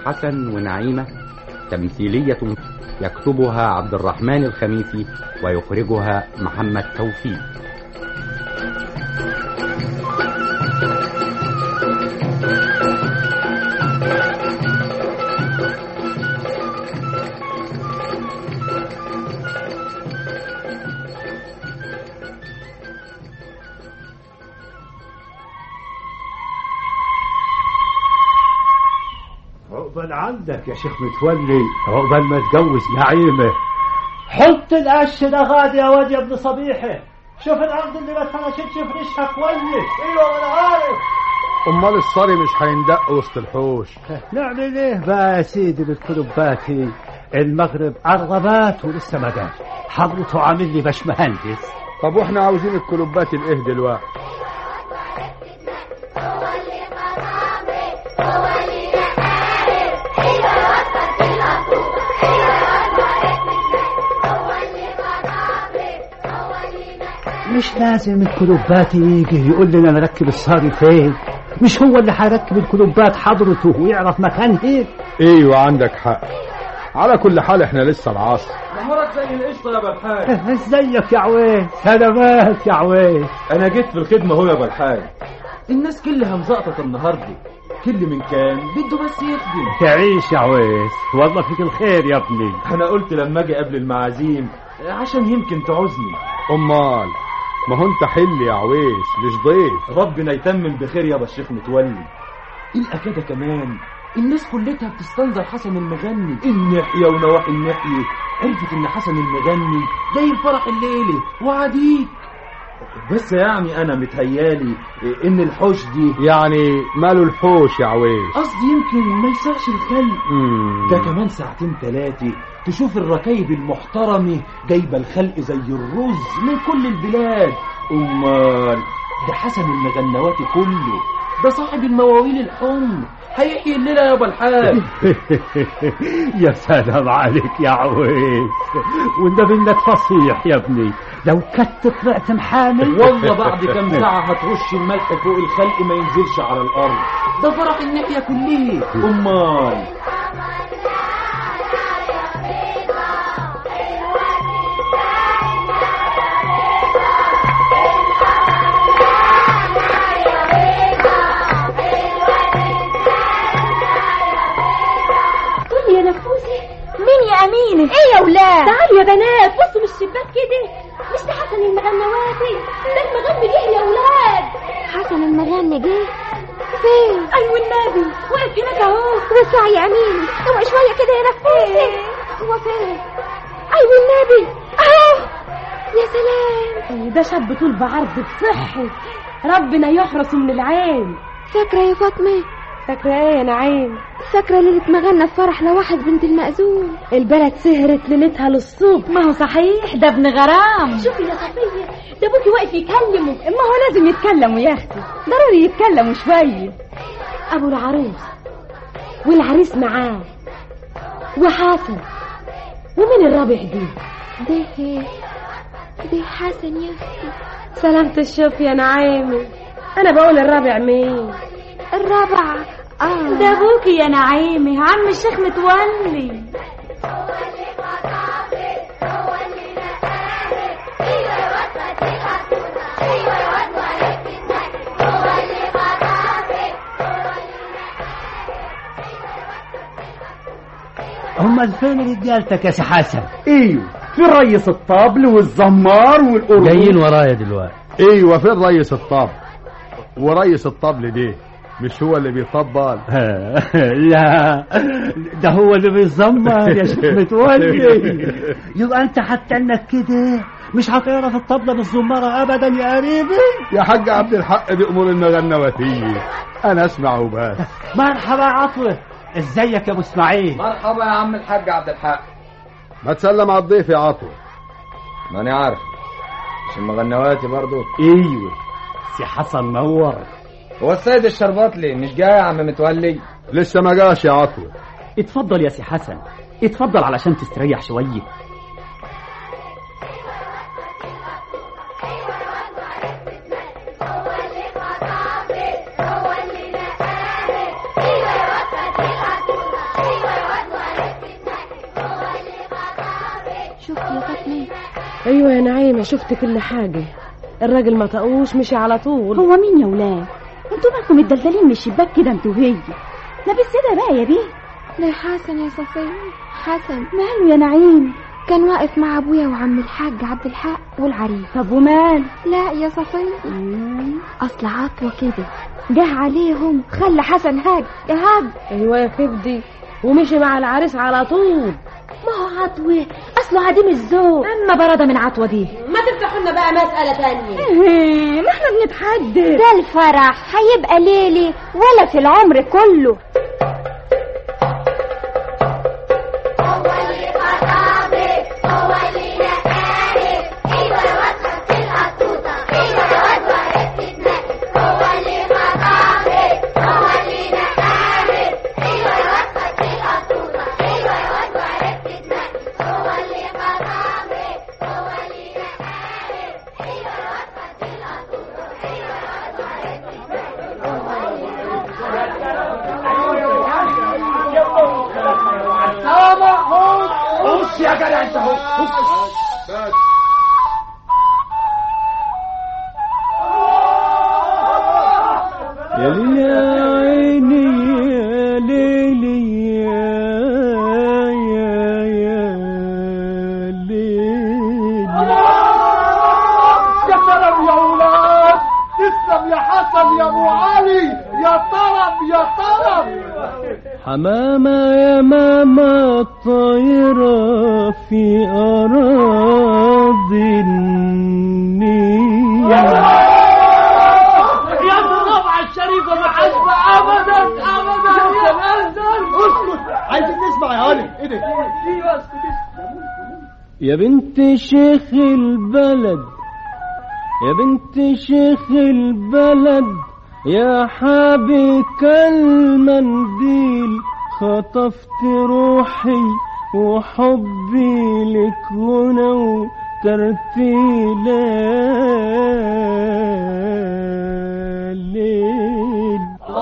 حسن ونعيمة تمثيلية يكتبها عبد الرحمن الخميسي ويخرجها محمد توفيق عقبال عندك يا شيخ متولي عقبال ما تجوز نعيمة حط القش ده غادي يا واد يا ابن صبيحة شوف الأرض اللي ما اتفرشتش فرشها كويس ايوه وانا عارف امال الصري مش هيندق وسط الحوش نعمل ايه بقى يا سيدي بالكلوباتي المغرب عربات ولسه ما جاش حضرته عامل لي باشمهندس طب واحنا عاوزين الكلوبات الايه دلوقتي مش لازم الكلوبات يجي يقول لنا نركب الصاري فين مش هو اللي هيركب الكلوبات حضرته ويعرف مكانها ايوه عندك حق على كل حال احنا لسه العصر نهارك زي القشطه يا بالحاج ازيك يا عويس سلامات يا عويس انا جيت في الخدمه اهو يا بالحاج الناس كلها مزقطط النهارده كل من كان بده بس يخدم تعيش يا عويس والله فيك الخير يا ابني انا قلت لما اجي قبل المعازيم عشان يمكن تعوزني امال ما هو انت حل يا عويس مش ضيف ربنا يتمم بخير يا الشيخ متولي القى كده كمان الناس كلها بتستنظر حسن المغني الناحية ونواحي الناحية عرفت ان حسن المغني جاي الفرح الليلة وعديك بس يعني انا متهيالي ان الحوش دي يعني ماله الحوش يا عويس قصدي يمكن ما يسعش الخلق مم. ده كمان ساعتين ثلاثة تشوف الركايب المحترمة جايبة الخلق زي الرز من كل البلاد أمال ده حسن المغنواتي كله ده صاحب المواويل الحمر هيحيي الليلة يا أبو الحاج يا سلام عليك يا عويس والنبي انك فصيح يا ابني لو كنت طلعت محامل والله بعد كام ساعة هترش الملح فوق الخلق ما ينزلش على الأرض ده فرح الناحية كلها أمال قولي يا نفوسي مين يا أمينة؟ ايه يا ولاد؟ تعالوا يا بنات بصوا من الشباك كده مش ده حسن المغنواتي ده المغني جه يا ولاد حسن المغني جه فين؟ أيوة النبي واقف هناك أهو وسع يا أمينة اوعي شوية كده يا نفوسي هو فين؟ أيوة النبي أهو يا سلام ده شاب طول بعرض بصحة ربنا يحرسه من العين فاكرة يا فاطمة فاكرة ايه يا نعيم فاكرة ليلة ما غنى في فرح لواحد بنت المأذون البلد سهرت ليلتها للصبح ما هو صحيح ده ابن غرام شوفي يا صفية ده ابوكي واقف يكلمه ما هو لازم يتكلموا يا اختي ضروري يتكلموا شوية ابو العروس والعريس معاه وحسن ومين الرابع دي ده ده حسن يا اختي سلامة الشوف يا نعيمي انا بقول الرابع مين الرابع اه ده ابوكي يا نعيمي عم الشيخ متولي امال فين رجالتك يا سي حسن ايوه في ريس الطبل والزمار والقرود جايين ورايا دلوقتي ايوه فين ريس الطبل وريس الطبل دي مش هو اللي بيطبل لا ده هو اللي بيزمر يا شيخ متولي يبقى انت حتى انك كده مش هتعرف الطبلة بالزمارة ابدا يا قريبي يا حاج عبد الحق بأمور المغنواتية انا اسمع وبس مرحبا يا عطوة ازيك يا ابو اسماعيل مرحبا يا عم الحاج عبد الحق ما تسلم على الضيف يا عطوة ماني عارف مش المغنواتي برضو ايوه سي حسن نور هو السيد الشرباطلي مش جاي يا عم متولي لسه ما جاش يا عطوة اتفضل يا سي حسن اتفضل علشان تستريح شوية ايوه يا نعيمه شفت كل حاجه الراجل ما طقوش مشي على طول هو مين يا ولاد انتوا مالكم متدلدلين من الشباك كده انتوا وهي ما بالسيده بقى يا بيه ده حسن يا صفية حسن ماله يا نعيم كان واقف مع ابويا وعم الحاج عبد الحق والعريس طب ومال لا يا صفية مم. اصل عطوة كده جه عليهم خلى حسن هاج هاج ايوه يا كبدي ومشي مع العريس على طول ما هو عطوة اصله عديم الذوق اما برده من عطوه دي ما تفتحوا لنا بقى مسألة تانية ما احنا بنتحدث ده الفرح هيبقى ليلي ولا في العمر كله بص يا جدع انت اهو يا ليل يا عيني يا ليل يا يا يا ليل يا طرب يا ولاد تسلم يا حسن يا ابو علي يا طرب يا طرب حمامة يا ماما طايرة في أراضي النيل يا الربع الشريفة ما حسب ابدا ابدا اسكت عايزين نسمع يا هاني ايه ده يا بنت شيخ البلد يا بنت شيخ البلد يا حابك المنديل خطفت روحي وحبي لك غنى وترتيل الليل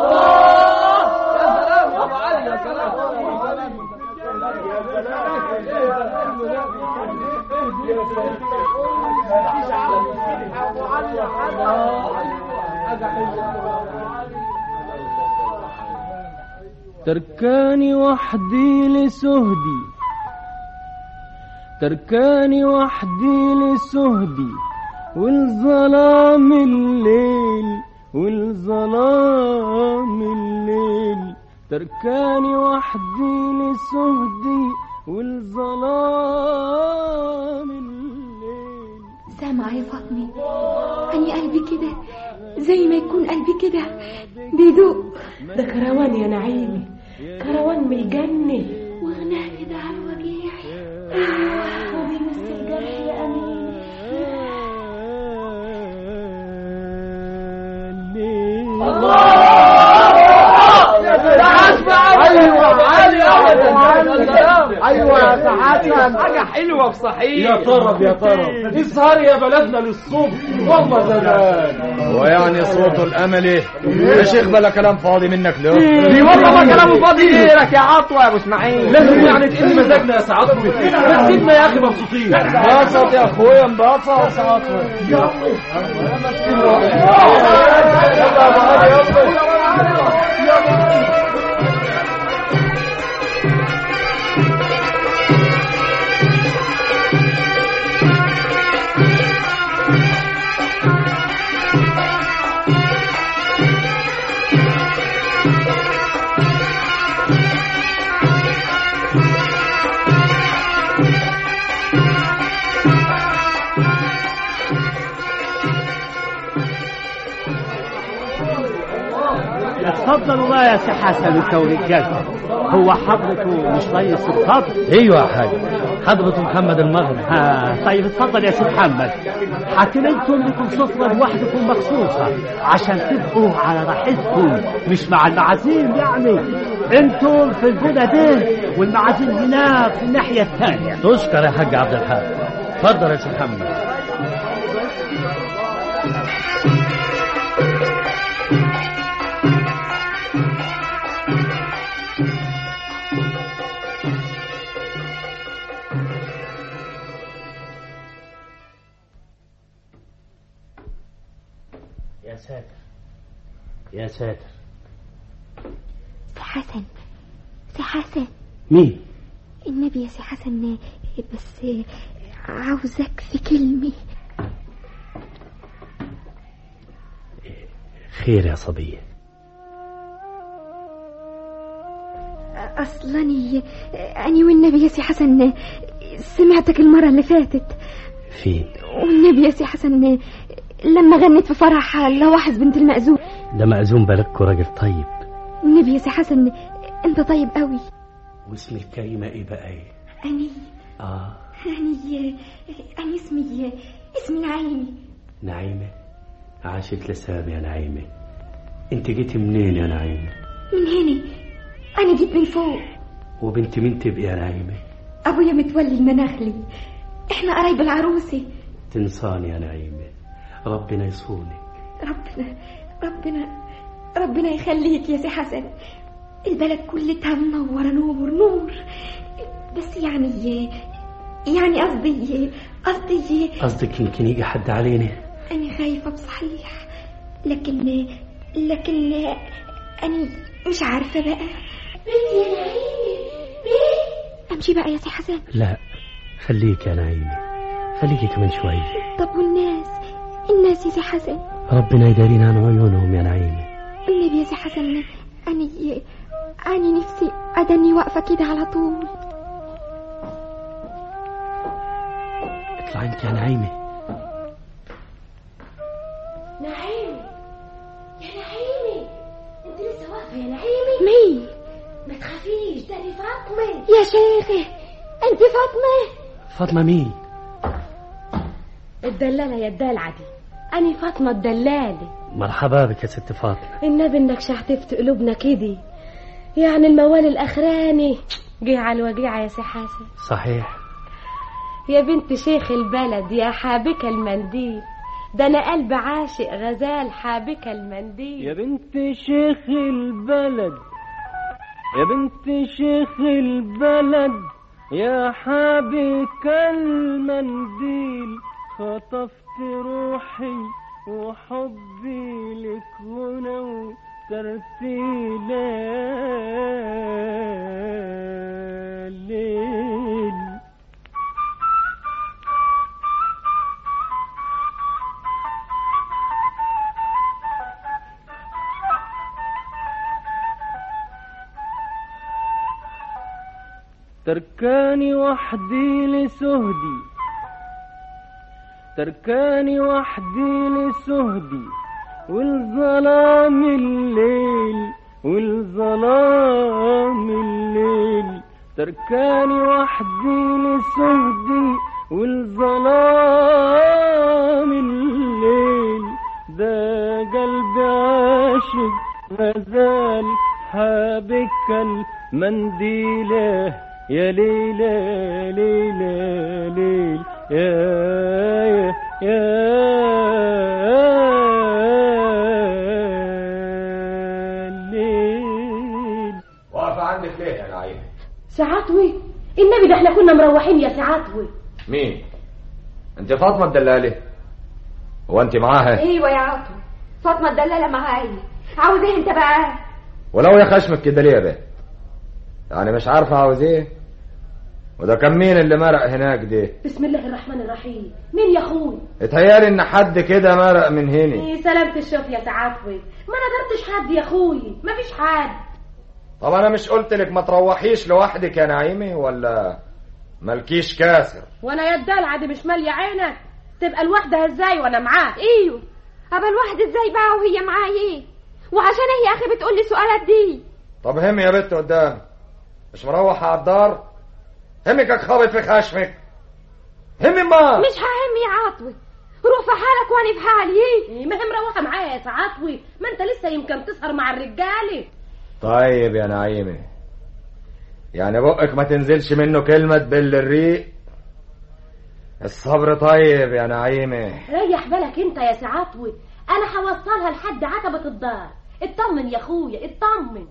تركاني وحدي لسهدي تركاني وحدي لسهدي والظلام الليل والظلام الليل تركاني وحدي لسهدي والظلام الليل سامع يا فاطمة أني قلبي كده زي ما يكون قلبي كده بيدوق ده كروان يا نعيمي كروان من الجنة وغناه كده على الوجيع وبيمس الجرح يا أمين ايوه علي ايوه يا حسن حاجة حلوة بصحيح يا طرب يا طرب اسهر يا بلدنا للصبح والله زمان ويعني صوته الأملي يا شيخ بلا كلام فاضي منك له دي والله ما كلامه فاضي غيرك يا عطوه يا ابو اسماعيل لازم يعني تقل مزاجنا يا سعادتك ما تسيبنا يا اخي مبسوطين انبسط يا اخويا انبسط اتفضلوا بقى يا سي حسن انت ورجالتك هو حضرته مش رئيس القبر ايوه يا حاج حضرة محمد المغرب ها طيب اتفضل يا سي محمد حاكم انتوا لكم سفرة لوحدكم مخصوصة عشان تبقوا على راحتكم مش مع المعازيم يعني انتم في البنا ده والمعازيم هناك في الناحية الثانية تشكر يا حاج عبد الحق اتفضل يا سي محمد ساتر يا ساتر سي حسن سي حسن مين النبي يا سي حسن بس عاوزك في كلمة خير يا صبية أصلني أني والنبي يا سي حسن سمعتك المرة اللي فاتت فين والنبي يا سي حسن لما غنت في فرح لواحظ بنت المأذون ده مأذون بالك راجل طيب النبي يا سي حسن انت طيب قوي واسم الكريمة ايه بقى ايه أني اه أني أني اسمي اسمي نعيمي نعيمة عاشت لسام يا نعيمة انت جيتي منين يا نعيمة من هنا أنا جيت من فوق وبنت مين تبقي يا نعيمة أبويا متولي المناخلي إحنا قرايب العروسة تنساني يا نعيمة ربنا يصونك ربنا ربنا ربنا يخليك يا سي حسن البلد كلها منورة نور نور بس يعني يعني قصدي قصدي قصدك يمكن يجي حد علينا أنا خايفة بصحيح لكن لكن أنا مش عارفة بقى بنتي يا نعيمي أمشي بقى يا سي حسن لا خليك يا نعيمة خليكي كمان شوية طب والناس الناس يا سي حسن ربنا يدارينا عن عيونهم يا نعيمة النبي يا سي حسن أني أني نفسي أدني واقفة كده على طول اطلع انت يا نعيمة نعيمي يا نعيمي انت لسه واقفه يا نعيمي مين ما تخافيش ده أنا فاطمه يا شيخي أنت فاطمة فاطمة مين الدلالة يا الدلعة دي أني فاطمة الدلالة مرحبا بك يا ست فاطمة النبي انك شحتفت قلوبنا كده يعني الموال الاخراني جه على الوجيعة يا سي حسن صحيح يا بنت شيخ البلد يا حابك المنديل ده انا قلب عاشق غزال حابك المنديل يا بنت شيخ البلد يا بنت شيخ البلد يا حابك المنديل خطفت روحي وحبي لك غنى وترتيل الليل تركاني وحدي لسهدي تركاني وحدي لسهدي والظلام الليل والظلام الليل تركاني وحدي لسهدي والظلام الليل ده قلبي عاشق غزال حابك المنديله يا ليلى ليلى ليل يا يا يا ليل واقف عندك ليه يا نعيم سعاتوي النبي ده احنا كنا مروحين يا سعاتوي مين انت فاطمه الدلاله هو انت معاها ايوه يا عطو فاطمه الدلاله معايا عاوز ايه انت بقى ولو يا خشمك كده ليه يا بنت يعني مش عارفه عاوز ايه وده كان مين اللي مرق هناك ده بسم الله الرحمن الرحيم مين يا اخوي اتهيالي ان حد كده مرق من هنا إيه سلامة الشوف يا سعاتوي ما نظرتش حد يا اخوي ما فيش حد طب انا مش قلت لك ما تروحيش لوحدك يا نعيمي ولا مالكيش كاسر وانا يا الدلعه دي مش ماليه عينك تبقى لوحدها ازاي وانا معاك ايوه ابقى الواحد ازاي بقى وهي معايا ايه وعشان ايه يا اخي بتقول لي سؤالات دي طب همي يا بنت قدام مش مروح على الدار همك خابط في خشمك همي ما مش ههم يا عطوي روح في حالك وانا في حالي ايه إيه ما هي مروحه معايا يا سعاتوي ما انت لسه يمكن تسهر مع الرجاله طيب يا نعيمي يعني بقك ما تنزلش منه كلمة تبل الريق الصبر طيب يا نعيمي ريح بالك انت يا سعاتوي انا هوصلها لحد عتبة الدار اطمن يا اخويا اطمن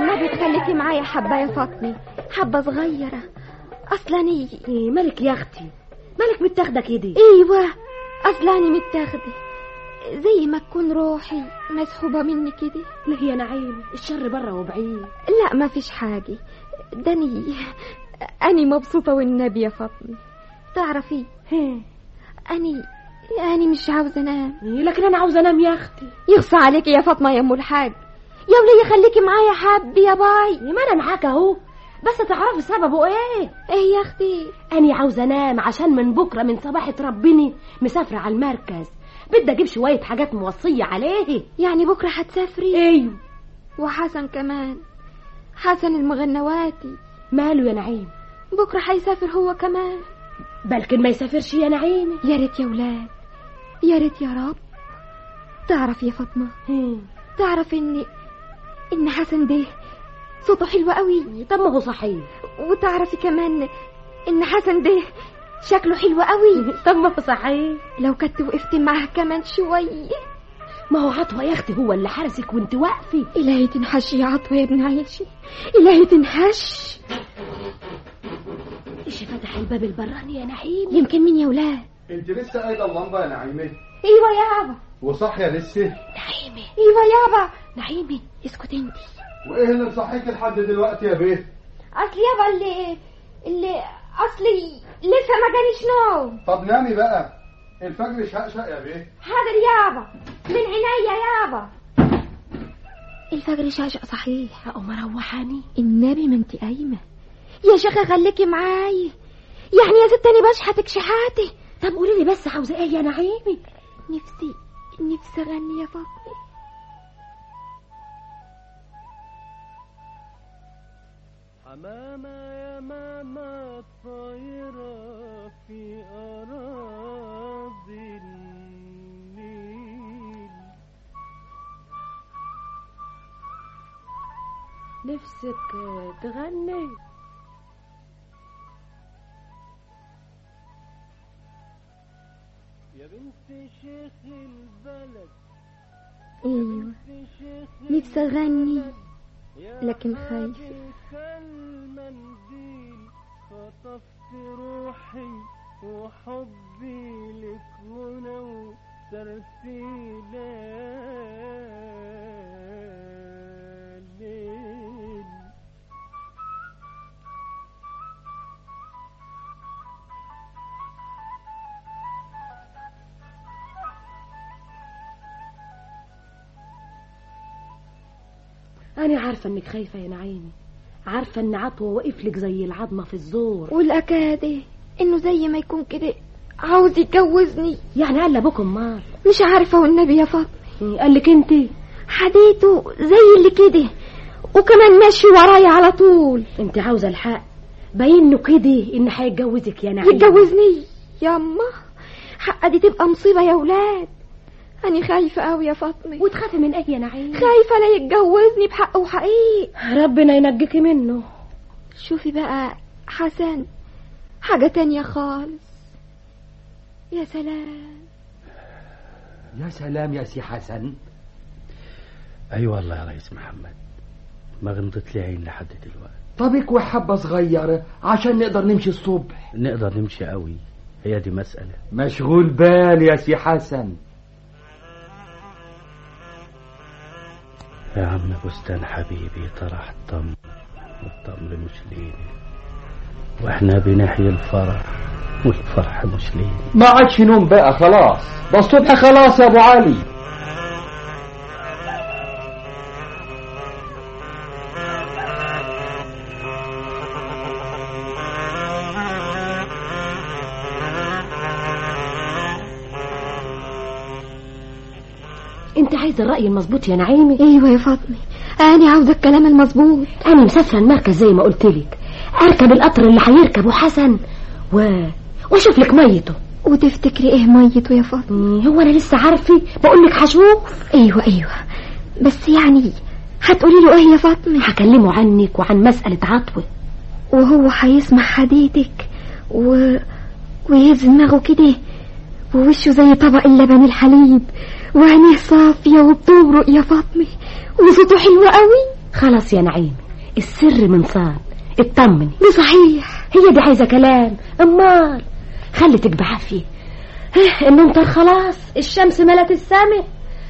والنبي تخليكي معايا حبة يا فاطمة حبة صغيرة أصلاني إيه مالك يا اختي مالك متاخده كده ايوه اصلاني متاخده زي ما تكون روحي مسحوبة مني كده ليه يا نعيم الشر بره وبعيد لا ما فيش حاجة داني أني مبسوطة والنبي يا فاطمة تعرفي هي. أني أني مش عاوزة أنام إيه لكن انا عاوزه انام يا اختي يغصى عليكي يا فاطمة يا أم الحاج يا ولية خليكي معايا حبي يا باي إيه ما انا معاك اهو بس تعرفي سببه ايه ايه يا اختي أنا عاوزة أنام عشان من بكرة من صباحة ربني مسافرة على المركز بدي أجيب شوية حاجات موصية عليه يعني بكرة هتسافري أيوه وحسن كمان حسن المغنواتي ماله يا نعيم بكرة هيسافر هو كمان بلكن ما يسافرش يا نعيمي يا ريت يا ولاد يا ريت يا رب تعرف يا فاطمة هي. تعرف ان ان حسن ده صوته حلو قوي طب ما هو صحيح وتعرفي كمان ان حسن ده شكله حلو قوي طب ما هو صحيح لو كنت وقفت معاه كمان شوية ما هو عطوة يا أختي هو اللي حرسك وانت واقفة إلهي تنحش يا عطوة يا ابن عيشي إلهي تنحش إيش فتح الباب البراني يا نعيم يمكن مين يا ولاد انت لسه قايله اللمبه يا نعيمه ايوه يابا وصاحيه لسه نعيمي ايوه يابا نعيمي اسكت انت وايه اللي مصحيك لحد دلوقتي يا بيه اصل يابا اللي اللي اصلي لسه ما جانيش نوم طب نامي بقى الفجر شقشق يا بيه حاضر يابا من عينيا يابا الفجر شاشق صحيح أقوم أروحاني النبي ما انت قايمه يا شيخه خليكي معايا يعني يا ست انا بشحتك شحاتي طب قولي لي بس عاوزة إيه يا نعيمي نفسي نفسي اغني يا فاطمه حمامة يا ماما طايرة في أراضي النيل نفسك تغني يا بنت شيخ البلد ايوه بنت شيخ نفسي اغني البلد يا لكن خايفة. حبيبك المنديل خطفت روحي وحبي لك هنا وترتيلة ليل أنا عارفة إنك خايفة يا نعيمي عارفة إن عطوة واقف لك زي العظمة في الزور والاكاد انه زي ما يكون كده عاوز يتجوزني يعني قال لأبوكم مال مش عارفه والنبي يا فاطمه قال لك أنت حديته زي اللي كده وكمان ماشي ورايا على طول أنت عاوزة الحق باين له كده إن هيتجوزك يا نعيمي يتجوزني ياما حق دي تبقى مصيبة يا ولاد أنا خايفة أوي يا فاطمة وتخافي من إيه يا نعيمي خايفة لا يتجوزني بحق وحقيق ربنا ينجيكي منه شوفي بقى حسن حاجة تانية خالص يا سلام يا سلام يا سي حسن اي والله يا ريس محمد ما غمضت لي عين لحد دلوقتي طبك وحبة صغيرة عشان نقدر نمشي الصبح نقدر نمشي قوي هي دي مسألة مشغول بال يا سي حسن يا عم بستان حبيبي طرح التمر والتمر مش لينا واحنا بنحيي الفرح والفرح مش لينا ما عادش نوم بقى خلاص ده الصبح خلاص يا ابو علي أنت عايزة الرأي المظبوط يا نعيمي أيوة يا فاطمة أنا عاوزة الكلام المظبوط أنا مسافرة المركز زي ما قلت لك أركب القطر اللي هيركبه حسن و... وأشوف لك ميته وتفتكري إيه ميته يا فاطمة هو أنا لسه عارفة بقول لك هشوف أيوة أيوة بس يعني هتقولي له إيه يا فاطمة هكلمه عنك وعن مسألة عطوة وهو هيسمع حديثك و... ويهز دماغه كده ووشه زي طبق اللبن الحليب وعينيه صافية وبتبرق يا فاطمة وصوته حلو قوي خلاص يا نعيمي السر من صان اطمني دي صحيح هي دي عايزة كلام امال خلتك بعافية ها، النمطر خلاص الشمس ملت السماء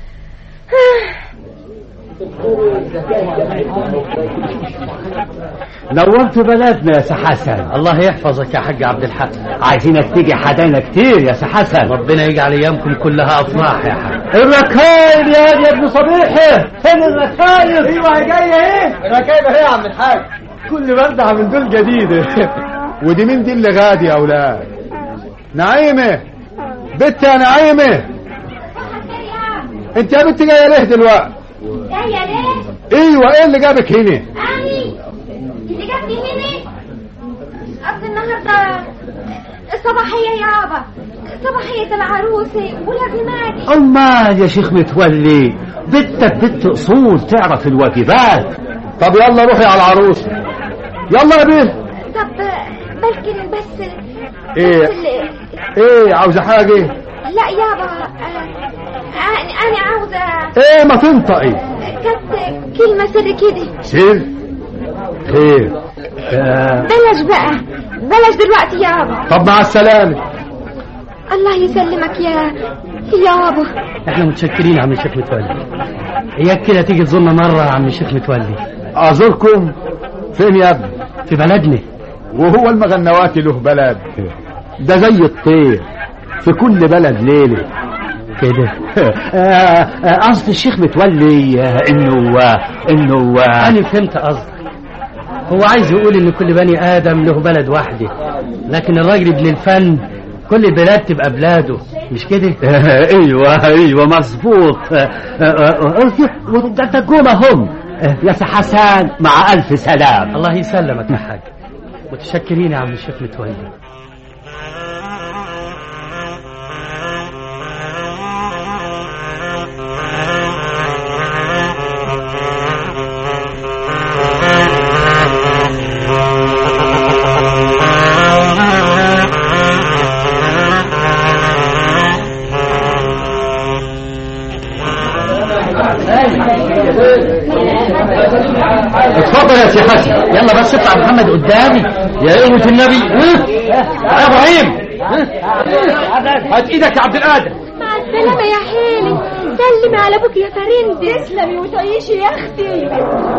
نورت بلدنا يا سي حسن الله يحفظك يا حاج عبد الحق عايزينك تيجي حدانا كتير يا سي حسن ربنا يجعل ايامكم كلها افراح يا حاج الركايب يا دي يا ابن صبيحي فين الركايب ايوه هي جايه ايه ركايبه ايه يا عم الحاج كل بردعه من دول جديده ودي مين دي اللي غادي يا اولاد نعيمه بنت يا نعيمه انت يا بنت جايه ليه دلوقتي جاية ليه؟ ايوه ايه اللي جابك هنا أني اللي جابني هنا أصل النهاردة الصباحية يابا صباحية العروسة ولازماتي امال يا شيخ متولي بنتك بنت اصول تعرف الواجبات طب يلا روحي على العروسه يلا يا بنت طب بلكن بس ايه بس ال- ايه عاوزه حاجه لا يابا آه، أنا أنا عاوزة ايه ما تنطقي كانت كلمة سر كده سير خير آه بلاش بقى بلاش دلوقتي يابا طب مع السلامه الله يسلمك يا يابا احنا متشكرين يا عم الشيخ متولي اياك كده تيجي تزورنا مرة يا عم الشيخ متولي ازوركم فين يا ابني في بلدنا وهو المغنواتي له بلد ده زي الطير في كل بلد ليله كده آه، آه، قصد الشيخ متولي آه، انه آه، انه آه، انا فهمت قصدك هو عايز يقول ان كل بني ادم له بلد واحده لكن الراجل ابن الفن كل البلاد تبقى بلاده مش كده ايوه ايوه مظبوط آه، آه، آه، وده ده جم هم آه، يا سي حسن مع الف سلام الله يسلمك يا حاج متشكرين يا عم الشيخ متولي اتفضل يا سي حسن يلا بس اطلع محمد قدامي يا قوة النبي يا ابراهيم هات ايدك يا عبد القادر مع السلامة يا حيلي سلمي على ابوك يا فرندي تسلمي وتعيشي يا اختي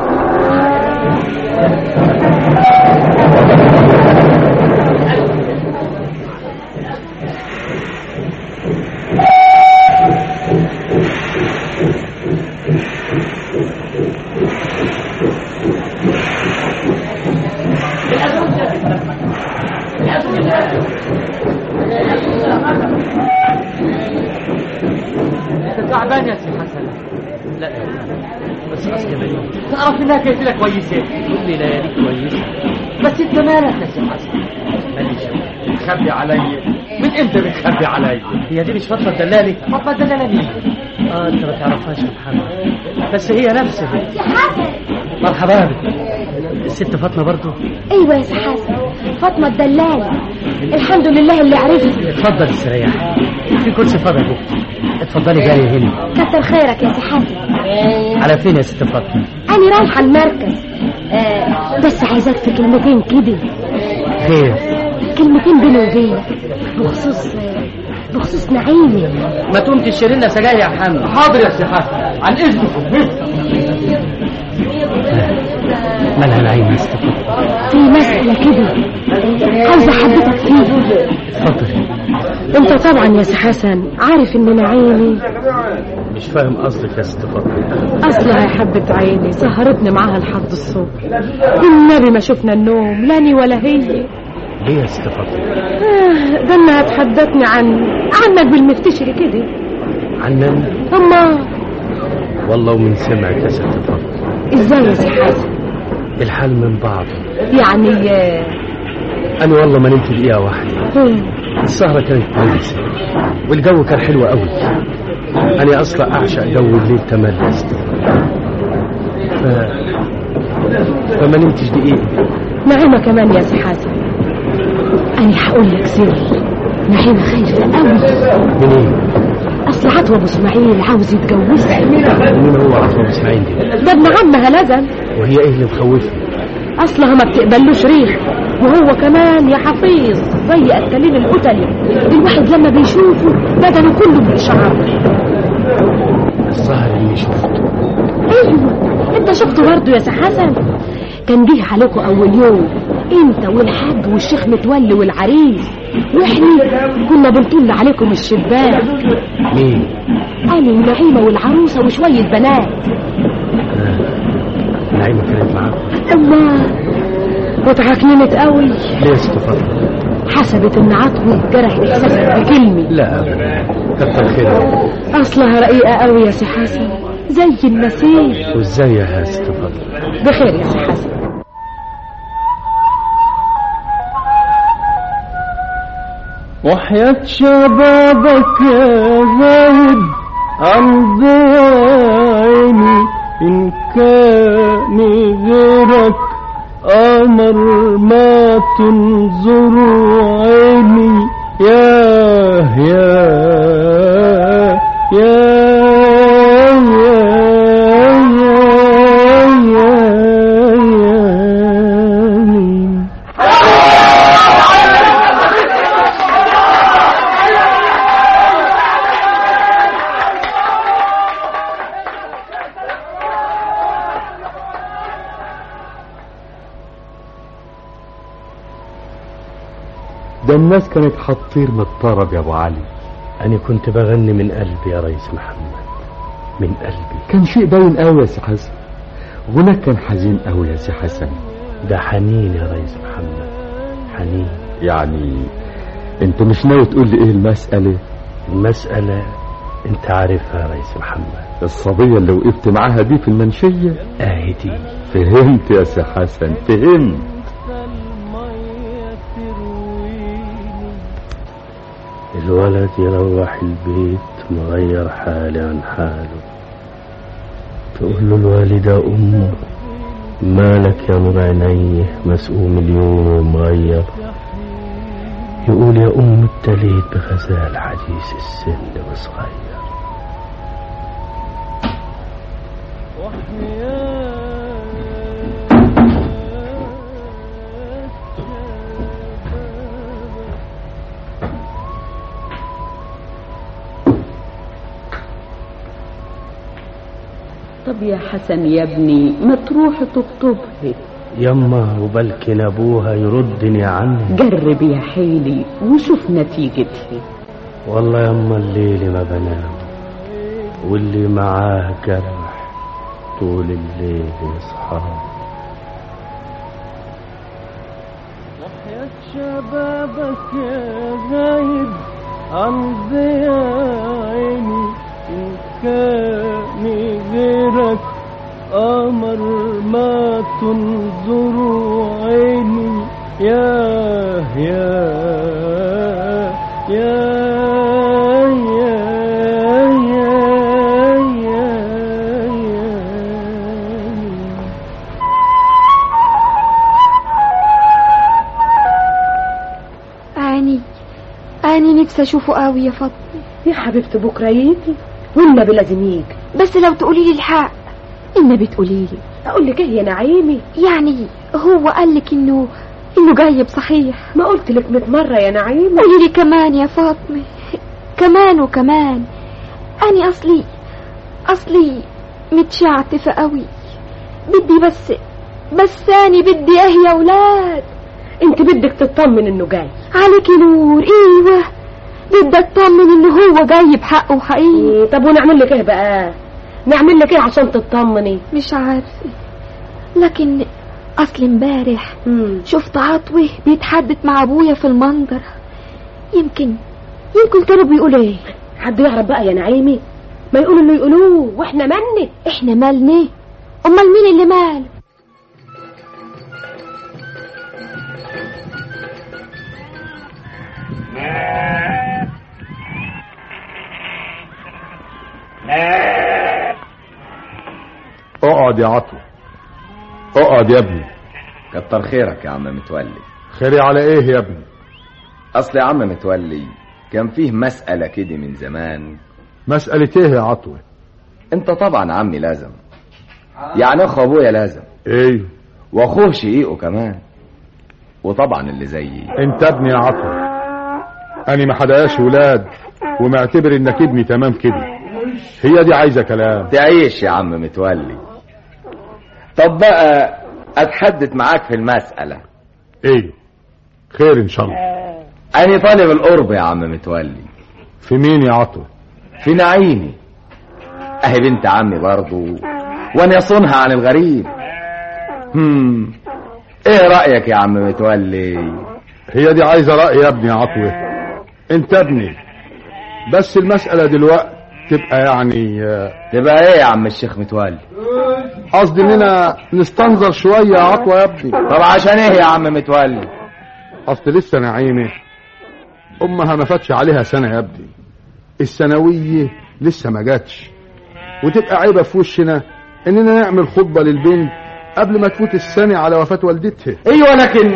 تعبان يا سي حسن لا بس اصل بني تعرف انها كانت لك كويسه كل لياليك كويسه بس انت مالك يا سي حسن ماليش بتخبي عليا من امتى بتخبي عليا هي دي مش فاطمه الدلالي فاطمه الدلالي مين اه انت ما تعرفهاش يا محمد بس هي نفسها يا حسن مرحبا بك الست فاطمه برضو ايوه يا سي حسن فاطمه الدلال الحمد لله اللي عرفت اتفضل استريح في كرسي فاضي اهو اتفضلي جاي هنا كتر خيرك يا سي حسن على فين يا ست فاطمه انا رايحه المركز آه بس عايزاك في كلمتين كده خير كلمتين بيني وبينك بخصوص بخصوص نعيمي ما تقوم تشتري لنا سجاير يا محمد حاضر يا سي حسن عن اذنكم مالها نعيم يا ست فاطمه في مسألة كده عايزة حضرتك فيها اتفضل انت طبعا يا سي حسن عارف ان نعيمي مش فاهم قصدك يا ست فاطمه اصلها يا حبة عيني سهرتني معاها لحد الصبح النبي ما شفنا النوم لا أنا ولا هي ليه يا ست فاطمه آه، ده انها تحدثني عن عنك بالمفتشري كده عننا اما والله ومن سمعك يا ست فاطمه ازاي يا سي حسن الحال من بعضه يعني آه، انا والله ما نمت دقيقه واحده هم، السهرة كانت كويسة والجو كان حلو قوي أنا أصلا أعشق جو الليل تملي ف... فما نمتش دقيقة نعيمة كمان يا سي حسن انا هقول لك سر نعيمة خايفة قوي من إيه؟ اصل عطوة ابو اسماعيل عاوز يتجوزها مين هو عطوة إسماعيل دي؟ ده ابن عمها لازم وهي إيه اللي مخوفني؟ اصلها ما بتقبلوش ريح وهو كمان يا حفيظ زي الكليل القتلي الواحد لما بيشوفه بدنه كله بيشعر الظاهر اني شفته ايوه انت شفته برضه يا سي حسن كان جه عليكم اول يوم انت والحاج والشيخ متولي والعريس واحنا كنا بنطل عليكم الشباك مين انا ونعيمه والعروسه وشويه بنات نعيمة كانت معاكم اما واتعكننت قوي ليه يا ست فاطمة حسبت ان عطوه جرح احساسك بكلمه لا ابدا كتر خيرك اصلها رقيقه قوي يا سي حسن زي النسيم وازاي يا ست فاطمة بخير يا سي حسن وحياة شبابك يا زايد عن عيني إن كان غيرك أمر ما تنظر عيني يا يا يا يا يا يا ده الناس كانت هتطير من الطرب يا ابو علي انا كنت بغني من قلبي يا ريس محمد من قلبي كان شيء باين قوي يا سي حسن غناك كان حزين قوي يا سي حسن ده حنين يا ريس محمد حنين يعني انت مش ناوي تقول لي ايه المسألة المسألة انت عارفها يا ريس محمد الصبية اللي وقفت معاها دي في المنشية اهي دي فهمت يا سي حسن فهمت الولد يروح البيت مغير حاله عن حاله تقول له الوالدة أمه مالك يا نور عينيه مسؤوم اليوم ومغير يقول يا أم ابتليت بغزال حديث السن وصغير طب يا حسن يا ابني ما تروح تخطبها يما وبلكن أبوها يردني عنه جرب يا حيلي وشوف نتيجتها والله يما الليل ما بنام واللي معاه جرح طول الليل يصحى وحياة شبابك يا غايب عن عيني إن كان غيرك أمر ما تنظر عيني يا يا يا يا يا يا يا اني اني نفسي اشوفه قوي يا فاطمه يا حبيبتي بكره يجي والنبي لازم يجي بس لو تقولي لي الحق النبي تقولي لي اقول لك ايه يا نعيمي يعني هو قال لك انه انه جايب صحيح ما قلت لك 100 مره يا نعيمي قولي لي كمان يا فاطمه كمان وكمان اني اصلي اصلي متشعتفه قوي بدي بس بس اني بدي ايه يا ولاد انت بدك تطمن انه جاي عليكي نور ايوه بدي اطمن انه هو جاي بحقه وحقيقي إيه طب ونعمل لك ايه بقى نعمل لك ايه عشان تطمني مش عارفه لكن اصل امبارح شفت عطوه بيتحدث مع ابويا في المنظر يمكن يمكن كانوا بيقولوا ايه حد يعرف بقى يا نعيمي ما يقولوا اللي يقولوه واحنا مالنا احنا مالنا امال مين اللي مال اقعد يا عطو اقعد يا ابني كتر خيرك يا عم متولي خيري على ايه يا ابني اصل يا عم متولي كان فيه مسألة كده من زمان مسألة ايه يا عطوة انت طبعا عمي لازم يعني اخو ابويا لازم ايه واخوه شقيقه كمان وطبعا اللي زيي انت ابني يا عطوة انا ما حداش ولاد ومعتبر انك ابني تمام كده هي دي عايزه كلام تعيش يا عم متولي طب بقى اتحدث معاك في المسألة ايه خير ان شاء الله انا طالب القرب يا عم متولي في مين يا عطوة في نعيمي اهي بنت عمي برضو وانا يصونها عن الغريب هم ايه رأيك يا عم متولي هي دي عايزه رأي يا ابني يا عطوة انت ابني بس المسألة دلوقتي تبقى يعني آه، تبقى ايه يا عم الشيخ متولي قصدي اننا نستنظر شوية يا عطوة يا ابني طب عشان ايه يا عم متولي اصل لسه نعيمة امها ما فاتش عليها سنة يا ابني الثانوية لسه ما جاتش وتبقى عيبة في وشنا اننا نعمل خطبة للبنت قبل ما تفوت السنة على وفاة والدتها ايوه لكن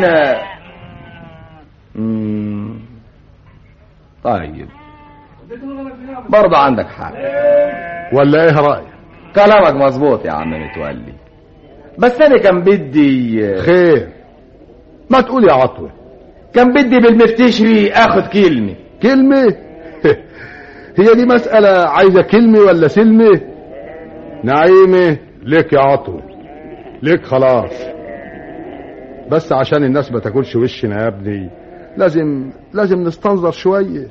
مم. طيب برضه عندك حق ولا ايه رأيك كلامك مظبوط يا عم متولي بس انا كان بدي خير ما تقول يا عطوة كان بدي بالمفتشري اخد كلمة كلمة هي دي مسألة عايزة كلمة ولا سلمة نعيمة ليك يا عطوة ليك خلاص بس عشان الناس ما تاكلش وشنا يا ابني لازم لازم نستنظر شوية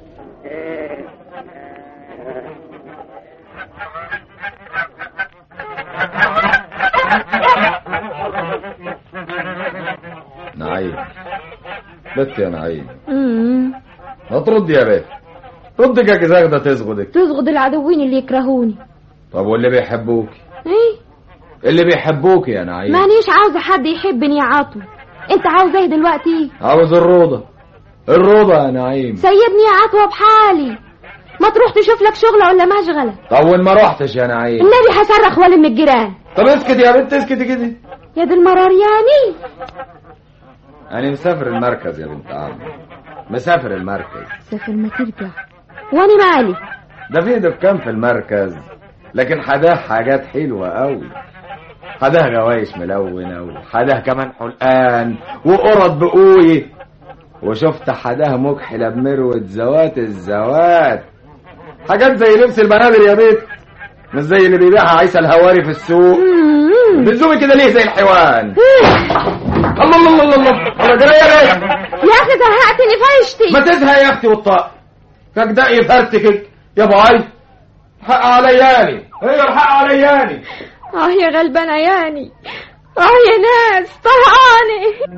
نعيم بت يا نعيم مم. ما ترد يا بيه ردك يا كزاغدة تزغدك تزغد العدوين اللي يكرهوني طب واللي بيحبوك ايه اللي بيحبوك يا نعيم مانيش عاوزة حد يحبني يا عطو انت عاوز ايه دلوقتي عاوز الروضة الروضة يا نعيم سيبني يا عطوة بحالي ما تروح تشوف لك شغلة ولا مشغلة طب وين ما رحتش يا نعيم النبي هصرخ والم الجيران طب اسكت يا بنت اسكتي كده يا دي المرارياني انا مسافر المركز يا بنت عمي مسافر المركز سافر ما ترجع واني مالي ده في دكان في المركز لكن حداه حاجات حلوة قوي حداه غوايش ملونة وحداه كمان حلقان وقرط بقوي وشفت حداه مكحلة بمروة زوات الزوات حاجات زي لبس البنادر يا بيت مش زي اللي بيبيعها عيسى الهواري في السوق بتزومي كده ليه زي الحيوان الله الله الله الله الله جرى يا بيه يا اخي زهقتني فايشتي ما تزهق يا اختي والطاق كده يفرتكك يا باي حق علياني هي الحق علياني اه يا غلبانة ياني اه يا ناس طهقاني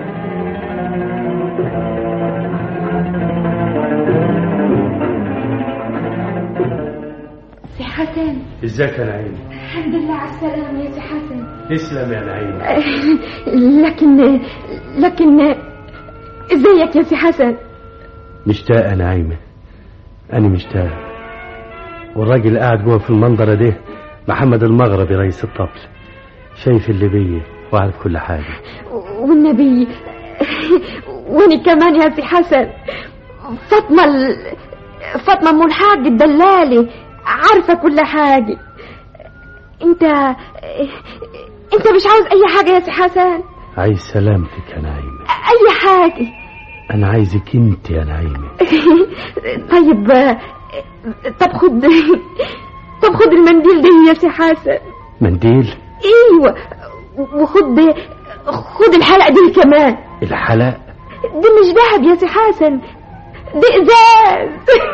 سي حسن ازيك يا نعيم الحمد لله على السلامة يا سي حسن تسلم يا نعيم لكن لكن ازيك يا سي حسن مشتاق يا نعيمة أنا مشتاق والراجل اللي قاعد جوه في المنظرة دي محمد المغربي رئيس الطبل شايف اللي بيه وعارف كل حاجة والنبي واني كمان يا سي حسن فاطمة ال... فاطمة ام الحاج الدلالي عارفة كل حاجة انت انت مش عاوز اي حاجة يا سي حسن عايز سلامتك يا نعيمة اي حاجة أنا عايزك أنت يا نعيمة طيب طب خد طب خد المنديل ده يا سي حسن منديل ايوه وخد خد الحلقة دي كمان الحلق دي مش دهب يا سي حسن دي ازاز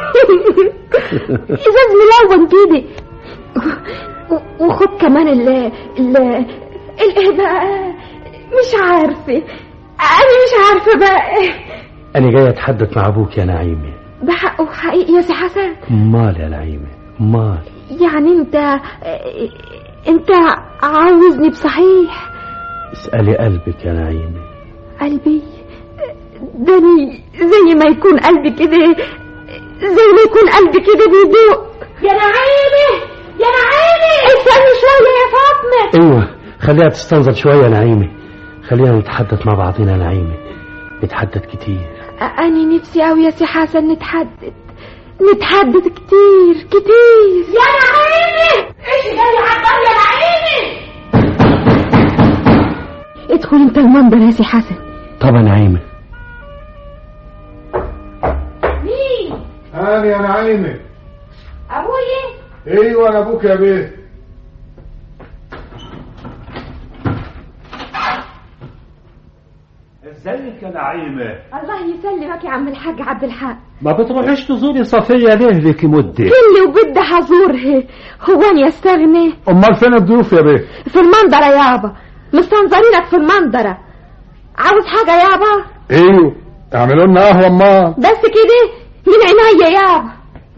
ازاز ملون كده و- وخد كمان ال ال الايه بقى مش عارفه انا مش عارفه بقى أنا جاي أتحدث مع أبوك يا نعيمة ده حقه حقيقي يا سي حسن مال يا نعيمة مال يعني انت انت عاوزني بصحيح اسألي قلبك يا نعيمة قلبي داني زي ما يكون قلبي كده زي ما يكون قلبي كده بيدوق يا نعيمة يا نعيمة استني شوية يا فاطمة أيوة خليها تستنظر شوية يا نعيمة خلينا نتحدث مع بعضنا يا نعيمة نتحدث كتير أنا نفسي أوي يا سي حسن نتحدد نتحدد كتير كتير يا نعيمة ايش جاي عطار يا نعيمة ادخل تدخل انت المنظر يا سي حسن طبعا نعيمة مين انا يا نعيمه ابويا ايوه انا ابوك يا بيه ازيك يا نعيمة الله يسلمك يا عم الحاج عبد الحق ما بتروحيش تزوري صفية ليه لك مدة كل وبدي حزورها هو أنا يستغني امال فين الضيوف يا بيه في المنظرة يابا مستنظرينك في المنظرة عاوز حاجة يابا ايوه اعملوا لنا قهوه امال بس كده من عينيا يابا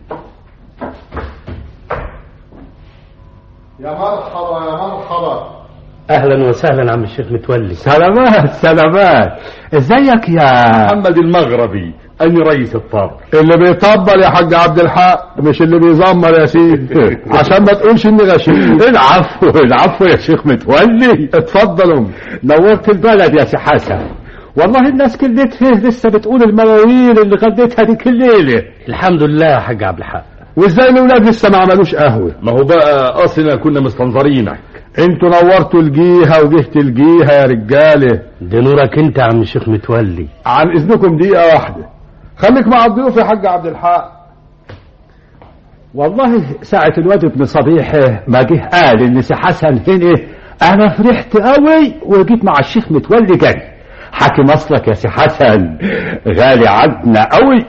يا مرحبا يا مرحبا اهلا وسهلا عم الشيخ متولي سلامات سلامات ازيك يا محمد المغربي اني رئيس الطابق اللي بيطبل يا حاج عبد الحق مش اللي بيزمر يا سيدي عشان ما تقولش اني غشيم العفو العفو يا شيخ متولي اتفضلوا نورت البلد يا سي حسن والله الناس كلتها لسه بتقول المواويل اللي غديتها ديك الليله الحمد لله يا حاج عبد الحق وازاي الاولاد لسه ما عملوش قهوه ما هو بقى اصلا كنا مستنظرينك انتوا نورتوا الجيهه وجهت الجيهه يا رجاله ده نورك انت يا عم الشيخ متولي عن اذنكم دقيقه واحده خليك مع الضيوف يا حاج عبد الحق والله ساعة الواد ابن صبيحة ما جه قال ان سي حسن هنا انا فرحت قوي وجيت مع الشيخ متولي جري حكي مصلك يا سي حسن غالي عنا قوي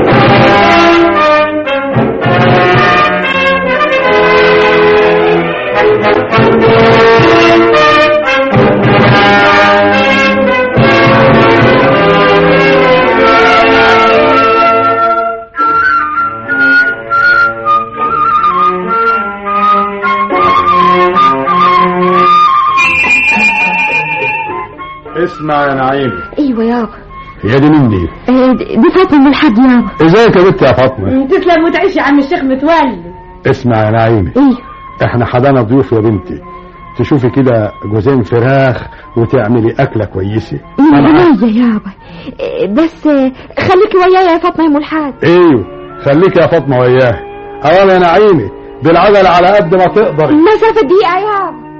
اسمع يا نعيم ايوه يابا هي دي مين دي آه، دي فاطمة من الحاج يابا ازيك يا بنت يا فاطمه تسلم وتعيش يا عم الشيخ متولي اسمع يا نعيم ايه احنا حضانا ضيوف يا بنتي تشوفي كده جوزين فراخ وتعملي اكله كويسه من أنا عارف. عينيا يابا آه، بس آه، خليكي ويايا يا فاطمة يا ام الحاج ايوه خليك يا فاطمه وياه اولا يا نعيمه بالعجل على قد ما تقدري مسافة دقيقة يابا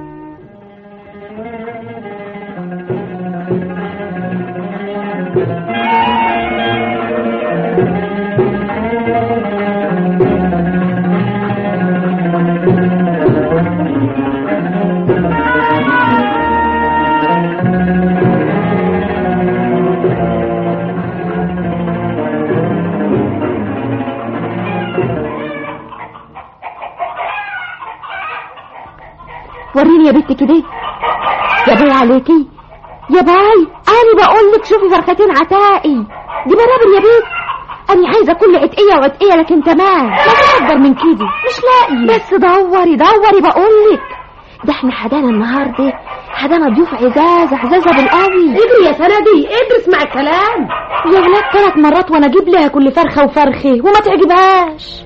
وريني يا بنت كده يا باي عليكي يا باي انا بقول لك شوفي فرختين عتائي دي برابر يا بنت انا عايزه كل عتقيه وعتقيه لكن تمام ما في اكبر من كده مش لاقي بس دوري دوري بقول لك ده احنا حدانا النهارده حدانا ضيوف عزازه عزازه بالقوي اجري يا سندي ادرس مع الكلام يا ولاد ثلاث مرات وانا اجيب لها كل فرخه وفرخه وما تعجبهاش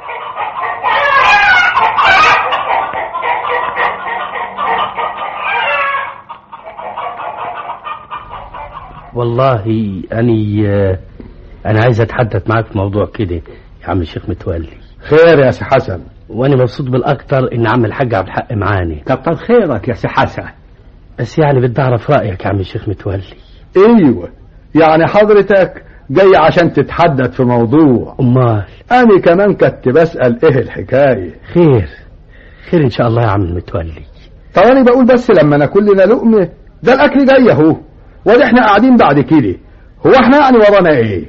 والله اني آه، انا عايز اتحدث معاك في موضوع كده يا عم الشيخ متولي خير يا سي حسن وانا مبسوط بالاكتر ان عم الحاج عبد الحق معاني كتر خيرك يا سي حسن بس يعني بدي اعرف رايك يا عم الشيخ متولي ايوه يعني حضرتك جاي عشان تتحدث في موضوع امال انا كمان كنت بسال ايه الحكايه خير خير ان شاء الله يا عم المتولي طب انا بقول بس لما ناكل لنا لقمه ده الاكل جاي اهو وادي احنا قاعدين بعد كده هو احنا يعني ورانا ايه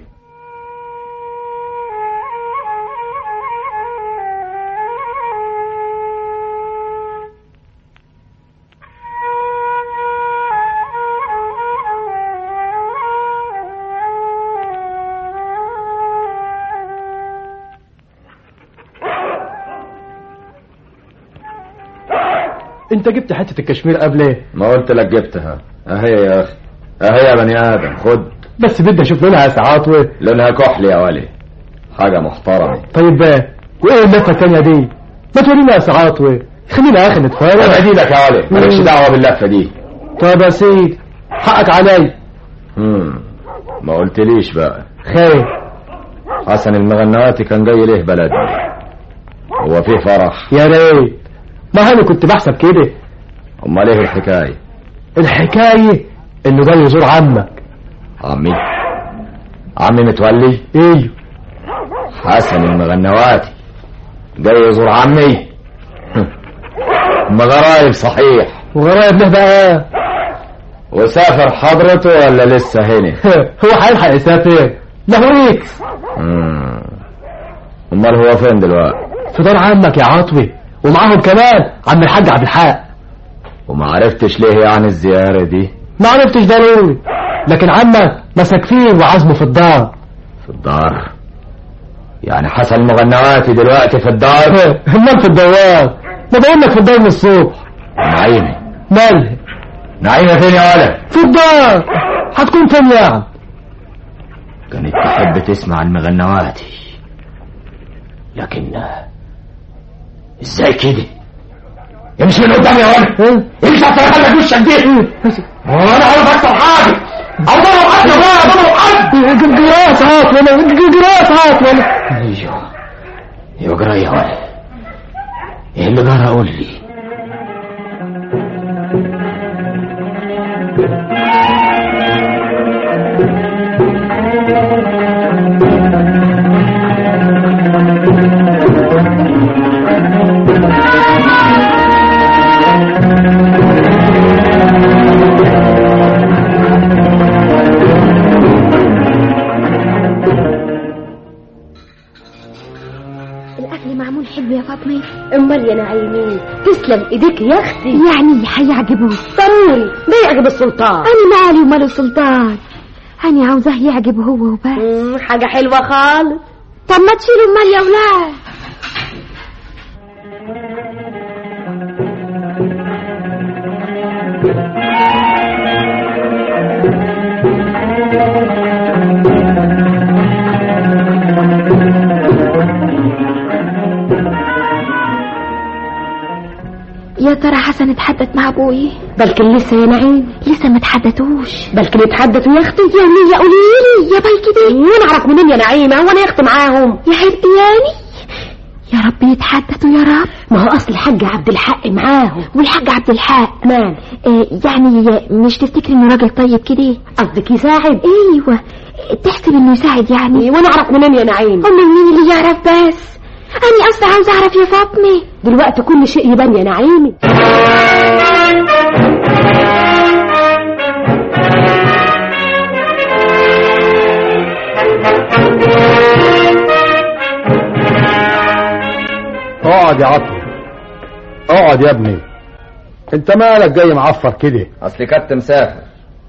انت جبت حته الكشمير قبل ايه ما قلت لك جبتها اهي يا اخي اهي يا بني ادم خد بس بدي اشوف لونها ساعات و... لونها كحل يا ولي حاجة محترمة طيب بقى وايه اللفه التانيه دي ما تورينا ساعات و... خلينا يا اخي نتفرج ابعدي لك يا ولي مالكش دعوة باللفة دي طيب يا سيدي حقك علي مم. ما قلتليش بقى خير حسن المغنواتي كان جاي ليه بلدنا هو في فرح يا ريت ما انا كنت بحسب كده امال ايه الحكاية الحكايه انه جاي يزور عمك عمي عمي متولي ايوه حسن المغنواتي جاي يزور عمي ما غرايب صحيح وغرايب له بقى وسافر حضرته ولا لسه هنا هو هيلحق يسافر له ريكس مم. امال هو فين دلوقتي في دار عمك يا عاطوي ومعاهم كمان عم الحاج عبد الحق وما عرفتش ليه يعني الزيارة دي ما عرفتش ضروري لكن عمك مسك فيه وعزمه في الدار في الدار يعني حسن المغنواتي دلوقتي في الدار امال في الدوار ما بقول لك في الدار من الصبح نعيمة مالها نعيمة فين يا ولد في الدار هتكون فين يعني كانت تحب تسمع المغنواتي لكن ازاي كده امشي من قدامي يا ولد امشي هتخلي لك وشك دي وانا عارف اكتر حاجه اضرب حد بقى اضرب حد جراس هات ولا جراس هات ولا ايوه يجرى يا ولد ايه اللي جرى قول لي الاكل معمول حلو يا فاطمه امال يا نعيمين تسلم ايديك يا اختي يعني هيعجبوه ضروري ده يعجب السلطان انا مالي ومال السلطان انا عاوزاه يعجبه هو وبس مم، حاجه حلوه خالص طب ما تشيلوا المال يا ولاد يا ترى حسن اتحدث مع ابوي بلكن لسه يا نعيم لسه ما اتحدثوش بلكن يتحدثوا يا اختي يا مين يا قوليلي يا باي كده وانا اعرف منين يا نعيمه هو انا يا اختي معاهم يا حبيبتي يعني يا رب يتحدثوا يا رب ما هو اصل الحاج عبد الحق معاهم والحاج عبد الحق مال آه يعني مش تفتكري انه راجل طيب كده قصدك يساعد ايوه تحسب انه يساعد يعني وانا اعرف منين يا نعيم امال مين اللي يعرف بس انا اصلا عاوزه اعرف يا فاطمه دلوقتي كل شيء يبان يا نعيمي اقعد يا عطوة اقعد يا ابني انت مالك جاي معفر كده اصلي كنت مسافر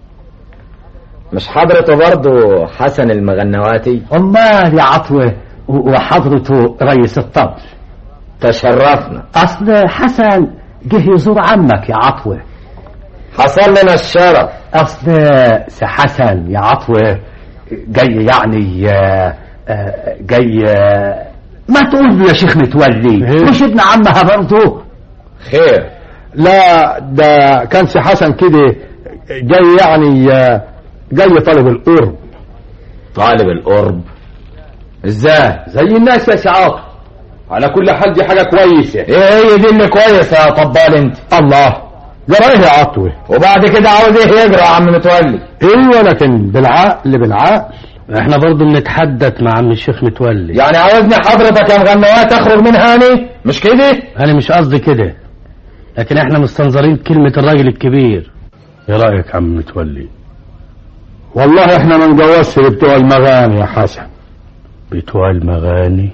مش حضرته برضه حسن المغنواتي امال يا عطوة و- وحضرته رئيس الطبل تشرفنا اصل حسن جه يزور عمك يا عطوة حصل لنا الشرف اصل سي حسن يا عطوة جاي يعني آه، آه، جاي آه، ما تقول له يا شيخ متولي مش ابن عمها برضه خير لا ده كان سي حسن كده جاي يعني آه، جاي طالب القرب طالب القرب ازاي زي الناس يا سي عاطف على كل حال دي حاجه كويسه ايه هي دي اللي كويسه يا طبال انت الله جرى ايه يا عطوه وبعد كده عاوز ايه يجرى يا عم متولي ايوه لكن بالعقل بالعقل احنا برضو بنتحدث مع عم الشيخ متولي يعني عاوزني حضرتك يا مغنوات اخرج من هاني مش كده انا مش قصدي كده لكن احنا مستنظرين كلمة الراجل الكبير ايه رأيك عم متولي والله احنا ما نجوزش بتوع المغاني يا حسن بتوع المغاني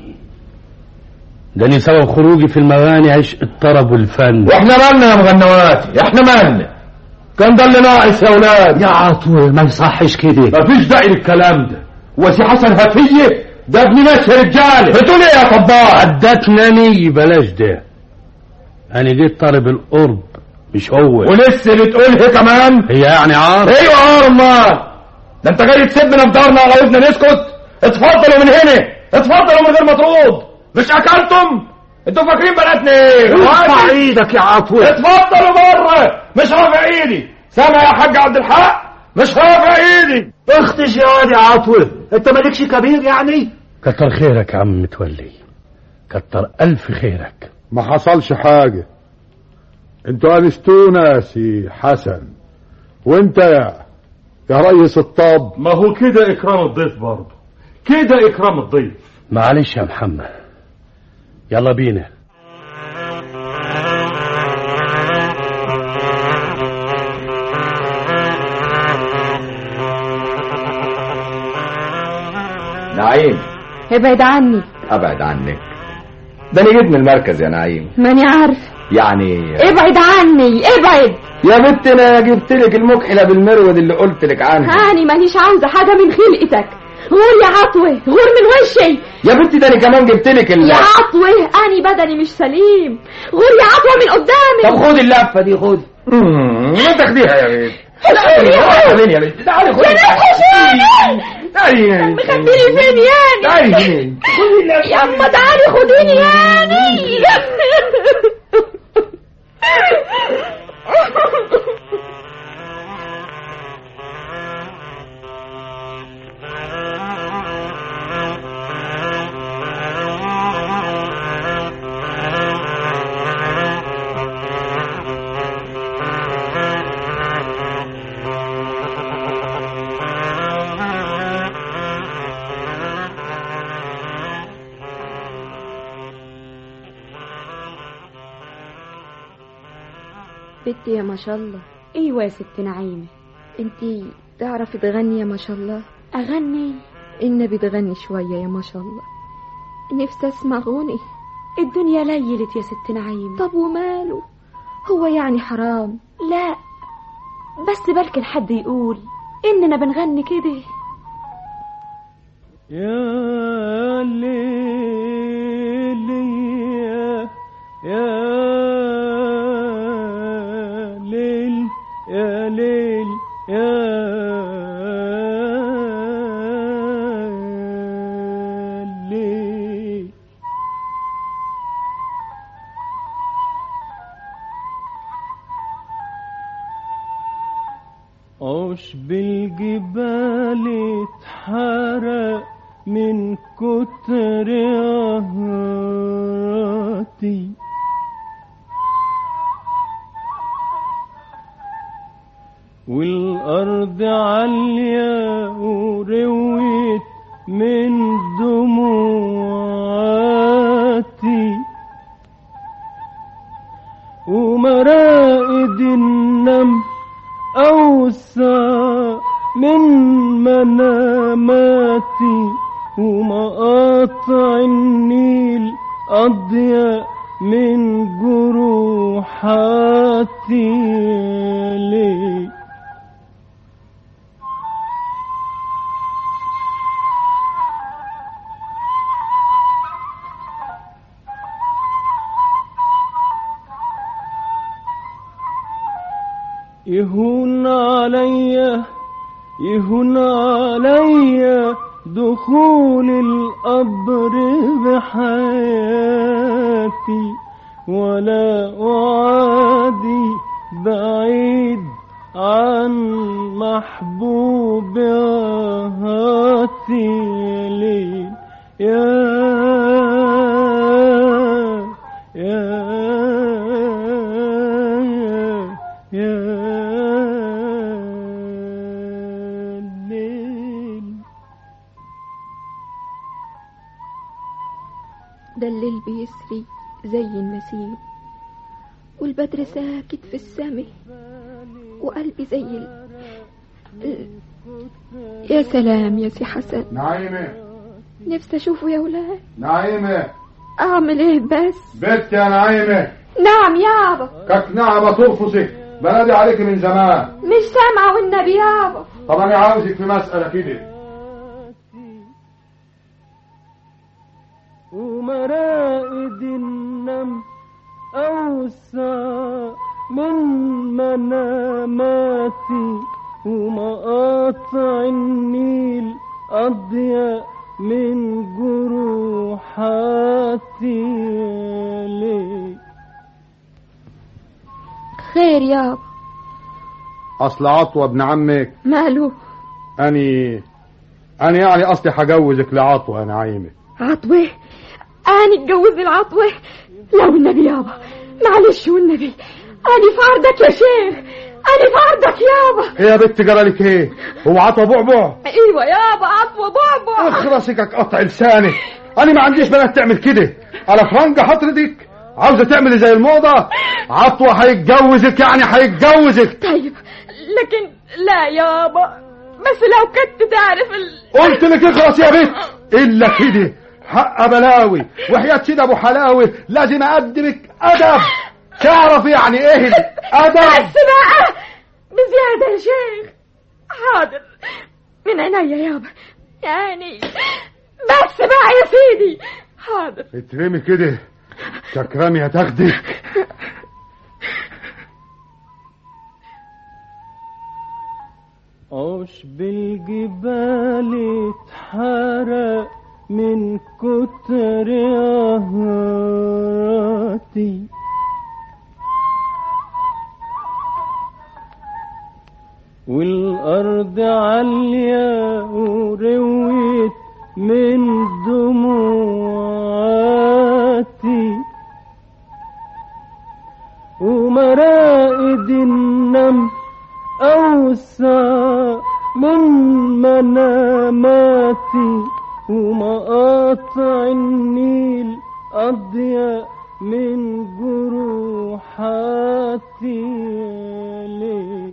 ده أنا سبب خروجي في المغاني عشق الطرب والفن واحنا مالنا يا مغنواتي احنا مالنا كان ده اللي ناقص يا ولاد يا عطوة ما يصحش كده مفيش داعي للكلام ده وسي حسن هفيه ده ابن ناس رجاله بتقول ايه يا طبال عدتنا ني بلاش ده انا جيت طالب القرب مش هو ولسه بتقولها كمان هي يعني عار ايوه عار امال ده انت جاي تسيبنا في دارنا وعاوزنا نسكت اتفضلوا من هنا اتفضلوا من غير ما ترد مش اكلتم انتوا فاكرين بناتنا ايه ارفع ايدك يا عطوة اتفضلوا بره مش رافع ايدي سامع يا حاج عبد الحق مش رافع ايدي اختش يا واد يا عطوة انت مالكش كبير يعني كتر خيرك يا عم متولي كتر ألف خيرك ما حصلش حاجة انتوا انستونا يا سي حسن وانت يا يا ريس الطاب ما هو كده اكرام الضيف برضه كده اكرام الضيف معلش يا محمد يلا بينا نعيم ابعد عني ابعد عنك ده انا جيت من المركز يا نعيم ماني عارف يعني ابعد عني ابعد يا بنت انا جبت لك المكحله بالمرود اللي قلت لك عنها هاني مانيش عاوزة حاجة من خلقتك غور يا عطوة غور من وشي يا بنتي ده انا كمان جبت لك ال... يا عطوة أني بدني مش سليم غور يا عطوة من قدامي طب خد اللفه دي خد ما تاخديها يا بنت تعالي تعالي يا بنت تعالي خدي يا نفس شوية تعالي يا بنت مخبيني فين يعني تعالي هنا يما تعالي خديني يعني بنتي يا ما شاء الله ايوه يا ست نعيمة انتي تعرفي تغني يا ما شاء الله اغني النبي تغني شوية يا ما شاء الله نفسي اسمع غني الدنيا ليلت يا ست نعيمة طب وماله هو يعني حرام لا بس بلكن حد يقول اننا بنغني كده يا ليل يا يا ليل يا ليل يا ليل عشب الجبال اتحرق من كتر قهرتي والأرض عالية ورويت من دموعاتي ومرائد النمل أوسع من مناماتي ومقاطع النيل أضيق من جروحاتي ليه يهون عليا يهون عليا دخول القبر بحياتي ولا أعادي بعيد عن محبوب هاتي لي يا يا يا ليل ده الليل بيسري زي النسيم والبدر ساكت في السماء وقلبي زي ال... ال... يا سلام يا سي حسن نعيمة نفسي اشوفه يا ولاد نعيمة اعمل ايه بس بنت يا نعيمة نعم يابا كك نعمة ترفسك بنادي عليك من زمان مش سامعة والنبي يابا طب انا عاوزك في مسألة كده ومرائد النمل أوسع من مناماتي ومقاطع النيل أضيق من جروحاتي ليه خير يابا اصل عطوة ابن عمك ماله اني انا يعني اصلي حجوزك لعطوة يا نعيمة عطوة أنا اتجوزني العطوة لا والنبي يابا معلش والنبي أنا في عرضك يا شيخ انا في عرضك يابا ايه يا بنت جرالك ايه هو عطوة بعبع ايوه يابا عطوة بعبع اخرسك قطع لسانك انا ما عنديش بنات تعمل كده على فرنجة حضرتك عاوزة تعملي زي الموضة عطوة هيتجوزك يعني هيتجوزك طيب لكن لا يابا بس لو كنت تعرف ال... قلت لك اخرس يا بنت الا كده حق بلاوي وحياة سيد ابو حلاوي لازم اقدمك ادب تعرف يعني ايه الادب بس بقى بزيادة يا شيخ حاضر من عينيا يابا يعني بس بقى يا سيدي حاضر اترمي كده تكرمي هتاخدك عشب الجبال اتحرق من كتر قهرتي والأرض عالية ورويت من دموعاتي ومرائد النم أوسع من مناماتي ومقاطع النيل أضيق من جروحاتي ليه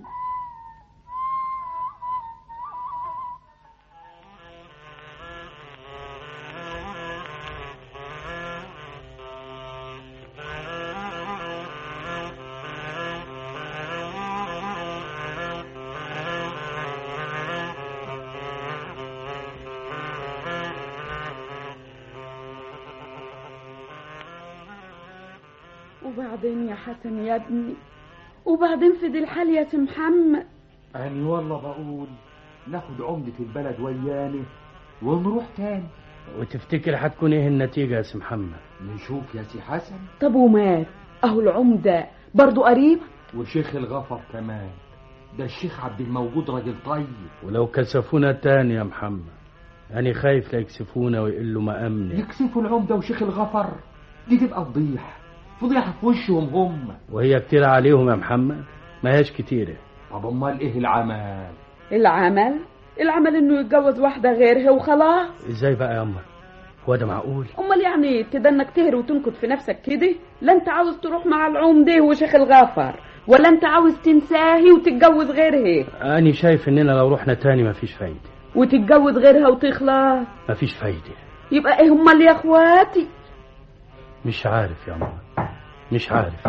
وبعدين يا حسن يا ابني وبعدين في دي الحال يا سي محمد أنا والله بقول ناخد عمدة البلد ويانا ونروح تاني وتفتكر هتكون ايه النتيجة يا سي محمد نشوف يا سي حسن طب ومات اهو العمدة برضو قريب وشيخ الغفر كمان ده الشيخ عبد الموجود راجل طيب ولو كسفونا تاني يا محمد أنا خايف لا يكسفونا ويقلوا مقامنا يكسفوا العمدة وشيخ الغفر دي تبقى فضيحة فضيحة في وشهم هم وهي كتير عليهم يا محمد ما هيش كتيرة طب امال ايه العمل العمل العمل انه يتجوز واحدة غيرها وخلاص ازاي بقى يا أما هو ده معقول امال يعني تدنك تهري وتنكد في نفسك كده لا انت عاوز تروح مع العمدة وشيخ الغفر ولا انت عاوز تنساهي وتتجوز غيرها أنا شايف إننا لو رحنا تاني مفيش فايدة وتتجوز غيرها وتخلص مفيش فايدة يبقى ايه هما اللي يا اخواتي مش عارف يا أما مش عارف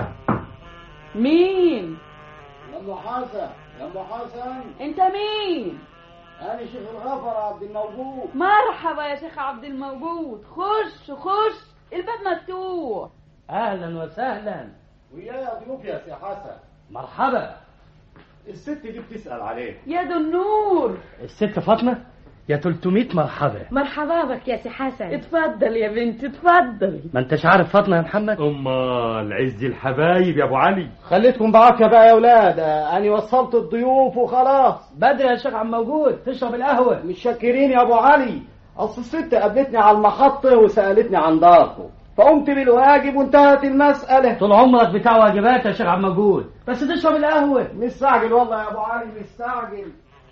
مين يا ام حسن يا ام حسن انت مين انا شيخ الغفر عبد الموجود مرحبا يا شيخ عبد الموجود خش خش الباب مفتوح أهلا وسهلا ويايا ضيوف يا سي حسن مرحبا الست دي بتسأل عليك يا ذو النور الست فاطمة يا 300 مرحبا مرحبا بك يا سي حسن اتفضل يا بنت اتفضل ما انتش عارف فاطمة يا محمد امال عز الحبايب يا ابو علي خليتكم بعافية بقى يا ولاد انا وصلت الضيوف وخلاص بدري يا شيخ عم موجود تشرب القهوة مش شاكرين يا ابو علي اصل الست قابلتني على المحطة وسألتني عن داركم فقمت بالواجب وانتهت المسألة طول عمرك بتاع واجبات يا شيخ عم موجود بس تشرب القهوة مستعجل والله يا ابو علي مستعجل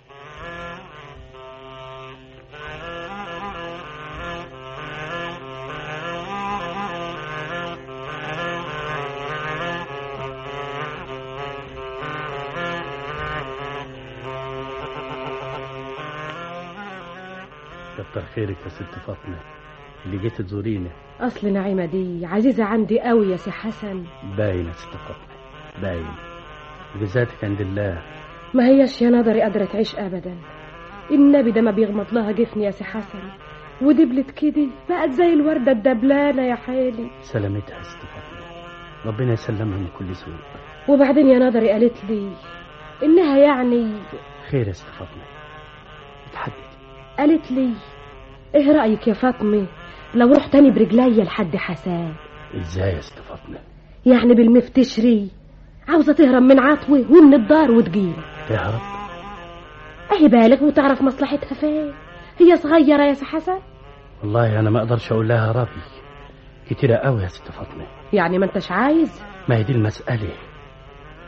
كتر خيرك يا ست فاطمة اللي جيت تزورينا اصل نعيمة دي عزيزة عندي قوي يا سي حسن باين يا ست فاطمة باين جزاتك عند الله ما هيش يا نظري قادرة تعيش ابدا النبي ده ما بيغمض لها جفن يا سي حسن ودبلت كده بقت زي الوردة الدبلانة يا حالي سلامتها يا ست فاطمة ربنا يسلمها من كل سوء وبعدين يا نظري قالت لي انها يعني خير يا ست فاطمة اتحدث قالت لي ايه رأيك يا فاطمة لو رحت تاني برجليا لحد حسان ازاي يا ست فاطمة يعني بالمفتشري عاوزة تهرب من عطوة ومن الدار وتجيلي تهرب اهي بالك وتعرف مصلحتها فين هي صغيرة يا سي حسن والله انا ما اقدرش اقول لها ربي كتيرة قوي يا ست فاطمة يعني ما انتش عايز ما هي دي المسألة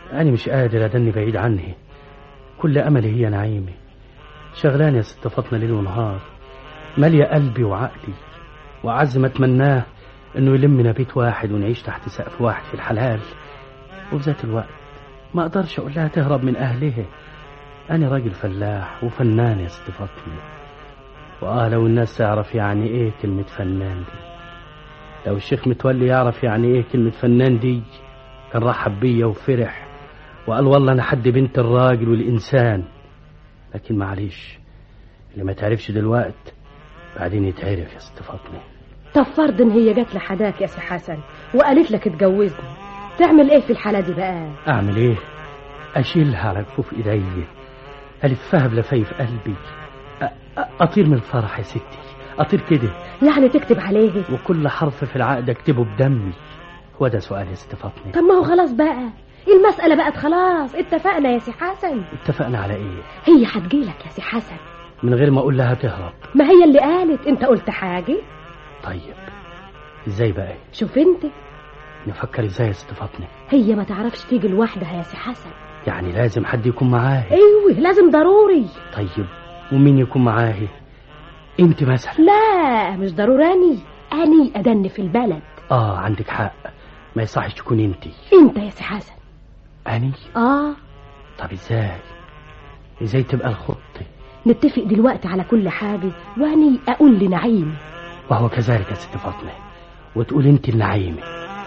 أنا مش قادر أدني بعيد عنه كل أملي هي نعيمي شغلاني يا ست فاطمة ليل ونهار مالية قلبي وعقلي وأعز ما أتمناه إنه يلمنا بيت واحد ونعيش تحت سقف واحد في الحلال وفي ذات الوقت ما أقدرش أقول لها تهرب من أهلها أنا راجل فلاح وفنان يا ست فاطمة وآه لو الناس تعرف يعني إيه كلمة فنان دي لو الشيخ متولي يعرف يعني إيه كلمة فنان دي كان رحب بيا وفرح وقال والله أنا حد بنت الراجل والإنسان لكن معلش اللي ما تعرفش دلوقت بعدين يتعرف يا ست فاطمة طب فرض ان هي جات لحداك يا سي حسن وقالت لك اتجوزني تعمل ايه في الحالة دي بقى أعمل إيه أشيلها على كفوف إيدي ألفها بلفايف قلبي أ- أ- أطير من الفرح يا ستي أطير كده يعني تكتب عليه وكل حرف في العقد أكتبه بدمي هو ده سؤال يا ست فاطمة طب ما هو خلاص بقى المسألة بقت خلاص اتفقنا يا سي حسن اتفقنا على إيه هي هتجيلك يا سي حسن من غير ما أقول لها تهرب ما هي اللي قالت انت قلت حاجة طيب إزاي بقى شوف انت نفكر إزاي يا ست فاطمة هي ما تعرفش تيجي لوحدها يا سي حسن يعني لازم حد يكون معاها ايوه لازم ضروري طيب ومين يكون معاها انت مثلا لا مش ضروراني اني ادن في البلد اه عندك حق ما يصحش تكون انت انت يا سي حسن اني اه طب ازاي ازاي تبقى الخطة نتفق دلوقتي على كل حاجة واني اقول لنعيم وهو كذلك يا ست فاطمة وتقول انت النعيمة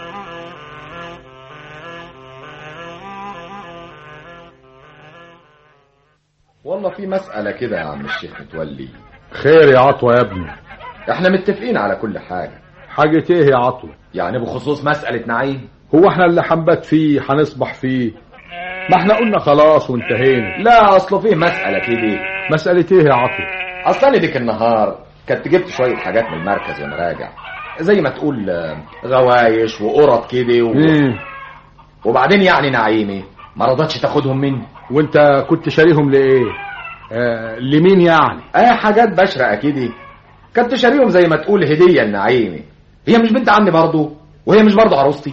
والله في مسألة كده يا عم الشيخ متولي خير يا عطوة يا ابني احنا متفقين على كل حاجة حاجة ايه يا عطوة يعني بخصوص مسألة نعيم هو احنا اللي حنبات فيه هنصبح فيه ما احنا قلنا خلاص وانتهينا لا اصله فيه مسألة كده مسألة ايه يا عطوة اصلا أنا ديك النهار كنت جبت شوية حاجات من المركز وانا راجع زي ما تقول آه، غوايش وقرط كده و... مم. وبعدين يعني نعيمي ما رضتش تاخدهم مني وانت كنت شاريهم لايه آه لمين يعني اي حاجات بشرة اكيد كنت شاريهم زي ما تقول هدية لنعيمي هي مش بنت عمي برضه وهي مش برضه عروستي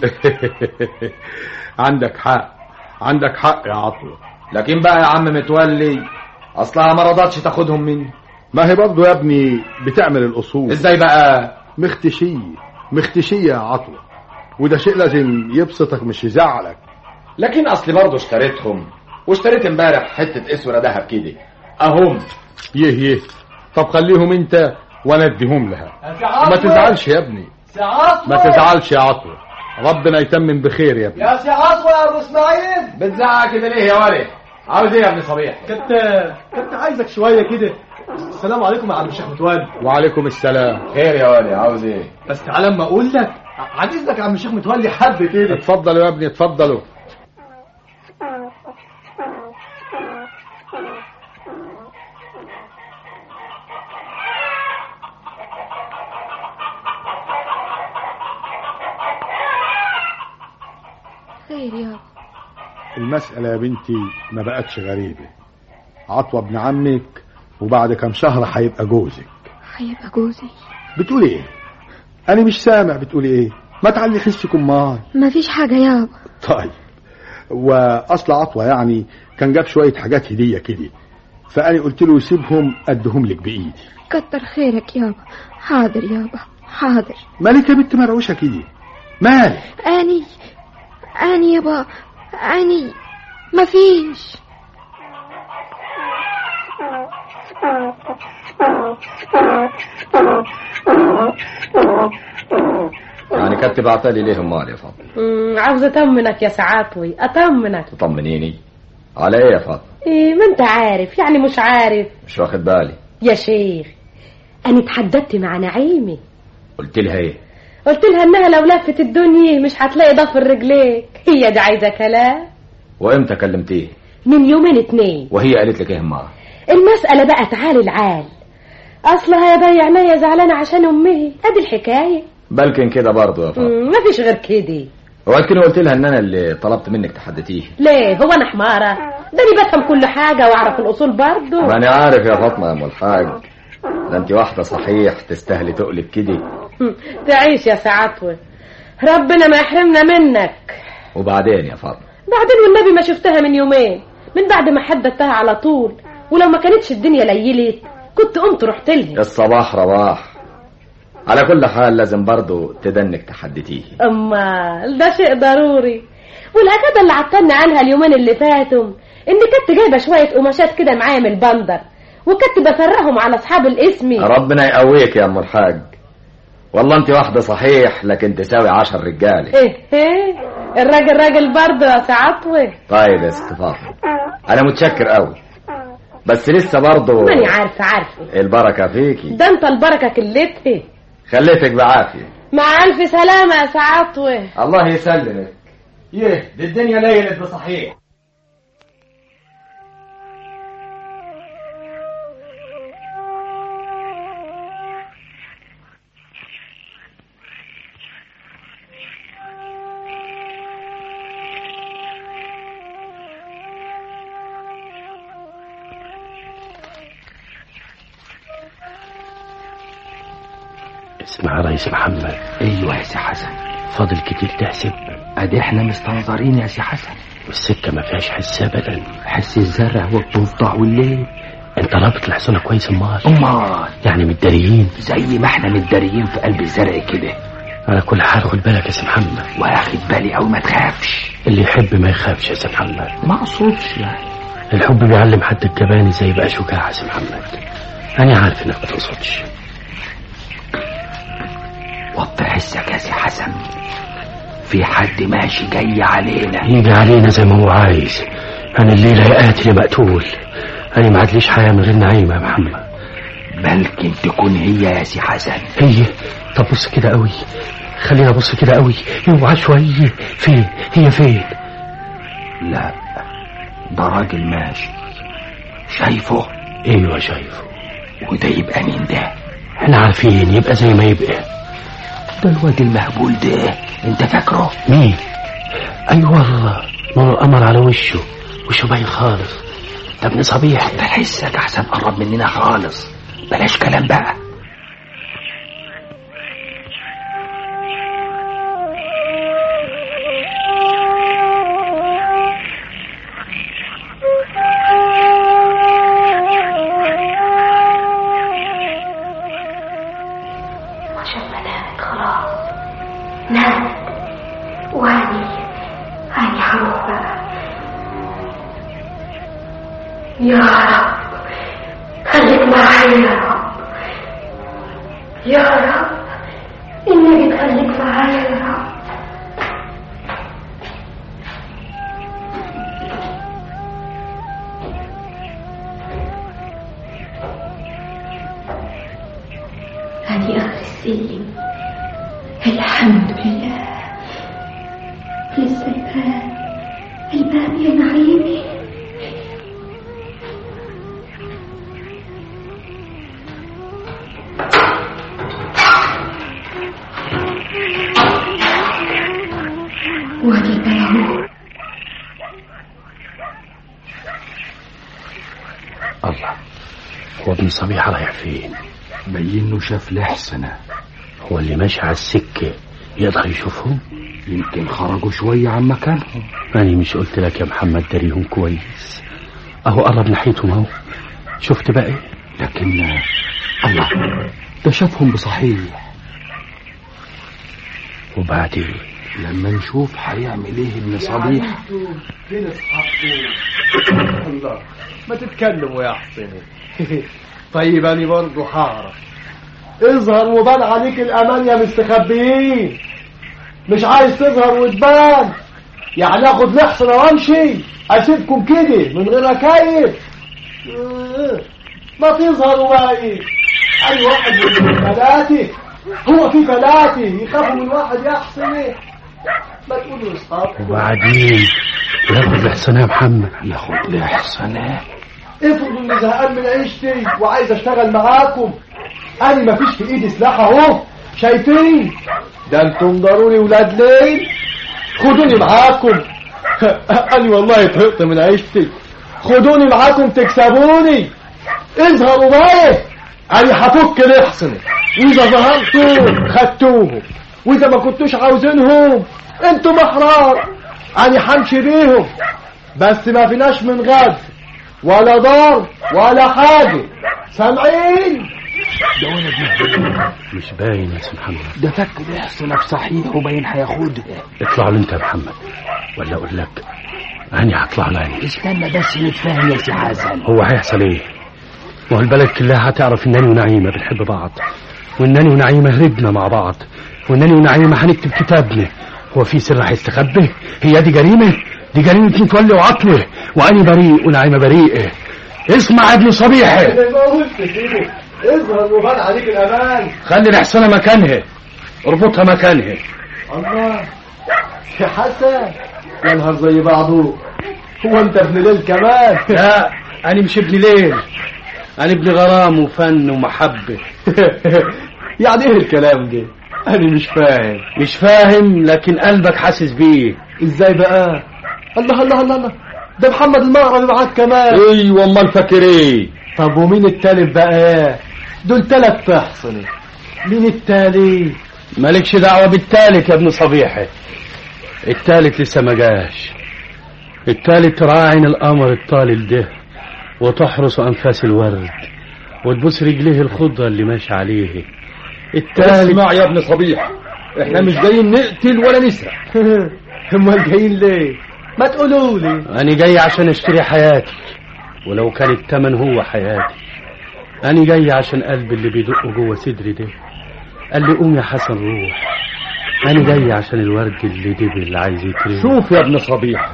عندك حق عندك حق يا عطوة لكن بقى يا عم متولي اصلها ما رضتش تاخدهم مني ما هي برضه يا ابني بتعمل الاصول ازاي بقى مختشية مختشية يا عطوة وده شيء لازم يبسطك مش يزعلك لكن اصلي برضه اشتريتهم واشتريت امبارح حتة اسورة دهب كده اهم يه يه طب خليهم انت وانا اديهم لها ما تزعلش يا ابني سي عطوة ما تزعلش يا عطوة ربنا يتمم بخير يا ابني يا سي عطوة يا ابو اسماعيل بتزعق كده ليه يا ولد عاوز ايه يا ابن صبيح كنت كنت عايزك شوية كده السلام عليكم يا عم الشيخ متولي وعليكم السلام خير يا ولد عاوز ايه بس تعالى اما اقول لك عن اذنك يا عم الشيخ متولي حد كده اتفضلوا يا ابني اتفضلوا خير يابا المسألة يا بنتي ما بقتش غريبة عطوة ابن عمك وبعد كم شهر هيبقى جوزك هيبقى جوزي بتقولي ايه انا مش سامع بتقولي ايه ما تعلي حسك امال مفيش حاجة يابا طيب واصل عطوة يعني كان جاب شوية حاجات هدية كده فانا قلت له يسيبهم ادهم لك بايدي كتر خيرك يابا حاضر يابا حاضر مالك يا بنت مرعوشة كده مالك اني اني يابا اني مفيش يعني كنت بعتلي ليه امال يا فاطمه مم، عاوزة اطمنك يا سعاتوي اطمنك تطمنيني على ايه يا فاطمه ايه ما انت عارف يعني مش عارف مش واخد بالي يا شيخ انا اتحددت مع نعيمي قلت لها ايه قلت لها انها لو لفت الدنيا مش هتلاقي ضفر رجليك هي دي عايزه كلام وامتى كلمتيه من يومين اتنين وهي قالت لك ايه امال المسألة بقى تعالي العال اصلها يا ضيع عينيا زعلانة عشان امها ادي الحكاية بلكن كده برضه يا فاطمه مم، مفيش غير كده وقت قلت لها ان انا اللي طلبت منك تحدتيه ليه هو انا حمارة ده انا بفهم كل حاجة واعرف الاصول برضه ما انا عارف يا فاطمه يا ام الحاج ده انت واحده صحيح تستاهلي تقلب كده تعيش يا سعاتوي ربنا ما يحرمنا منك وبعدين يا فاطمه بعدين والنبي ما شفتها من يومين من بعد ما حددتها على طول ولو ما كانتش الدنيا ليلت كنت قمت رحت لها الصباح رواح على كل حال لازم برضو تدنك تحدتيه امال ده شيء ضروري والاكاده اللي عطلنا عنها اليومين اللي فاتوا ان كنت جايبه شويه قماشات كده معايا من البندر وكنت بفرهم على اصحاب الاسم ربنا يقويك يا ام الحاج والله انت واحده صحيح لكن تساوي عشر رجاله ايه ايه الراجل راجل برضه يا سعطوه طيب يا ست فاطمه انا متشكر قوي بس لسه برضه ماني عارفه عارفه البركه فيكي ده انت البركه كلتها خليتك بعافيه مع الف سلامه يا سعطوه الله يسلمك يه دي الدنيا ليلت بصحيح اسمع يا ريس محمد ايوه يا سي حسن فاضل كتير تحسب ادي احنا مستنظرين يا سي حسن والسكه ما فيهاش حس ابدا حس الزرع والضفدع والليل انت رابط الحصانه كويس امال امال يعني متداريين زي ما احنا متداريين في قلب الزرع كده على كل حال خد بالك يا سي محمد واخد بالي او ما تخافش اللي يحب ما يخافش يا سي محمد ما اقصدش يعني الحب بيعلم حد الجبان ازاي يبقى شجاع يا سي محمد انا عارف انك ما تقصدش وطي حسك يا سي حسن في حد ماشي جاي علينا يجي علينا زي ما هو عايز انا الليله يا قاتل يا مقتول انا ما عادليش حياه من غير نعيمه يا محمد بلكن تكون هي يا سي حسن هي طب بص كده قوي خلينا ابص كده قوي اوعى شويه فين هي فين لا ده راجل ماشي شايفه ايوه شايفه وده يبقى مين ده احنا عارفين يبقى زي ما يبقى ده الواد المهبول ده انت فاكره مين اي والله نور القمر على وشه وشه باين خالص ده ابن صبيح ده حسك احسن قرب مننا خالص بلاش كلام بقى عشان ما نامت خلاص نامت واني اني هروح بقى يا رب خليك معايا يا رب يا رب انك تخليك معايا يا رب أني آخر السلم الحمد لله لسه الباب الباب يا نعيمي وادي الباب الله هو ابن صبيح رايح فين بينه شاف لحسنة هو اللي ماشي على السكة يقدر يشوفهم يمكن خرجوا شوية عن مكانهم أنا مش قلت لك يا محمد داريهم كويس أهو قرب ناحيتهم أهو شفت بقى إيه لكن الله ده شافهم بصحيح وبعدين لما نشوف هيعمل ايه ابن صبيح فين الله ما تتكلموا يا حسين طيب انا برضه هعرف اظهر وبان عليك الامان يا مستخبيين مش عايز تظهر وتبان يعني اخد لحصن وامشي اسيبكم كده من غير ركايب آه، ما تظهروا بقى ايه اي واحد من ثلاثه هو في ثلاثه يخافوا من واحد يا حسين ما تقولوا لاصحابكم وبعدين ياخد الحسنة يا محمد ياخد لحسنة افرضوا اني زهقان من عيشتي وعايز اشتغل معاكم انا مفيش في ايدي سلاح اهو شايفين ده انتم ضروري ولاد ليل خدوني معاكم انا والله طهقت من عيشتي خدوني معاكم تكسبوني اظهروا بقى انا هفك لحصني واذا ظهرتوا خدتوهم واذا ما كنتوش عاوزينهم انتم احرار انا حمشي بيهم بس ما فيناش من غد ولا دار ولا حاجة سامعين ده ولد مش باين يا سي محمد ده فك بيحصلك صحيح وباين هياخدها اطلع له انت يا محمد ولا اقول لك انا هطلع له انا استنى بس نتفاهم يا سي حسن هو هيحصل ايه ما هو البلد كلها هتعرف انني ونعيمه بنحب بعض وانني ونعيمه هربنا مع بعض وانني ونعيمه هنكتب كتابنا هو في سر هيستخبي هي دي جريمه دي جريمه متولي وعطوه وانا بريء ونعيمه بريئه اسمع يا ابن صبيحي ما قلت كده اظهر وبان عليك الامان خلي الحصانه مكانها اربطها مكانها الله يا حسن يا نهار زي بعضه هو انت ابن ليل كمان لا انا مش ابن ليل انا ابن غرام وفن ومحبه يعني ايه الكلام ده انا مش فاهم مش فاهم لكن قلبك حاسس بيه ازاي بقى الله الله الله الله ده محمد المغربي معاك كمان ايوه امال فاكر ايه طب ومين التالت بقى دول تلات تحصن مين التالت مالكش دعوه بالتالت يا ابن صبيحي التالت لسه ما جاش التالت راعن القمر الطالل ده وتحرس انفاس الورد وتبوس رجليه الخضره اللي ماشي عليه التالت اسمع يا ابن صبيح احنا مش جايين نقتل ولا نسرق امال جايين ليه ما تقولوا لي انا جاي عشان اشتري حياتي ولو كان التمن هو حياتي انا جاي عشان قلبي اللي بيدق جوه صدري ده قال لي قوم يا حسن روح انا جاي عشان الورد اللي دبل اللي عايز يترمي شوف يا ابن صبيح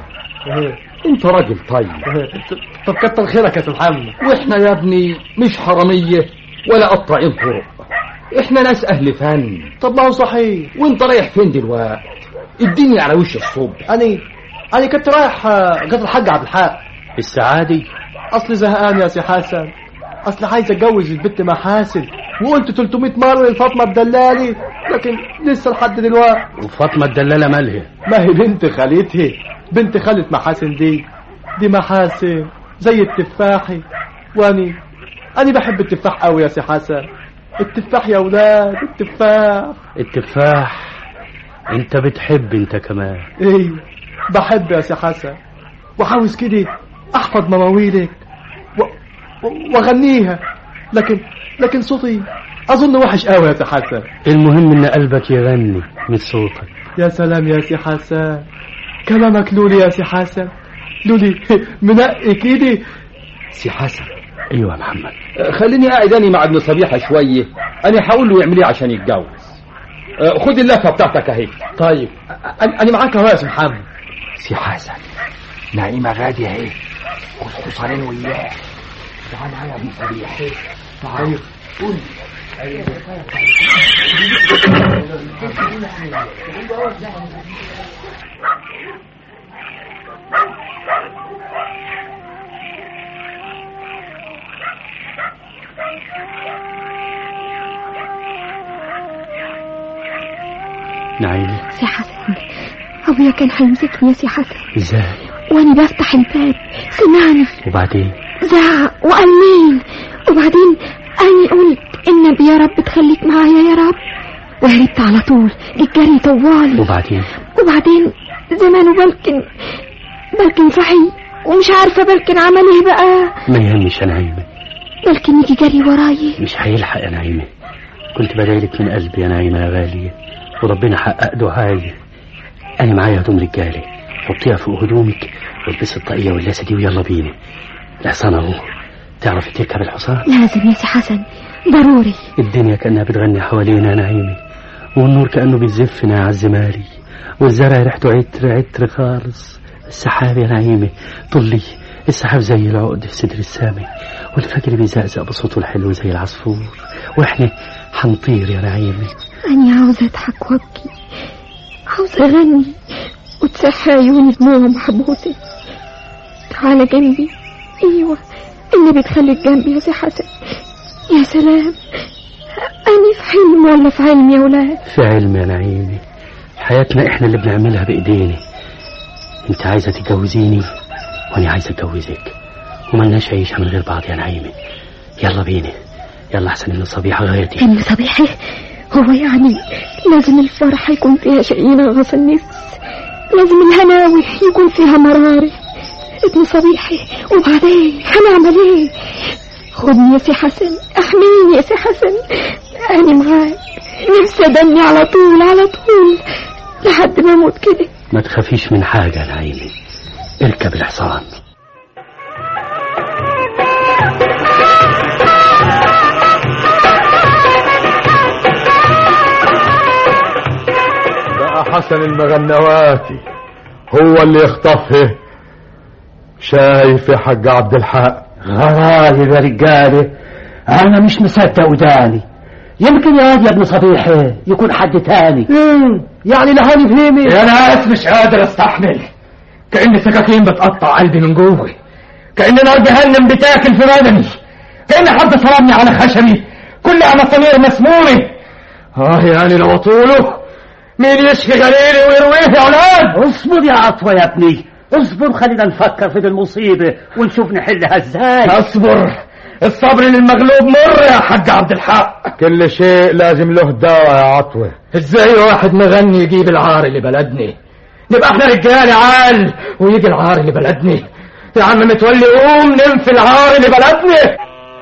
انت راجل طيب طب كتر خيرك يا محمد واحنا يا ابني مش حرامية ولا قطاعين طرق احنا ناس اهل فن طب ما هو صحيح وانت رايح فين دلوقتي الدنيا على وش الصبح انا انا كنت رايح قصر الحاج عبد الحق السعادي اصل زهقان يا سي حسن اصل عايز اتجوز البنت محاسن وقلت 300 مره لفاطمه الدلالي لكن لسه لحد دلوقتي وفاطمه الدلاله مالها ما هي بنت خالتها بنت خالة محاسن دي دي محاسن زي التفاحي واني انا بحب التفاح قوي يا سي حسن التفاح يا ولاد التفاح التفاح انت بتحب انت كمان ايه بحب يا سي حسن وعاوز كده احفظ مواويلك و... و... واغنيها لكن لكن صوتي اظن وحش قوي يا سي حسن المهم ان قلبك يغني من صوتك يا سلام يا سي حسن كلامك لولي يا سي حسن لولي منقي كده سي حسن ايوه يا محمد خليني قاعد اني مع ابن صبيحه شويه انا هقول له يعمل ايه عشان يتجوز أه، خد اللفه بتاعتك اهي طيب انا أنا معاك اهو يا سي محمد سي حسن نعيمة غادية اهي خد حصانين وياه تعال معايا يا ابن صبيح تعال قول نعيمة سي حسن ابويا كان هيمسكني يا سي حسن ازاي وانا بفتح الباب سمعني وبعدين زعق وقال مين وبعدين أنا قلت النبي يا رب تخليك معايا يا رب وهربت على طول الجري طوالي وبعدين وبعدين زمانه بلكن بلكن صحي ومش عارفة بلكن عمل ايه بقى ما يهمش يا نعيمة بلكن يجي جري وراي مش هيلحق يا نعيمة كنت بدايلك من قلبي يا نعيمة يا غالية وربنا حقق دعائي أنا معايا هدوم رجالي حطيها فوق هدومك والبسي الطاقية واللاسة دي ويلا بينا الحصان اهو تعرفي تركب الحصان لازم يا سي حسن ضروري الدنيا كأنها بتغني حوالينا يا نعيمة والنور كأنه بيزفنا يا عز مالي والزرع ريحته عطر عطر خالص السحاب يا نعيمة طلي السحاب زي العقد في صدر السامي والفجر بيزقزق بصوته الحلو زي العصفور واحنا حنطير يا نعيمة أنا عاوزة أضحك وأبكي عاوزة أغني وتسح عيوني دموع محبوسة تعالى جنبي أيوة اللي بتخليك جنبي يا سي حسن يا سلام أنا في حلم ولا في علم يا ولاد في علم يا نعيمة حياتنا احنا اللي بنعملها بايدينا انت عايزة تتجوزيني وانا عايز اتجوزك وملناش عيشة من غير بعض يا نعيمة يلا بينا يلا احسن من الصبيحة غادي ابن صبيحي هو يعني لازم الفرح يكون فيها شقينا غص النفس لازم الهناوي يكون فيها مرارة ابن صبيحي وبعدين هنعمل ايه خدني يا سي حسن احميني يا سي حسن انا معاك نفسي ادني على طول على طول لحد ما اموت كده ما تخافيش من حاجة يا نعيمي اركب الحصان بقى حسن المغنواتي هو اللي يخطفه شايف يا حاج عبد الحق غرايب يا رجالة أنا مش مصدق وداني يمكن يا واد يا ابن صبيحي يكون حد تاني يعني لهاني فهمي يا ناس مش قادر استحمل كأن سكاكين بتقطع قلبي من جوه كأن نار جهنم بتاكل في بدني كأن حد صرمني على خشبي كلها مسامير مسمومة اه يعني لو اطوله مين يشفي غليلي ويرويه يا ولاد اصبر يا عطوة يا ابني اصبر خلينا نفكر في دي المصيبة ونشوف نحلها ازاي اصبر الصبر للمغلوب مر يا حاج عبد الحق كل شيء لازم له دواء يا عطوة ازاي واحد مغني يجيب العار اللي بلدني نبقى احنا رجال عال ويجي العار اللي بلدني يا عم متولي قوم ننفي العار اللي بلدني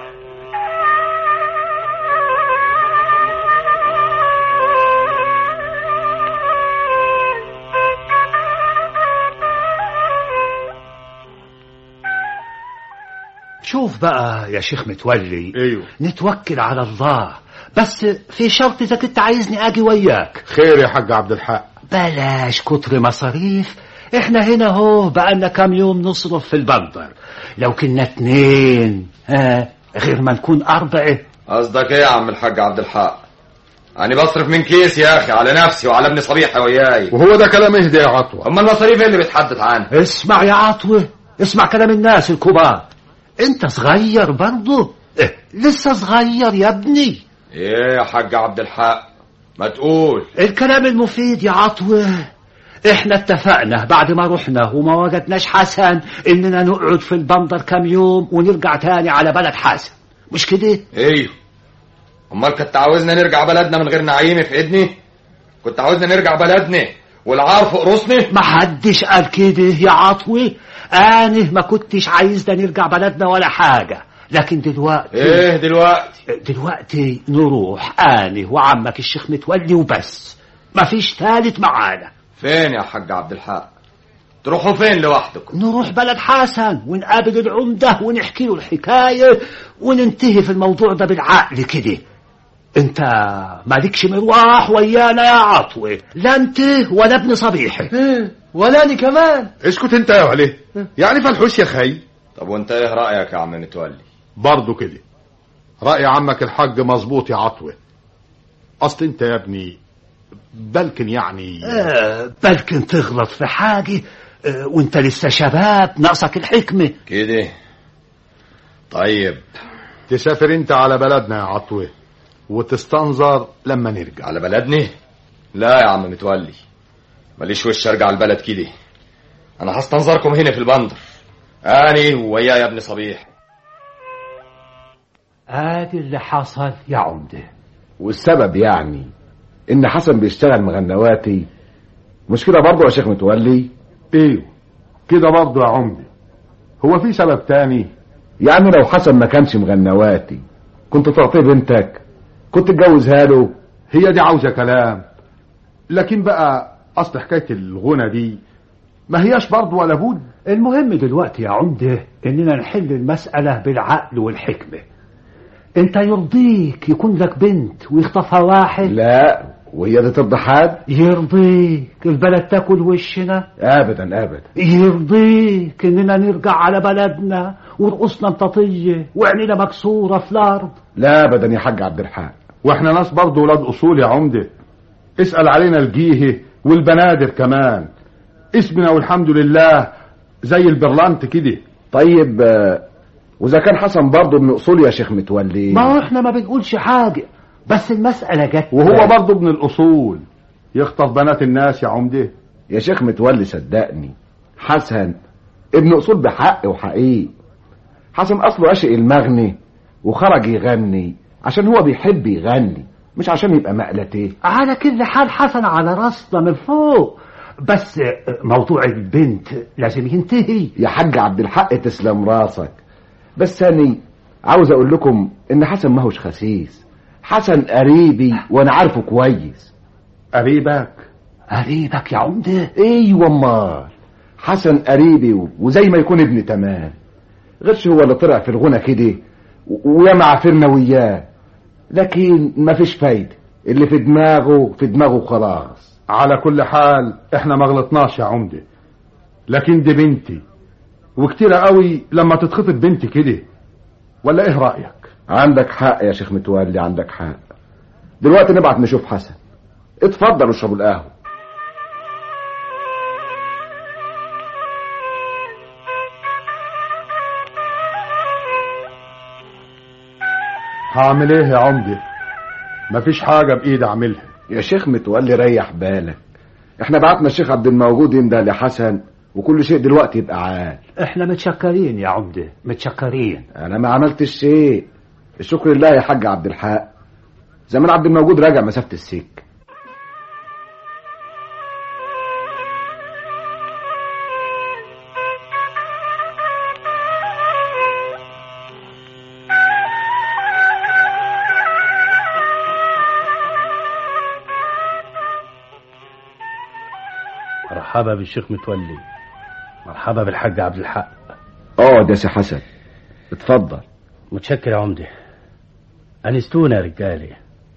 شوف بقى يا شيخ متولي ايوه نتوكل على الله بس في شرط اذا كنت عايزني اجي وياك خير يا حاج عبد الحق بلاش كتر مصاريف احنا هنا اهو بقالنا كام يوم نصرف في البندر لو كنا اتنين ها غير ما نكون اربعه قصدك ايه يا عم الحاج عبد الحق انا بصرف من كيس يا اخي على نفسي وعلى ابن صبيحه وياي وهو ده كلام اهدى يا عطوة اما المصاريف إيه اللي بتحدث عنها اسمع يا عطوة اسمع كلام الناس الكبار انت صغير برضه إيه لسه صغير يا ابني ايه يا حاج عبد الحق ما تقول الكلام المفيد يا عطوة احنا اتفقنا بعد ما رحنا وما وجدناش حسن اننا نقعد في البندر كام يوم ونرجع تاني على بلد حسن مش كده ايوه امال كنت عاوزنا نرجع بلدنا من غير نعيمه في ايدني كنت عاوزنا نرجع بلدنا والعار فوق راسنا ما حدش قال كده يا عطوة انا ما كنتش عايزنا نرجع بلدنا ولا حاجة لكن دلوقتي ايه دلوقتي دلوقتي نروح انا وعمك الشيخ متولي وبس مفيش تالت معانا فين يا حاج عبد الحق تروحوا فين لوحدكم نروح بلد حسن ونقابل العمدة ونحكي له الحكاية وننتهي في الموضوع ده بالعقل كده انت مالكش مروح ويانا يا عطوة لا انت ولا ابن صبيحي ولا أنا كمان اسكت انت يا علي يعني فالحوش يا خي طب وانت ايه رايك يا عم متولي برضه كده رأي عمك الحاج مظبوط يا عطوة أصل أنت يا ابني بلكن يعني آه بلكن تغلط في حاجة آه وانت لسه شباب ناقصك الحكمة كده طيب تسافر أنت على بلدنا يا عطوة وتستنظر لما نرجع على بلدني لا يا عم متولي ماليش وش ارجع البلد كده انا هستنظركم هنا في البندر اني وياي ابن صبيح ادي اللي حصل يا عمده والسبب يعني ان حسن بيشتغل مغنواتي مش كده برضه يا شيخ متولي ايوه كده برضه يا عمدة هو في سبب تاني يعني لو حسن ما كانش مغنواتي كنت تعطيه بنتك كنت تجوزها له هي دي عاوزة كلام لكن بقى أصل حكاية الغنى دي ما هياش برضه ولا بد المهم دلوقتي يا عمده اننا نحل المسألة بالعقل والحكمة انت يرضيك يكون لك بنت ويخطفها واحد لا وهي دي ترضى حد يرضيك البلد تاكل وشنا ابدا ابدا يرضيك اننا نرجع على بلدنا ورؤوسنا مطاطية وعينينا مكسورة في الارض لا ابدا يا حاج عبد الحق واحنا ناس برضه ولاد اصول يا عمدة اسأل علينا الجيهة والبنادر كمان اسمنا والحمد لله زي البرلانت كده طيب آه، واذا كان حسن برضه من اصول يا شيخ متولي ما هو احنا ما بنقولش حاجة بس المسألة جت وهو برضه ابن الاصول يخطف بنات الناس يا عمدة يا شيخ متولي صدقني حسن ابن اصول بحق وحقيقي حسن اصله عشق المغني وخرج يغني عشان هو بيحب يغني مش عشان يبقى مقلتيه على كل حال حسن على راسنا من فوق بس موضوع البنت لازم ينتهي يا حاج عبد الحق تسلم راسك بس أنا عاوز أقول لكم إن حسن ماهوش خسيس حسن قريبي وأنا عارفه كويس قريبك قريبك يا عمدة ايوه امال حسن قريبي و- وزي ما يكون ابن تمام غيرش هو اللي طلع في الغنى كده و- وياما عافرنا وياه لكن مفيش فايدة اللي في دماغه في دماغه خلاص على كل حال احنا ما غلطناش يا عمدة لكن دي بنتي وكتيرة قوي لما تتخطب بنتي كده ولا ايه رأيك عندك حق يا شيخ متولي عندك حق دلوقتي نبعت نشوف حسن اتفضلوا اشربوا القهوة هعمل ايه يا عمدة مفيش حاجة بايدي اعملها يا شيخ متولي ريح بالك احنا بعتنا الشيخ عبد الموجود ينده لحسن وكل شيء دلوقتي يبقى عال احنا متشكرين يا عمدة متشكرين انا ما عملتش شيء الشكر لله يا حاج عبد الحق زمان عبد الموجود راجع مسافة السك مرحبا بالشيخ متولي مرحبا بالحاج عبد الحق اقعد يا سي حسن اتفضل متشكر يا عمدة أنستونا يا رجالي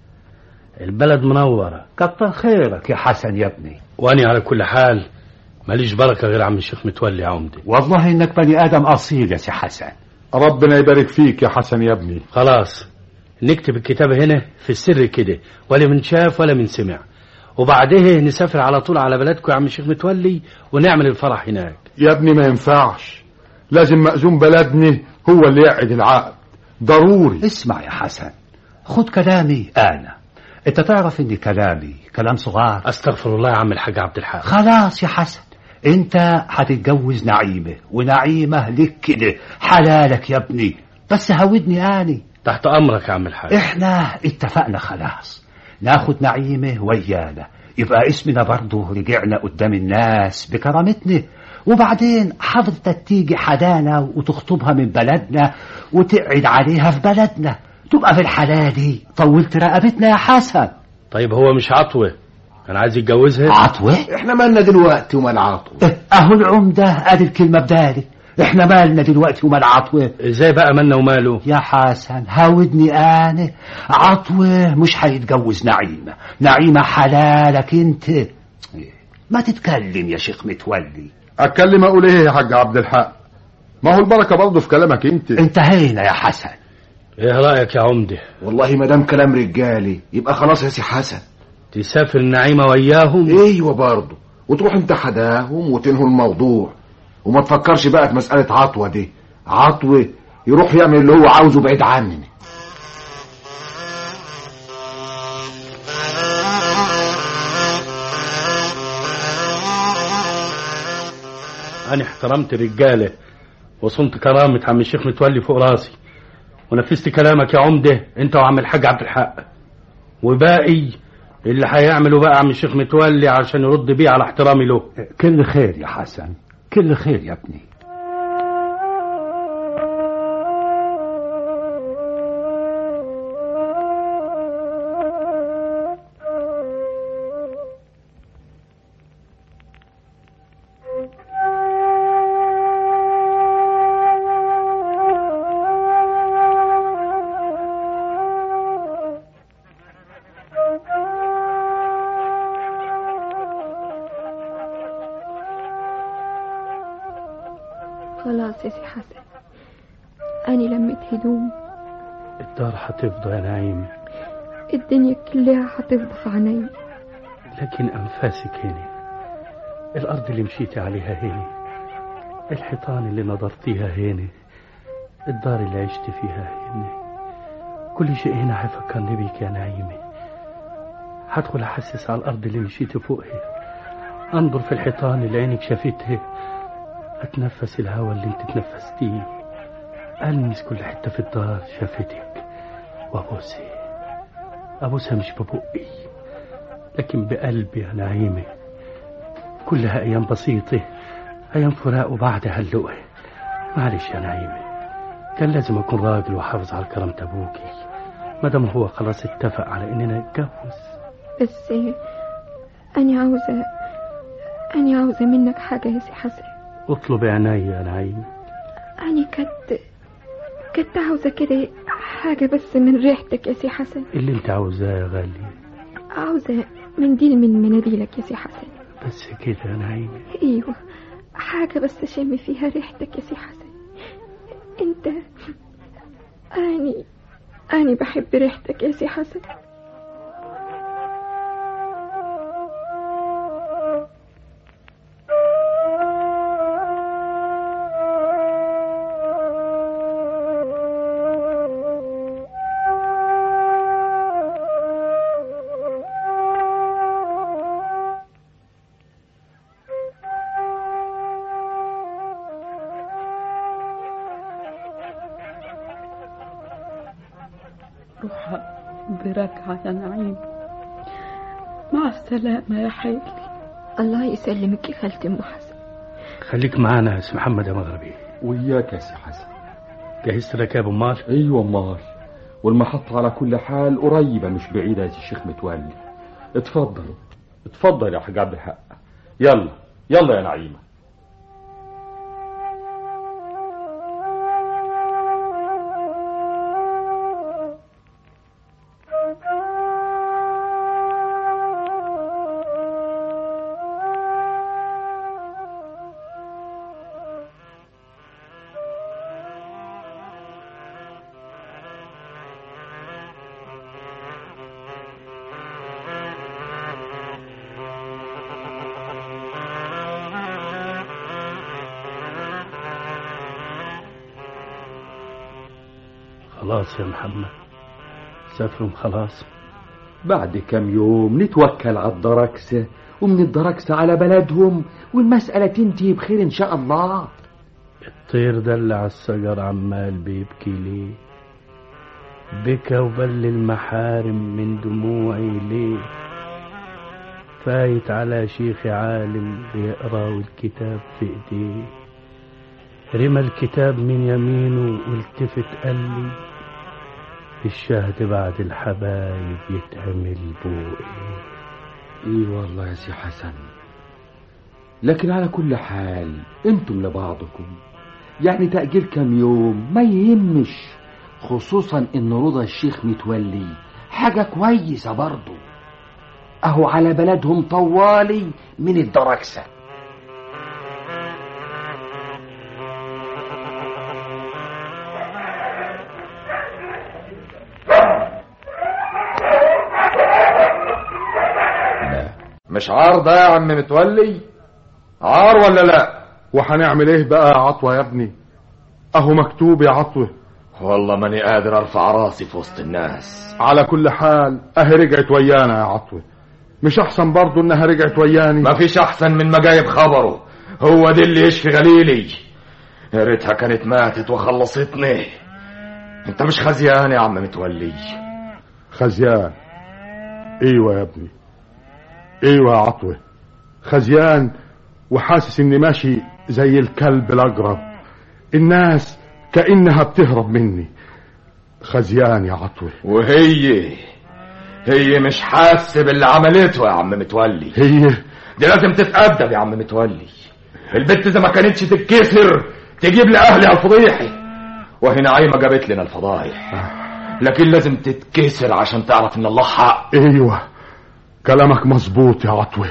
البلد منورة كتر خيرك يا حسن يا ابني وأنا على كل حال ماليش بركة غير عم الشيخ متولي يا عمدة والله انك بني ادم اصيل يا سي حسن ربنا يبارك فيك يا حسن يا ابني خلاص نكتب الكتاب هنا في السر كده ولا من شاف ولا من سمع وبعدها نسافر على طول على بلدكم يا عم الشيخ متولي ونعمل الفرح هناك يا ابني ما ينفعش لازم مأذون بلدنا هو اللي يعقد العقد ضروري اسمع يا حسن خد كلامي انا انت تعرف ان كلامي كلام صغار استغفر الله يا عم الحاج عبد الحق خلاص يا حسن انت هتتجوز نعيمة ونعيمة لك كده حلالك يا ابني بس هودني اني تحت امرك يا عم الحاج احنا اتفقنا خلاص ناخد نعيمة ويانا يبقى اسمنا برضه رجعنا قدام الناس بكرامتنا وبعدين حضرتك تيجي حدانا وتخطبها من بلدنا وتقعد عليها في بلدنا تبقى في الحالة دي طولت رقبتنا يا حسن طيب هو مش عطوة كان عايز يتجوزها عطوة احنا مالنا دلوقتي ومال عطوة اهو العمدة ادي الكلمة بدالي احنا مالنا دلوقتي ومال عطوة ازاي بقى مالنا وماله يا حسن هاودني انا عطوة مش هيتجوز نعيمة نعيمة حلالك انت ما تتكلم يا شيخ متولي اتكلم اقول ايه يا حاج عبد الحق ما هو البركة برضه في كلامك انت انتهينا يا حسن ايه رأيك يا عمدة والله ما دام كلام رجالي يبقى خلاص يا سي حسن تسافر النعيمة وياهم ايوه برضه وتروح انت حداهم وتنهوا الموضوع وما تفكرش بقى في مسألة عطوة دي عطوة يروح يعمل اللي هو عاوزه بعيد عني انا احترمت الرجالة وصنت كرامة عم الشيخ متولي فوق راسي ونفذت كلامك يا عمدة انت وعم الحاج عبد الحق وباقي اللي هيعمله بقى عم الشيخ متولي عشان يرد بيه على احترامي له كل خير يا حسن كل خير يا ابني خلاص يا سي حسن أنا لميت هدوم الدار هتفضى يا نعيمة الدنيا كلها هتفضى في عيني لكن أنفاسك هنا الأرض اللي مشيتي عليها هنا الحيطان اللي نظرتيها هنا الدار اللي عشت فيها هنا كل شيء هنا هيفكرني بيك يا نعيمة هدخل أحسس على الأرض اللي مشيت فوقها أنظر في الحيطان اللي عينك شافتها أتنفس الهواء اللي انت تنفستيه ألمس كل حتة في الدار شافتك وأبوسها أبوسها مش ببقي لكن بقلبي يا نعيمة كلها أيام بسيطة أيام فراق وبعدها اللقى معلش يا نعيمة كان لازم أكون راجل وحافظ على كرامة أبوكي ما دام هو خلاص اتفق على إننا نتجوز بس أنا عاوزة أنا عاوزة منك حاجة يا سي حسن اطلب عيني يا نعيمة أنا كنت كنت عاوزة كده حاجة بس من ريحتك يا سي حسن اللي انت عاوزاه يا غالي عاوزة منديل من مناديلك يا سي حسن بس كده يا نعيمة ايوه حاجة بس اشم فيها ريحتك يا سي حسن انت اني اني بحب ريحتك يا سي حسن روح بركعة يا نعيم مع السلامة يا حيلي الله يسلمك يا خالتي ام حسن خليك معانا يا سي محمد يا مغربي وياك يا سي حسن جهزت ركاب امال ايوه امال والمحطة على كل حال قريبة مش بعيدة يا سي الشيخ متولي اتفضل اتفضل يا حاج عبد الحق يلا يلا يا نعيمة خلاص يا محمد سافروا خلاص بعد كم يوم نتوكل على الدركسة ومن الدركسة على بلدهم والمسألة تنتهي بخير إن شاء الله الطير دل على الشجر عمال بيبكي ليه بكى وبل المحارم من دموعي ليه فايت على شيخ عالم بيقرا والكتاب في ايديه رمى الكتاب من يمينه والتفت قال لي الشهد بعد الحبايب يتعمل بوقي اي والله يا سي حسن لكن على كل حال انتم لبعضكم يعني تأجيل كم يوم ما يهمش خصوصا ان رضا الشيخ متولي حاجة كويسة برضه اهو على بلدهم طوالي من الدركسة مش عار ده يا عم متولي عار ولا لا وهنعمل ايه بقى يا عطوة يا ابني اهو مكتوب يا عطوة والله ماني قادر ارفع راسي في وسط الناس على كل حال اهي رجعت ويانا يا عطوة مش احسن برضو انها رجعت وياني ما فيش احسن من ما جايب خبره هو دي اللي يشفي غليلي يا ريتها كانت ماتت وخلصتني انت مش خزيان يا عم متولي خزيان ايوه يا ابني ايوه يا عطوة خزيان وحاسس اني ماشي زي الكلب الاقرب الناس كانها بتهرب مني خزيان يا عطوة وهي هي مش حاسه باللي عملته يا عم متولي هي دي لازم تتأدب يا عم متولي البت اذا ما كانتش تتكسر تجيب لاهلها الفضيحه وهي نعيمه جابت لنا الفضايح لكن لازم تتكسر عشان تعرف ان الله حق ايوه كلامك مظبوط يا عطوة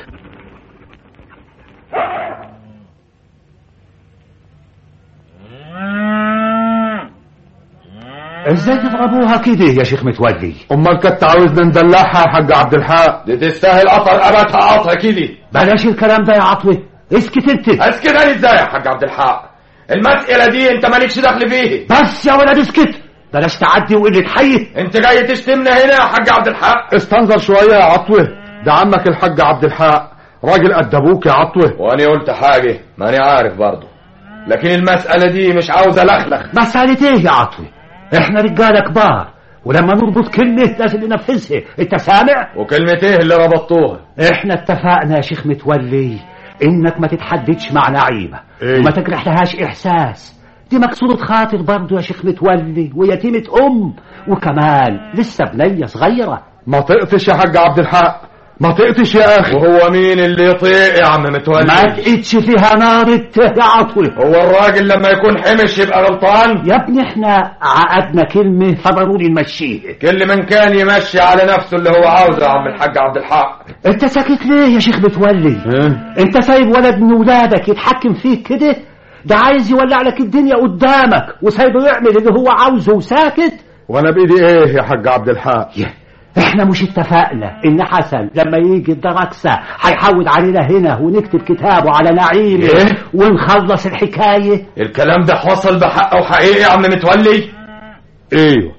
ازاي تضربوها كده يا شيخ متولي امال كنت عاوزنا ندلعها يا حاج عبد الحق دي تستاهل قطر ابتها قطر كده بلاش الكلام ده يا عطوة اسكت انت اسكت انا ازاي يا حاج عبد الحق المسألة دي انت مالكش دخل فيه بس يا ولد اسكت بلاش تعدي وقلة حي انت جاي تشتمنا هنا يا حاج عبد الحق استنظر شوية يا عطوة ده عمك الحاج عبد الحق راجل قد ابوك يا عطوة وانا قلت حاجة ماني عارف برضه لكن المسألة دي مش عاوزة لخلخ مسألة ايه يا عطوة احنا رجالة كبار ولما نربط كلمة لازم ننفذها انت سامع وكلمة ايه اللي ربطوها احنا اتفقنا يا شيخ متولي انك ما تتحددش مع نعيمة إيه؟ وما تجرح لهاش احساس دي مكسورة خاطر برضه يا شيخ متولي ويتيمة ام وكمان لسه بنية صغيرة ما طقتش يا حاج عبد الحق ما طقتش يا اخي وهو مين اللي يطيق يا عم متولي ما تقيتش فيها نار يا عطوة هو الراجل لما يكون حمش يبقى غلطان يا ابني احنا عقدنا كلمة فضروري نمشيها كل من كان يمشي على نفسه اللي هو عاوزه يا عم الحاج عبد الحق انت ساكت ليه يا شيخ متولي انت سايب ولد من ولادك يتحكم فيك كده ده عايز يولع لك الدنيا قدامك وسايبه يعمل اللي هو عاوزه وساكت وانا بايدي ايه يا حاج عبد الحق احنا مش اتفقنا ان حسن لما يجي الدركسة هيحود علينا هنا ونكتب كتابه على نعيم إيه؟ ونخلص الحكاية الكلام ده حصل بحق وحقيقي يا عم متولي ايوه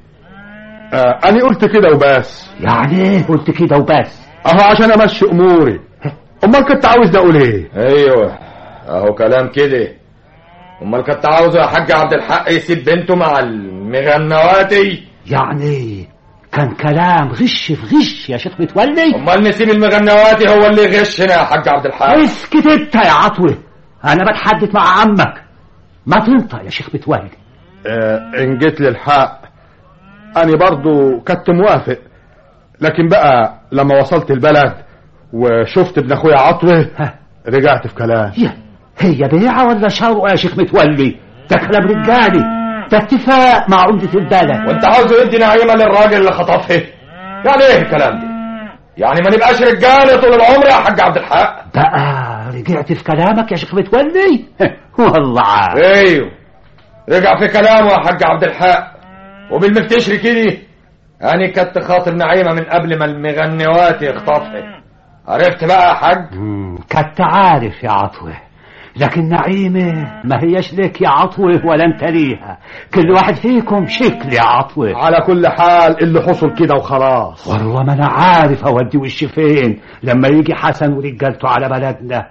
آه انا قلت كده وبس يعني ايه قلت كده وبس اهو عشان امشي اموري امال كنت عاوز اقول ايه ايوه اهو كلام كده امال كنت عاوزه يا حاج عبد الحق يسيب بنته مع المغنواتي يعني كان كلام غش في غش يا شيخ متولي امال نسيب المغنواتي هو اللي غشنا يا حاج عبد الحق اسكت انت يا عطوة انا بتحدث مع عمك ما تنطق يا شيخ متولي آه ان جيت للحق انا برضو كنت موافق لكن بقى لما وصلت البلد وشفت ابن اخويا عطوه رجعت في كلام هي بيعة ولا شرع يا شيخ متولي ده كلام رجالي ده اتفاق مع عمدة البلد وانت عاوزه يدي نعيمه للراجل اللي خطفها يعني ايه الكلام ده يعني ما نبقاش رجاله طول العمر يا حاج عبد الحق بقى رجعت في كلامك يا شيخ متولي والله عارف ايوه رجع في كلامه يا حاج عبد الحق وبالمفتشر كده انا كنت خاطر نعيمه من قبل ما المغنوات يخطفها عرفت بقى يا حاج كنت عارف يا عطوة لكن نعيمة ما هيش لك يا عطوة ولا انت ليها كل واحد فيكم شكل يا عطوة على كل حال اللي حصل كده وخلاص والله ما انا عارف اودي وشي فين لما يجي حسن ورجالته على بلدنا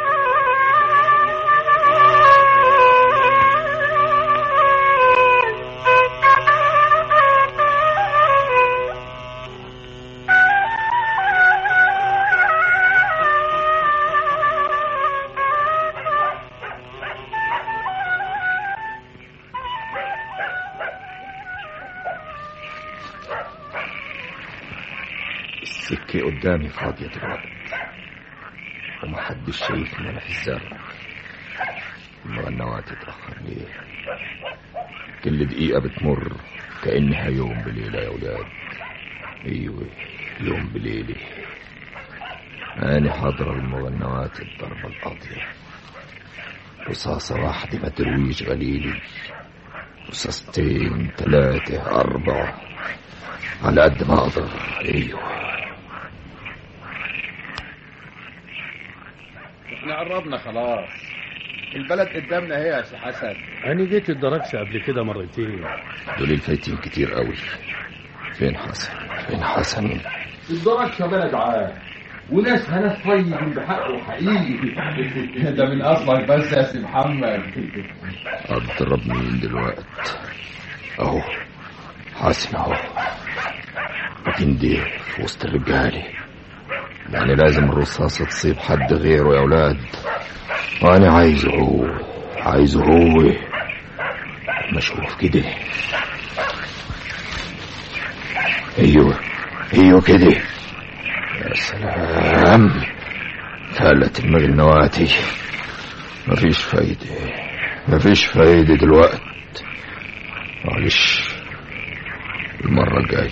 السكة قدامي فاضية دلوقتي ومحدش شايفني انا في الزرع المغنوات تتأخر ليه كل دقيقة بتمر كأنها يوم بليلة يا ولاد ايوه يوم بليلة أنا حاضرة المغنوات الضربة القاضية رصاصة واحدة ما ترويش غليلي رصاصتين ثلاثة أربعة على قد ما أقدر أيوه احنا قربنا خلاص البلد قدامنا اهي يا سي حسن أنا جيت الدركسة قبل كده مرتين دول الفايتين كتير قوي فين حسن فين حسن الدركسة بلد عام وناسها ناس طيب بحقه حقيقي ده من اصلك بس يا سي محمد اضرب مين دلوقت اهو حسن اهو لكن دي في وسط الرجالي يعني لازم الرصاصة تصيب حد غيره يا اولاد وانا عايزه هو عايزه هو مشوف كده ايوه ايوه كده يا سلام فلت المغنواتي مفيش فايدة مفيش فايدة دلوقت معلش المرة الجاية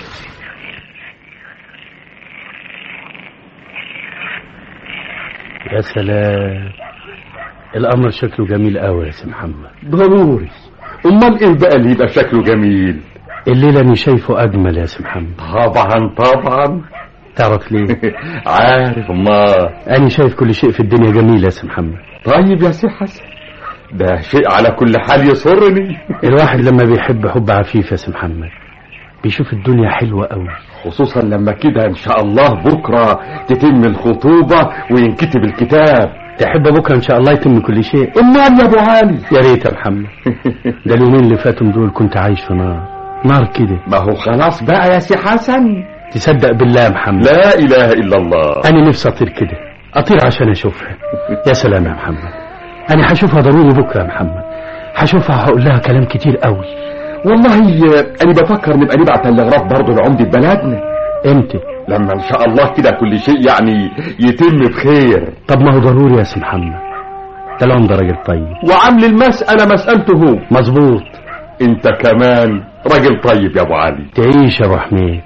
يا سلام الأمر شكله جميل قوي يا سي محمد ضروري امال ايه بقى اللي يبقى شكله جميل الليلة أنا شايفه أجمل يا سي محمد طبعا طبعا تعرف ليه؟ عارف امال أنا شايف كل شيء في الدنيا جميل يا سي محمد طيب يا سي حسن ده شيء على كل حال يسرني الواحد لما بيحب حب عفيف يا سي محمد بيشوف الدنيا حلوة قوي خصوصا لما كده ان شاء الله بكرة تتم الخطوبة وينكتب الكتاب تحب بكرة إن شاء الله يتم كل شيء امال يا ابو علي يا ريت يا محمد ده اليومين اللي فاتوا دول كنت عايش في نار نار كده ما هو خلاص بقى يا سي حسن تصدق بالله يا محمد لا اله الا الله أنا نفسي أطير كده اطير عشان اشوفها يا سلام يا محمد انا هشوفها ضروري بكره يا محمد هشوفها هقول لها كلام كتير قوي والله انا بفكر نبقى نبعت تلغراف برضه لعمدة بلدنا امتى لما ان شاء الله كده كل شيء يعني يتم بخير طب ما هو ضروري يا سي محمد ده العمده راجل طيب وعامل المسألة مسألته هو مظبوط انت كمان راجل طيب يا ابو علي تعيش يا ابو حميد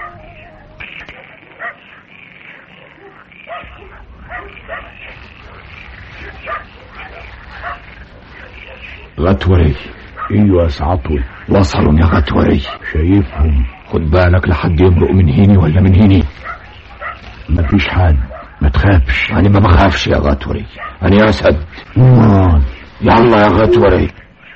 غتوري ايوه يا سعطوي وصلوا يا غتوري شايفهم خد بالك لحد يبرق من هيني ولا من هيني مفيش حد ما تخافش انا ما بخافش يا غتوري انا اسد امال يلا يا غتوري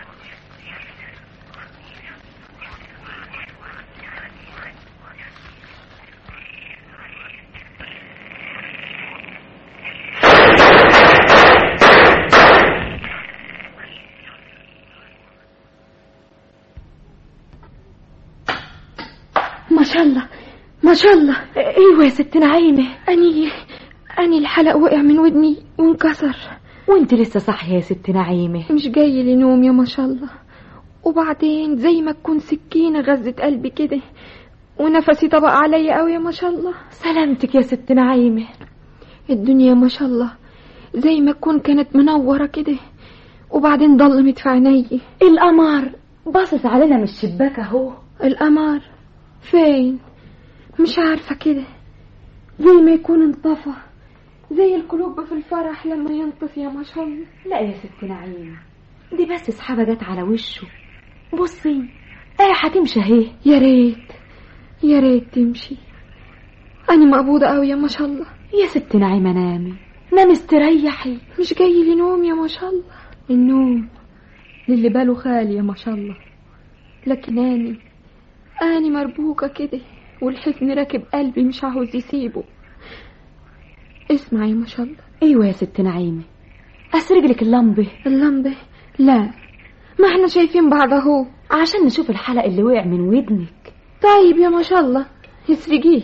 ما شاء الله ما شاء الله ايوه يا ست نعيمه اني اني الحلق وقع من ودني وانكسر وانت لسه صاحيه يا ست نعيمه مش جاي لي نوم يا ما شاء الله وبعدين زي ما تكون سكينة غزت قلبي كده ونفسي طبق عليا قوي يا ما شاء الله سلامتك يا ست نعيمه الدنيا ما شاء الله زي ما تكون كانت منورة كده وبعدين ضلمت في عيني القمر باصص علينا من الشباك اهو القمر فين مش عارفة كده زي ما يكون انطفى زي القلوب في الفرح لما ينطفي يا ما شاء الله لا يا ست نعيمه دي بس سحابه جت على وشه بصي ايه هتمشي اهي يا ريت يا ريت تمشي أنا مقبوضة قوي يا ما شاء الله يا ست نعيمه نامي نامي استريحي مش جاي لي نوم يا ما شاء الله النوم للي باله خالي يا ما شاء الله لكن أني أني مربوكة كده والحزن راكب قلبي مش عاوز يسيبه اسمعي ما شاء الله ايوه يا ست نعيمه اسرق لك اللمبه اللمبة لا ما احنا شايفين بعض اهو عشان نشوف الحلق اللي وقع من ودنك طيب يا ما شاء الله اسرقيه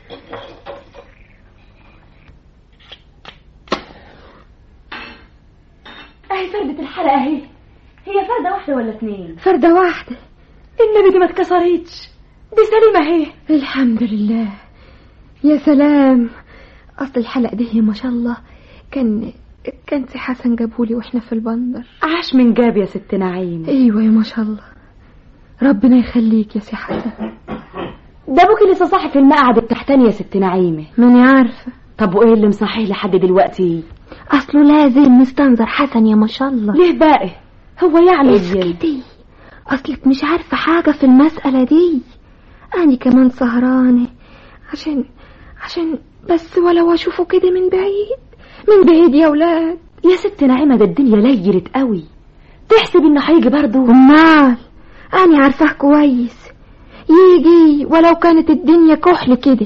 اهي فردة الحلقة اهي هي فردة واحدة ولا اتنين فردة واحدة النبي دي ما اتكسرتش دي سليمة اهي الحمد لله يا سلام اصل الحلق ده ما شاء الله كان كان سي حسن جابهولي واحنا في البندر عاش من جاب يا ست نعيم ايوه يا ما شاء الله ربنا يخليك يا سي حسن ده ابوكي لسه صاحي في المقعد التحتاني يا ست نعيمه ماني عارفه طب وايه اللي مصحيه لحد دلوقتي اصله لازم نستنظر حسن يا ما شاء الله ليه بقى هو يعني اسكتي اصلك مش عارفه حاجه في المساله دي انا كمان سهرانه عشان عشان بس ولو اشوفه كده من بعيد من بعيد يا ولاد يا ست نعيمه ده الدنيا ليلت قوي تحسب انه هيجي برضه امال انا عارفاه كويس يجي ولو كانت الدنيا كحل كده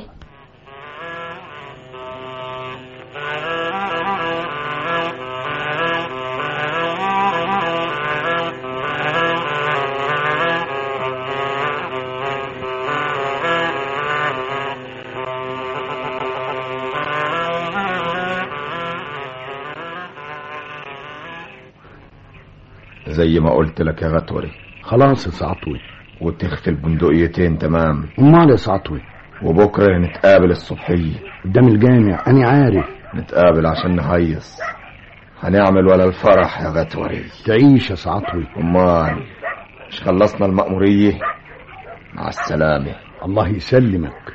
زي ما قلت لك يا غتوري خلاص يا سعطوي وتخفي البندقيتين تمام امال يا سعطوي وبكره نتقابل الصبحيه قدام الجامع انا عارف نتقابل عشان نهيص هنعمل ولا الفرح يا غتوري تعيش يا سعطوي امال مش خلصنا المأمورية مع السلامة الله يسلمك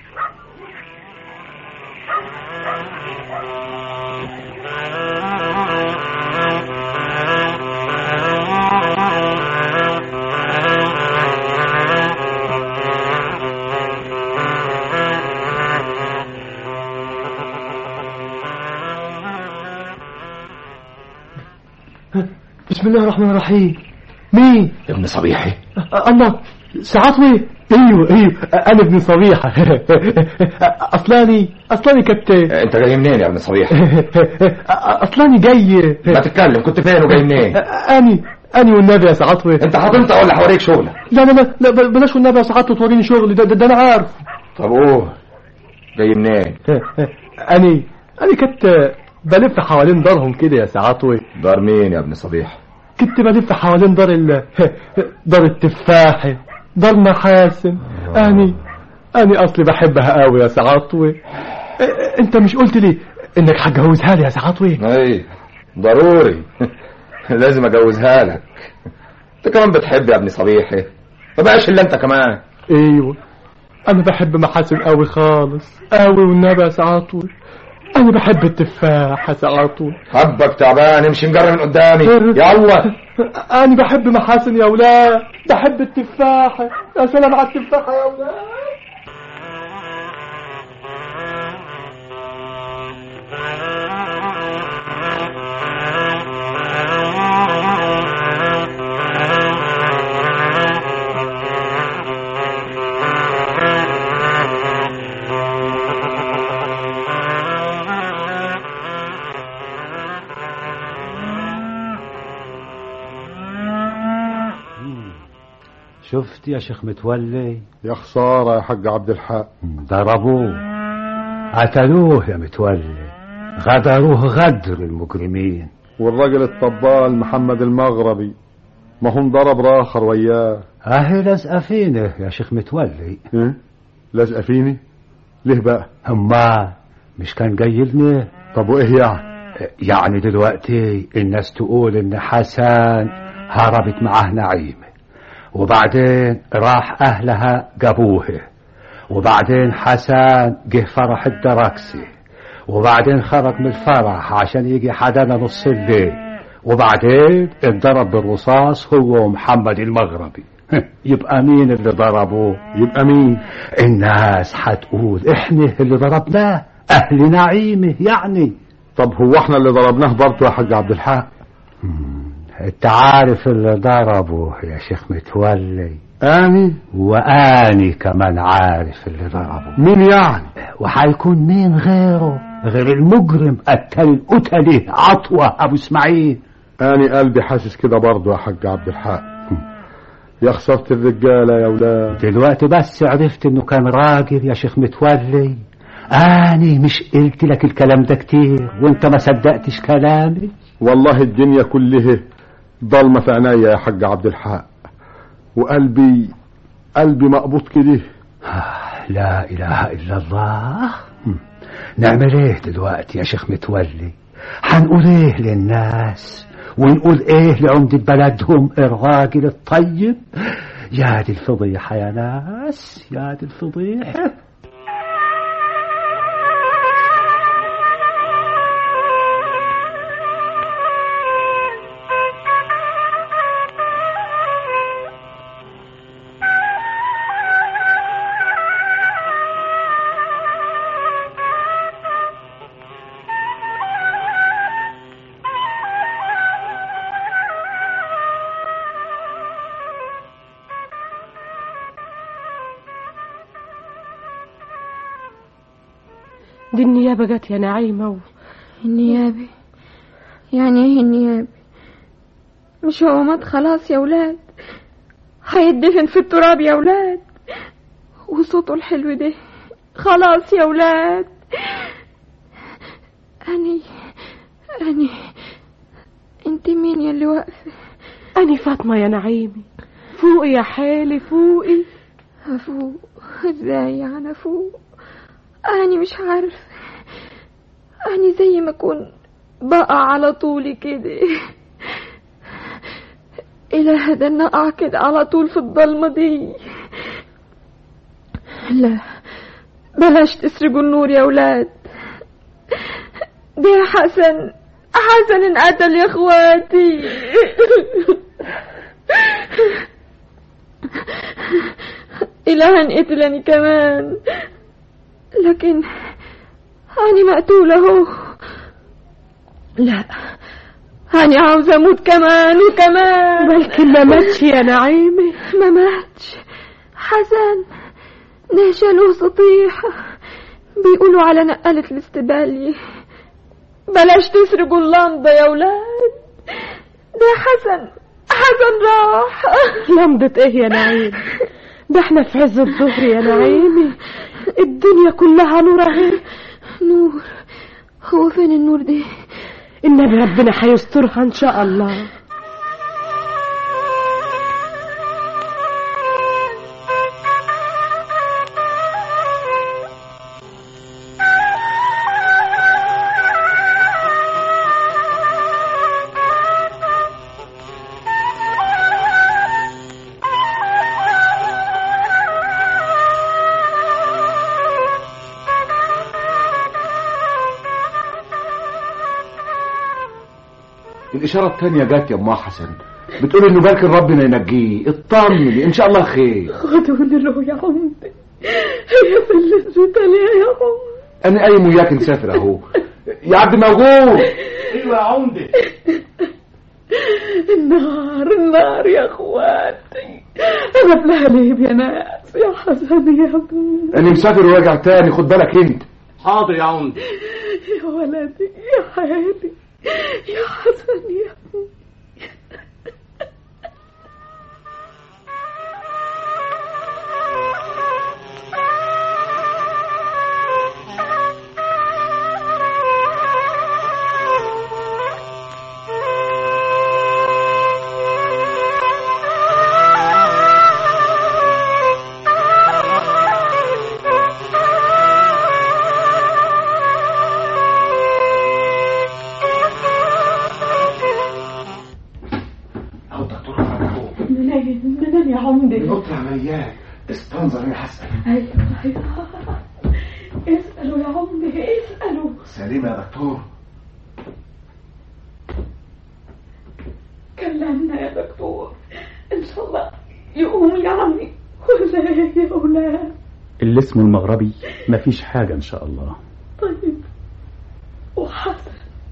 بسم الله الرحمن الرحيم مين ابن صبيحي أ- الله سعطوي ايوه ايوه انا ابن صبيحه اصلاني اصلاني كنت انت جاي منين يا ابن صبيحي اصلاني جاي ما تتكلم كنت فين وجاي منين اني اني والنبي يا سعطوي انت هتنطق ولا هوريك شغلك لا لا لا, لا ب- بلاش والنبي يا سعطوي توريني شغلي ده, ده, ده انا عارف طب اوه جاي منين اني انا كنت بلف حوالين دارهم كده يا سعاتوي دار مين يا ابن صبيح كنت بلف حوالين دار ال دار التفاحة دار محاسن اني اني اصلي بحبها قوي يا سعاتوي انت مش قلت لي انك هتجوزها لي يا سعاتوي اي ضروري لازم اجوزها لك انت كمان بتحب يا ابن صبيحي ما بقاش الا انت كمان ايوه انا بحب محاسن قوي خالص قوي والنبي يا سعاتوي انا بحب التفاح يا سعاتوي حبك تعبان امشي مجري من قدامي يلا انا بحب محاسن يا ولاد بحب التفاحة يا سلام على التفاحة يا ولاد شفت يا شيخ متولي يا خسارة يا حاج عبد الحق ضربوه قتلوه يا متولي غدروه غدر المجرمين والراجل الطبال محمد المغربي ما هم ضرب راخر وياه اهي لازقه فينا يا شيخ متولي ايه لازقه فيني ليه بقى هما مش كان جاي لنا طب وايه يعني يعني دلوقتي الناس تقول ان حسن هربت معاه نعيمه وبعدين راح اهلها جابوه وبعدين حسن جه فرح الدراكسي وبعدين خرج من الفرح عشان يجي حدانا نص الليل وبعدين اتضرب بالرصاص هو ومحمد المغربي يبقى مين اللي ضربوه يبقى مين الناس هتقول احنا اللي ضربناه اهل نعيمه يعني طب هو احنا اللي ضربناه برضه يا حاج عبد الحق انت عارف اللي ضربه يا شيخ متولي اني واني كمان عارف اللي ضربه مين يعني وهيكون مين غيره غير المجرم قتل القتلي عطوة ابو اسماعيل اني قلبي حاسس كده برضه يا حاج عبد الحق يا خسرت الرجالة يا ولاد دلوقتي بس عرفت انه كان راجل يا شيخ متولي اني مش قلت لك الكلام ده كتير وانت ما صدقتش كلامي والله الدنيا كلها ضلمة في عينيا يا حاج عبد الحق وقلبي قلبي مقبوض كده لا اله الا الله نعمل ايه دلوقتي يا شيخ متولي هنقول ايه للناس ونقول ايه لعمدة بلدهم الراجل الطيب يا دي الفضيحة يا ناس يا دي الفضيحة دي النيابة جت يا نعيمة و... النيابة يعني ايه النيابة مش هو مات خلاص يا ولاد هيدفن في التراب يا ولاد وصوته الحلو ده خلاص يا ولاد أني أني أنت مين يا اللي واقفة أني فاطمة يا نعيمي فوقي يا حالي فوقي أفوق ازاي أنا أفوق أني مش عارفة أني زي ما أكون بقع على طولي كده إله ده أنا أقع كده على طول في الضلمة دي لا بلاش تسرقوا النور يا ولاد ده حسن حسن انقتل يا اخواتي إله انقتلني كمان لكن أنا مقتولة اهو لا أنا عاوزة أموت كمان وكمان بلكن ما ماتش يا نعيمة ما ماتش حسن ده شالوه سطيحة بيقولوا على نقلة الاستبالية بلاش تسرقوا اللمضة يا ولاد ده حسن حسن راح لمضة ايه يا نعيمة ده احنا في عز الظهر يا نعيمة الدنيا كلها نور اهي نور هو فين النور ده النبي ربنا هيسترها ان شاء الله الإشارة التانية جت يا أم حسن بتقول إنه بالك ربنا ينجيه اطمني إن شاء الله خير خدوني له يا عمدي هي في اللي نسيت عليها يا عمدي أنا قايم وياك نسافر أهو يا عبد موجود ايوه يا عمدي النار النار يا اخواتي انا بلهليب يا ناس يا حسن يا ابني أنا مسافر وراجع تاني خد بالك أنت حاضر يا عمدي يا ولدي يا حالي يا حسن يا ابني منين منين يا عمدي نطلع وياك استنظر يا حسن ايوه ايوه اسألوا يا عمدي اسألوا سليمة يا دكتور كلمنا يا دكتور ان شاء الله يقوم يعني ولا إيه يا اولاد اللي اسمه المغربي مفيش حاجة إن شاء الله طيب وحسن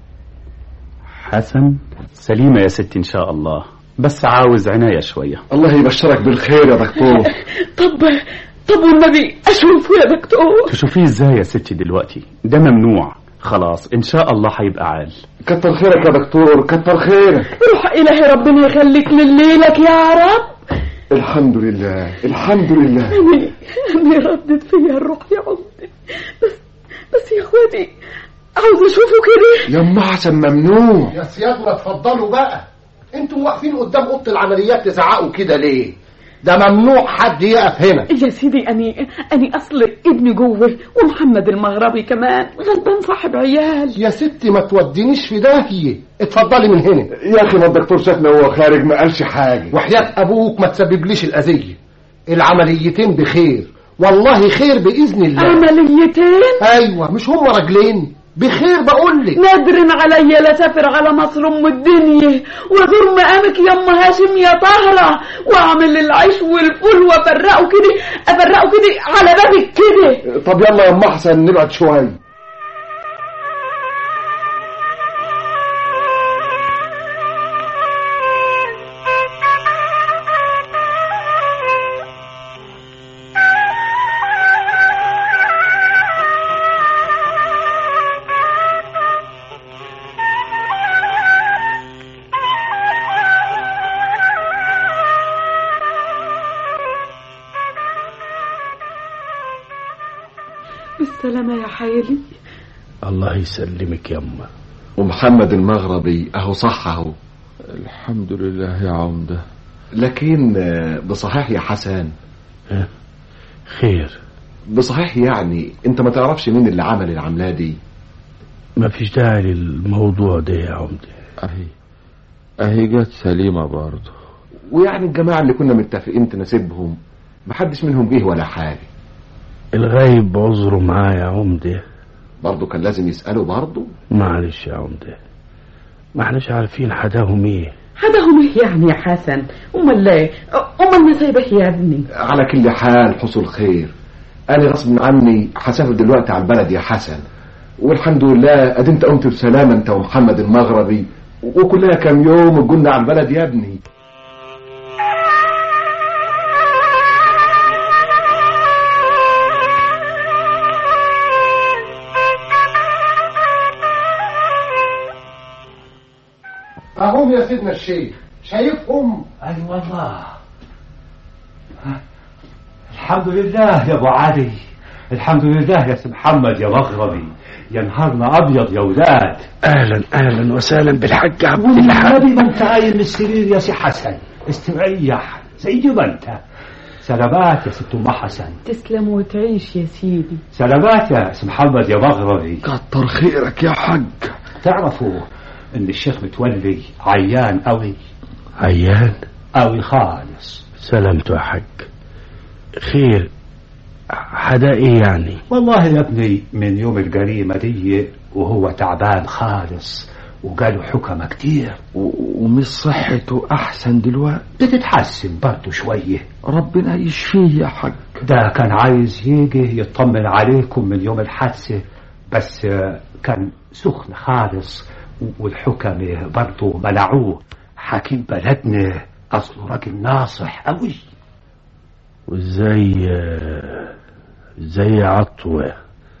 حسن سليمة يا ستي إن شاء الله بس عاوز عناية شوية الله يبشرك بالخير يا دكتور طب طب والنبي اشوفه يا دكتور تشوفيه ازاي يا ستي دلوقتي ده ممنوع خلاص إن شاء الله هيبقى عال كتر خيرك يا دكتور كتر خيرك روح الهي ربنا يخليك لليلك يا رب الحمد لله الحمد لله أني أني ردت فيا الروح يا عمدي بس بس يا اخواتي عاوز اشوفه كده يا ام حسن ممنوع يا سيادنا اتفضلوا بقى انتوا واقفين قدام اوضه العمليات تزعقوا كده ليه ده ممنوع حد يقف هنا يا سيدي اني اني اصل ابني جوه ومحمد المغربي كمان غلبان صاحب عيال يا ستي ما تودينيش في داهيه اتفضلي من هنا يا اخي ما الدكتور شافنا وهو خارج ما قالش حاجه وحياة ابوك ما تسببليش الاذيه العمليتين بخير والله خير باذن الله عمليتين ايوه مش هم راجلين بخير بقول لك نادر عليا لا سافر على مصر ام الدنيا وازور مقامك يا ام هاشم يا طاهره واعمل العيش والفول وافرقه كده افرقه كده على بابك كده طب يلا يا ام حسن نبعد شويه بالسلامة يا حيلي الله يسلمك يما ومحمد المغربي اهو صح اهو الحمد لله يا عمدة لكن آه، بصحيح يا حسن خير بصحيح يعني انت ما تعرفش مين اللي عمل العملة دي ما فيش داعي للموضوع ده يا عمدي اهي اهي جت سليمة برضه ويعني الجماعة اللي كنا متفقين تناسبهم محدش منهم جه ولا حاجة الغايب عذره معاه يا عمدة برضه كان لازم يسأله برضه معلش يا عمدة ما احناش عارفين حداهم ايه حداهم ايه يعني يا حسن امال ايه امال ما سايبك يا ابني على كل حال حصل خير انا غصب عني هسافر دلوقتي على البلد يا حسن والحمد لله ادي انت قمت بسلامة انت ومحمد المغربي وكلها كام يوم وقلنا على البلد يا ابني اهم يا سيدنا الشيخ شايفهم اي والله الحمد لله يا ابو علي الحمد لله يا سي محمد يا مغربي يا نهارنا ابيض يا ولاد اهلا اهلا وسهلا بالحاج عبد والنبي الحق ما انت قايم من السرير يا سي حسن استريح زي ما انت سلامات يا ست ام حسن تسلم وتعيش يا سيدي سلامات يا سي محمد يا مغربي كتر خيرك يا حاج تعرفوا ان الشيخ متولي عيان قوي عيان قوي خالص سلامته يا حاج خير حدا ايه يعني والله يا ابني من يوم الجريمة دي وهو تعبان خالص وجاله حكمة كتير ومش صحته احسن دلوقتي بتتحسن برضه شوية ربنا يشفيه يا حاج ده كان عايز يجي يطمن عليكم من يوم الحادثة بس آه، كان سخن خالص والحكمة برضه منعوه حكيم بلدنا أصله راجل ناصح أوي وازاي زي عطوة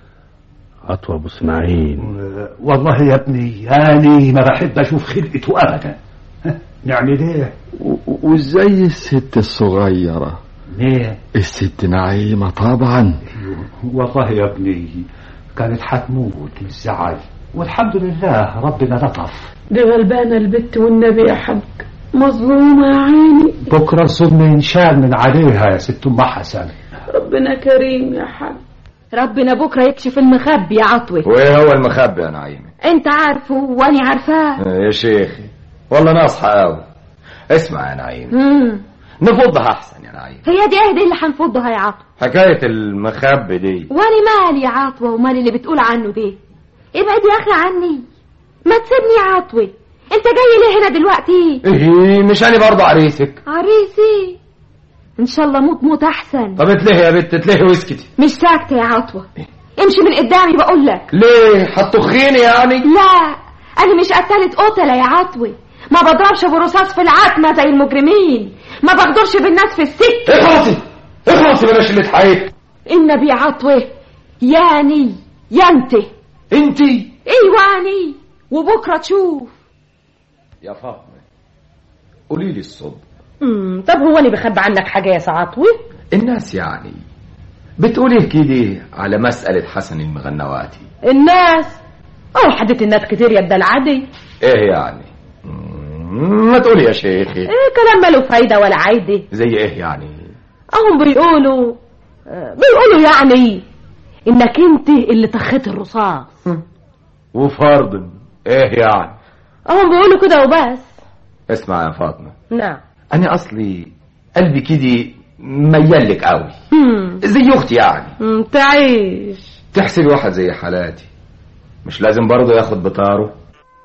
عطوة ابو اسماعيل والله يا ابني يعني ما بحب أشوف خلقته أبدا نعمل إيه؟ وازاي الست الصغيرة ليه؟ الست نعيمة طبعا والله يا ابني كانت حتموت من الزعل والحمد لله ربنا لطف دي غلبانة البت والنبي يا حاج مظلومة يا عيني بكرة الظلم ينشال من عليها يا ست أم حسن ربنا كريم يا حاج ربنا بكرة يكشف المخبي يا عطوة وايه هو المخبي يا نعيمة انت عارفه واني عارفاه يا شيخي والله ناصحة قوي اسمع يا نعيمة مم. نفضها احسن يا نعيمة هي دي اهدي اللي هنفضها يا عطوة حكاية المخبي دي واني مالي يا عطوة ومالي اللي بتقول عنه دي ابعد يا اخي عني ما تسيبني يا عطوة انت جاي ليه هنا دلوقتي ايه مش انا برضه عريسك عريسي ان شاء الله موت موت احسن طب اتلهي يا بت اتلهي واسكتي مش ساكتة يا عطوة امشي من قدامي بقول لك ليه هتطخيني يعني لا انا مش قتلة قتلة يا عطوة ما بضربش برصاص في العتمة زي المجرمين ما بغدرش بالناس في السكة اخلصي اخلصي بلاش اللي تحيك النبي يا عطوة ياني يا انت انتي ايواني وبكرة تشوف يا فاطمة قولي لي الصبح امم طب هو انا بخبي عنك حاجة يا سعطوة الناس يعني بتقولي كده على مسألة حسن المغنواتي الناس اه حدث الناس كتير يا الدلع دي ايه يعني مم، ما تقولي يا شيخي ايه كلام ماله فايدة ولا عايدة زي ايه يعني اهم بيقولوا آه، بيقولوا يعني انك انت اللي طخيت الرصاص وفرض ايه يعني اهم بيقولوا كده وبس اسمع يا فاطمة نعم انا اصلي قلبي كده ميال لك قوي هم، زي اختي يعني هم، تعيش تحسب واحد زي حالاتي مش لازم برضه ياخد بطاره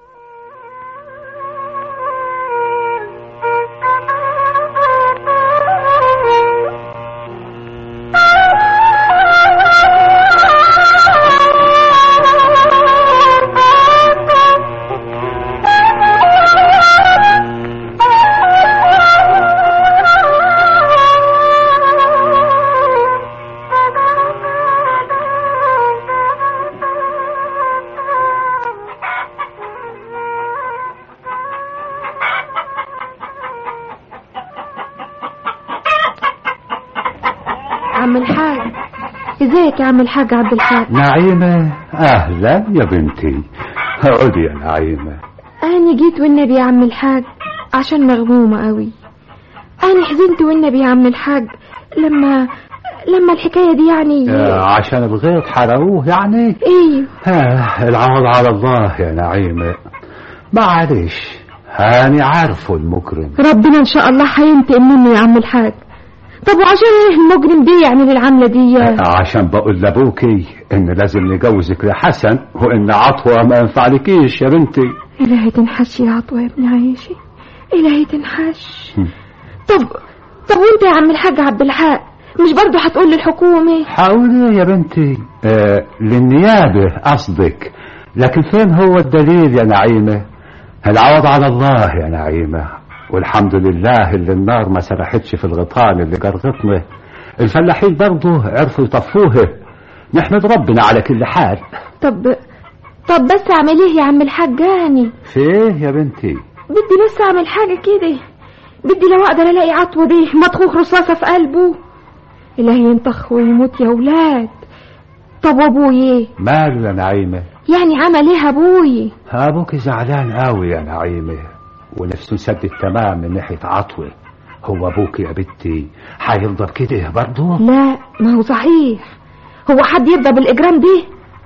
عم الحاج ازيك يا عم الحاج عبد الحاج نعيمة أهلا يا بنتي اقعدي يا نعيمة أنا جيت والنبي يا عم الحاج عشان مغمومة قوي أنا حزنت والنبي يا عم الحاج لما لما الحكاية دي يعني آه، عشان الغيط حرقوه يعني ايوه آه العوض على الله يا نعيمة معلش هاني عارفه المجرم ربنا ان شاء الله هينتقم منه يا عم الحاج طب وعشان ايه المجرم دي يعمل العملة دي عشان بقول لابوكي ان لازم نجوزك لحسن وان عطوة ما ينفعلكيش يا بنتي إلهي تنحش يا عطوة يا ابن عيشي إلهي تنحش طب طب وانت يا عم الحاج عبد الحق مش برضه هتقول للحكومة حاولي يا بنتي آه للنيابة قصدك لكن فين هو الدليل يا نعيمة العوض على الله يا نعيمة والحمد لله اللي النار ما سرحتش في الغيطان اللي جرغتنا الفلاحين برضه عرفوا يطفوها نحمد ربنا على كل حال طب طب بس اعمل ايه يا عم الحاج هاني في ايه يا بنتي بدي بس اعمل حاجة كده بدي لو اقدر الاقي عطوة دي مطخوخ رصاصة في قلبه إلهي ينطخ ويموت يا ولاد طب وابوي ماله يا نعيمة يعني عمل ايه ابوي ابوك زعلان قوي يا نعيمة ونفسه سد تمام من ناحية عطوة هو ابوك يا بنتي هيفضل كده برضه لا ما هو صحيح هو حد يرضى بالاجرام دي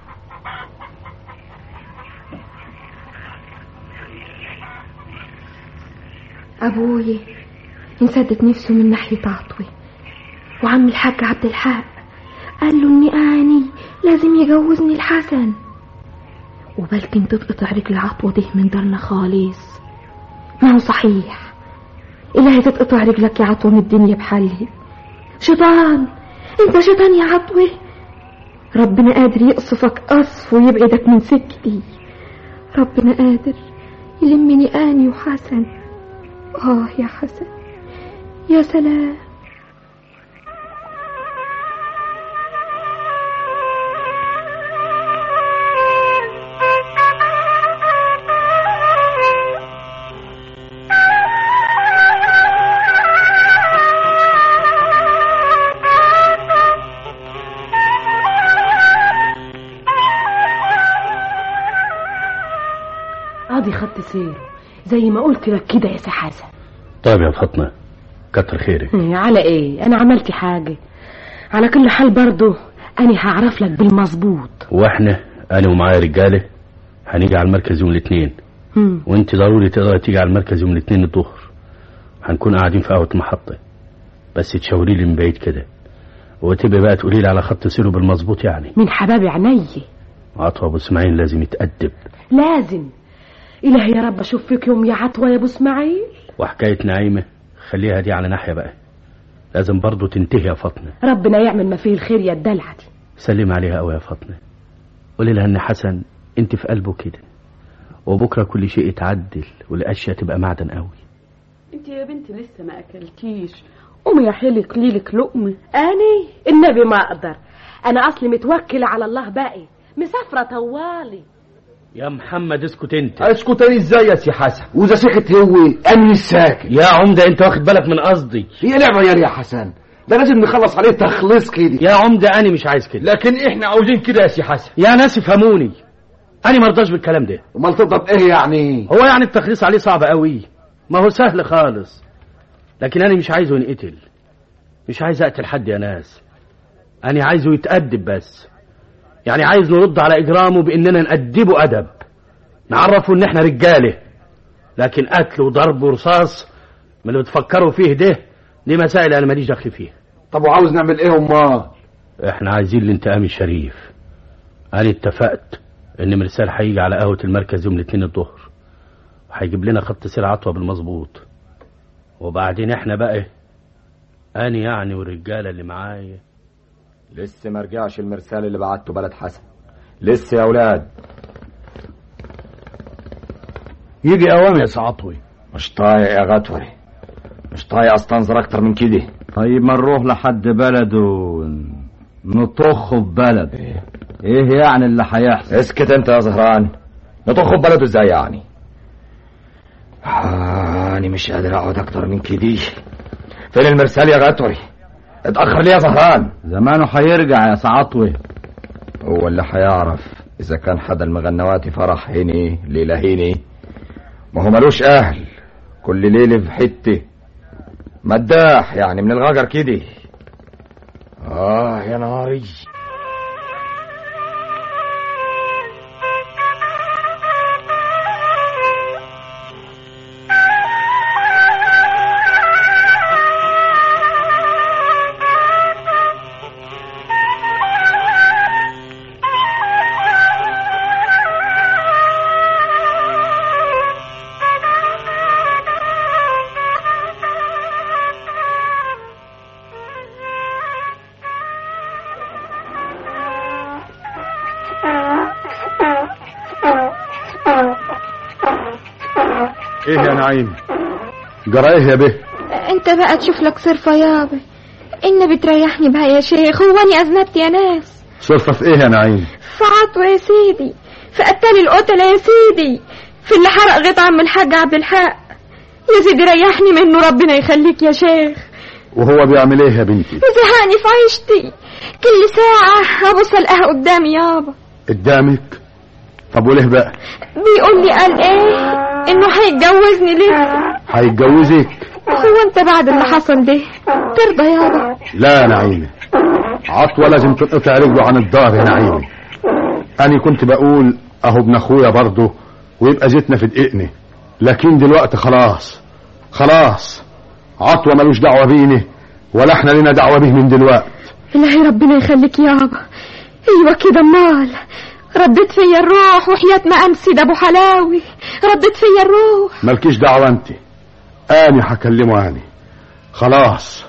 ابوي انسدت نفسه من ناحية عطوة وعم الحاج عبد الحق قال له اني اني لازم يجوزني الحسن وبلكن تتقطع رجل عطوة دي من دارنا خالص ما هو صحيح إلهي تتقطع رجلك يا عطوة من الدنيا بحالها شيطان انت شيطان يا عطوة ربنا قادر يقصفك قصف ويبعدك من سكتي ربنا قادر يلمني اني وحسن اه يا حسن يا سلام قاضي خدت سيره زي ما قلت لك كده يا سي حسن طيب يا فاطمة كتر خيرك إيه، على ايه انا عملت حاجه على كل حال برضه انا هعرف لك بالمظبوط واحنا انا ومعايا رجالة هنيجي على المركز يوم الاثنين هم. وانت ضروري تقدري تيجي على المركز يوم الاثنين الظهر هنكون قاعدين في قهوة المحطة بس تشاوري لي من بعيد كده وتبقى بقى تقولي لي على خط سيره بالمظبوط يعني من حباب عيني عطوة ابو اسماعيل لازم يتأدب لازم الهي يا رب اشوف فيك يوم يا عطوه يا ابو اسماعيل وحكاية نعيمة خليها دي على ناحية بقى لازم برضو تنتهي يا فاطمة ربنا يعمل ما فيه الخير يا الدلعه دي سلم عليها قوي يا فاطمة قولي لها ان حسن انت في قلبه كده وبكرة كل شيء يتعدل والاشياء تبقى معدن قوي انت يا بنتي لسه ما اكلتيش قومي يا حيلك ليلك لقمه اني النبي ما اقدر انا اصلي متوكله على الله باقي مسافره طوالي يا محمد اسكت انت اسكت انا ازاي يا سي حسن واذا سكت هو انا ساكت يا عمدة انت واخد بالك من قصدي هي لعبه يا يا حسن ده لازم نخلص عليه تخليص كده يا عمدة انا مش عايز كده لكن احنا عاوزين كده يا سي حسن يا ناس افهموني انا مرضاش بالكلام ده امال تضرب ايه يعني هو يعني التخليص عليه صعب قوي ما هو سهل خالص لكن انا مش عايزه ينقتل مش عايز اقتل حد يا ناس انا عايزه يتأدب بس يعني عايز نرد على اجرامه باننا نأدبه ادب نعرفه ان احنا رجاله لكن قتل وضرب ورصاص من اللي بتفكروا فيه ده دي مسائل انا ماليش دخل فيها طب وعاوز نعمل ايه امال احنا عايزين الانتقام الشريف انا اتفقت ان مرسال هيجي على قهوة المركز يوم الاثنين الظهر وهيجيب لنا خط سير عطوة بالمظبوط وبعدين احنا بقى انا يعني والرجالة اللي معايا لسه ما رجعش المرسال اللي بعته بلد حسن لسه يا اولاد يجي اوام يا سعطوي مش طايق يا غطوري مش طايق استنظر اكتر من كده طيب ما نروح لحد بلده نطخه في بلد ايه يعني اللي هيحصل اسكت انت يا زهران نطخ في بلده ازاي يعني آه انا مش قادر اقعد اكتر من كده فين المرسال يا غطوري اتاخر ليه يا زهران زمانه هيرجع يا سعطوي هو اللي هيعرف اذا كان حدا المغنواتي فرح هني ليله هني ما هو ملوش اهل كل ليله في حته مداح يعني من الغجر كده اه يا ناري ايه يا نعيم جرى ايه يا به انت بقى تشوف لك صرفة يابا ان بتريحني بها يا شيخ هو اني اذنبت يا ناس صرفة في ايه يا نعيم في عطوة يا سيدي في قتال القتلة يا سيدي في اللي حرق غيط عم الحاج عبد الحق يا سيدي ريحني منه ربنا يخليك يا شيخ وهو بيعمل ايه يا بنتي زهقني في عيشتي كل ساعة أبص ألقاها قدامي يابا قدامك طب وليه بقى بيقول لي قال إيه إنه هيتجوزني لسه هيتجوزك هو أنت بعد اللي حصل ده ترضى يابا لا يا نعيمة عطوة لازم تنقطع رجله عن الدار يا نعيمة أنا كنت بقول أهو ابن أخويا برضه ويبقى زيتنا في دقيقنا لكن دلوقتي خلاص خلاص عطوة ملوش دعوة بينا ولا احنا لنا دعوة به من دلوقتي إلهي ربنا يخليك يابا أيوة كده أمال ردت فيا الروح وحياة ما أمسي ده أبو حلاوي ردت فيا الروح مالكيش دعوة انت اني هكلمه اني خلاص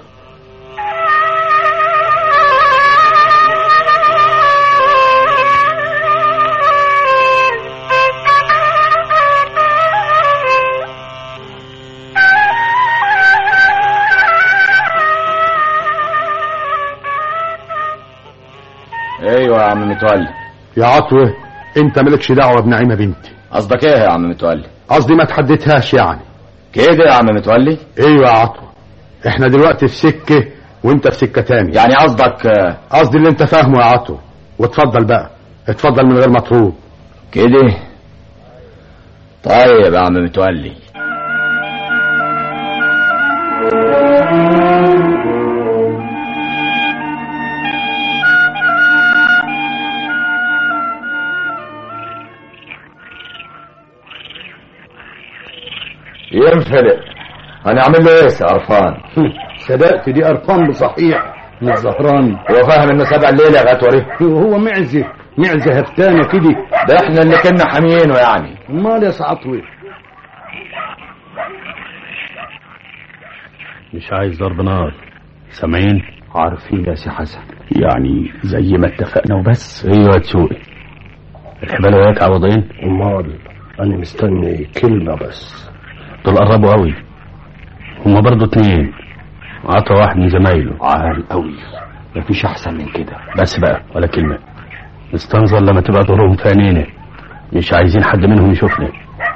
ايوه يا عم متولي يا عطوة انت مالكش دعوة بنعيمة بنتي قصدك ايه يا عم متولي قصدي ما تحددهاش يعني كده يا عم متولي ايوه يا عطوة احنا دلوقتي في سكة وانت في سكة تاني يعني قصدك قصدي اللي انت فاهمه يا عطوة واتفضل بقى اتفضل من غير مطرود كده طيب يا عم متولي ينفلق هنعمل له ايه يا قرفان صدقت دي ارقام بصحيح مش زهران هو فاهم انه سبع الليله يا غتوري هو معزه معزه هفتانه كده ده احنا اللي كنا حاميينه يعني امال يا عطوة مش عايز ضرب نار سامعين عارفين يا سي حسن يعني زي ما اتفقنا وبس ايوه تسوقي الحبال وياك عوضين امال انا مستني كلمة بس دول قربوا قوي هما برضو اتنين عطى واحد من زمايله عال قوي مفيش احسن من كده بس بقى ولا كلمة نستنظر لما تبقى ظهورهم في عينينا مش عايزين حد منهم يشوفنا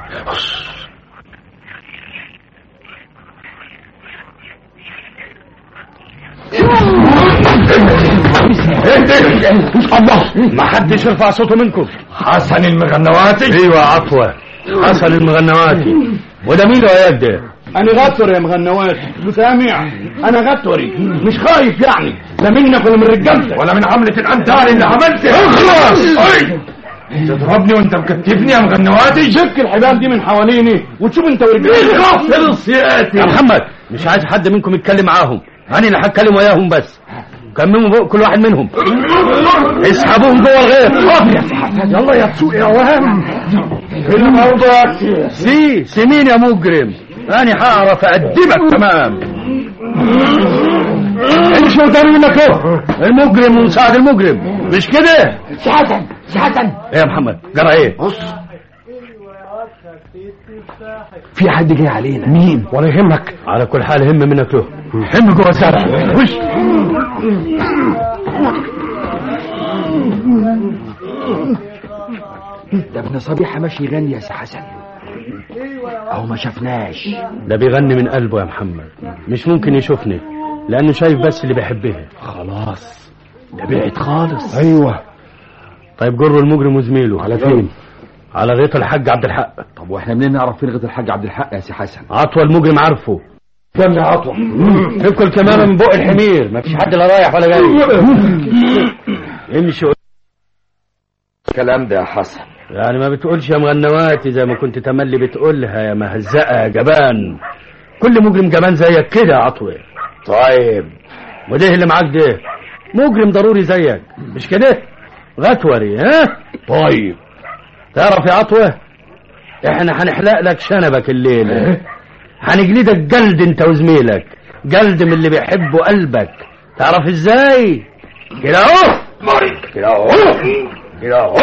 الله ما حدش يرفع صوته منكم حسن المغنواتي ايوه عفوا حسن المغنواتي وده مين وياك ده انا غتر يا مغنوات سامع انا غتري مش خايف يعني لا منك ولا من رجالتك ولا من عملة الأنتار اللي عملتها اخلص أي! تضربني وانت مكتفني يا مغنواتي شك الحبال دي من حواليني وتشوف انت ورجالتك خلص ياتي يا محمد مش عايز حد منكم يتكلم معاهم انا اللي هتكلم وياهم بس كمموا فوق كل واحد منهم اسحبوهم جوه الغيط يلا يا تسوق يا وهم الموضوع سي سمين يا مجرم انا هعرف ادبك تمام امشي قدامي منك اهو المجرم ومساعد المجرم مش كده سي حسن سي حسن ايه يا محمد جرى ايه بص في حد جاي علينا مين ولا يهمك على كل حال هم منك له هم جوه الزرع وش ده ابن صبيحة ماشي يغني يا سي حسن او ما شفناش ده بيغني من قلبه يا محمد مش ممكن يشوفني لانه شايف بس اللي بيحبها خلاص ده بعد خالص ايوه طيب جروا المجرم وزميله على فين على غيط الحاج عبد الحق طب واحنا منين نعرف فين غيط الحاج عبد الحق يا سي حسن عطوة المجرم عارفه كم يا عطوة فكوا الكمامة من بق الحمير مفيش حد لا رايح ولا جاي امشي الكلام ده يا حسن يعني ما بتقولش يا مغنواتي زي ما كنت تملي بتقولها يا مهزقة يا جبان كل مجرم جبان زيك كده يا عطوة طيب وده اللي معاك ده مجرم ضروري زيك مش كده غتوري ها طيب تعرف يا عطوة احنا هنحلق لك شنبك الليلة هنجلدك جلد انت وزميلك جلد من اللي بيحبه قلبك تعرف ازاي كده اهو كده اهو كده اهو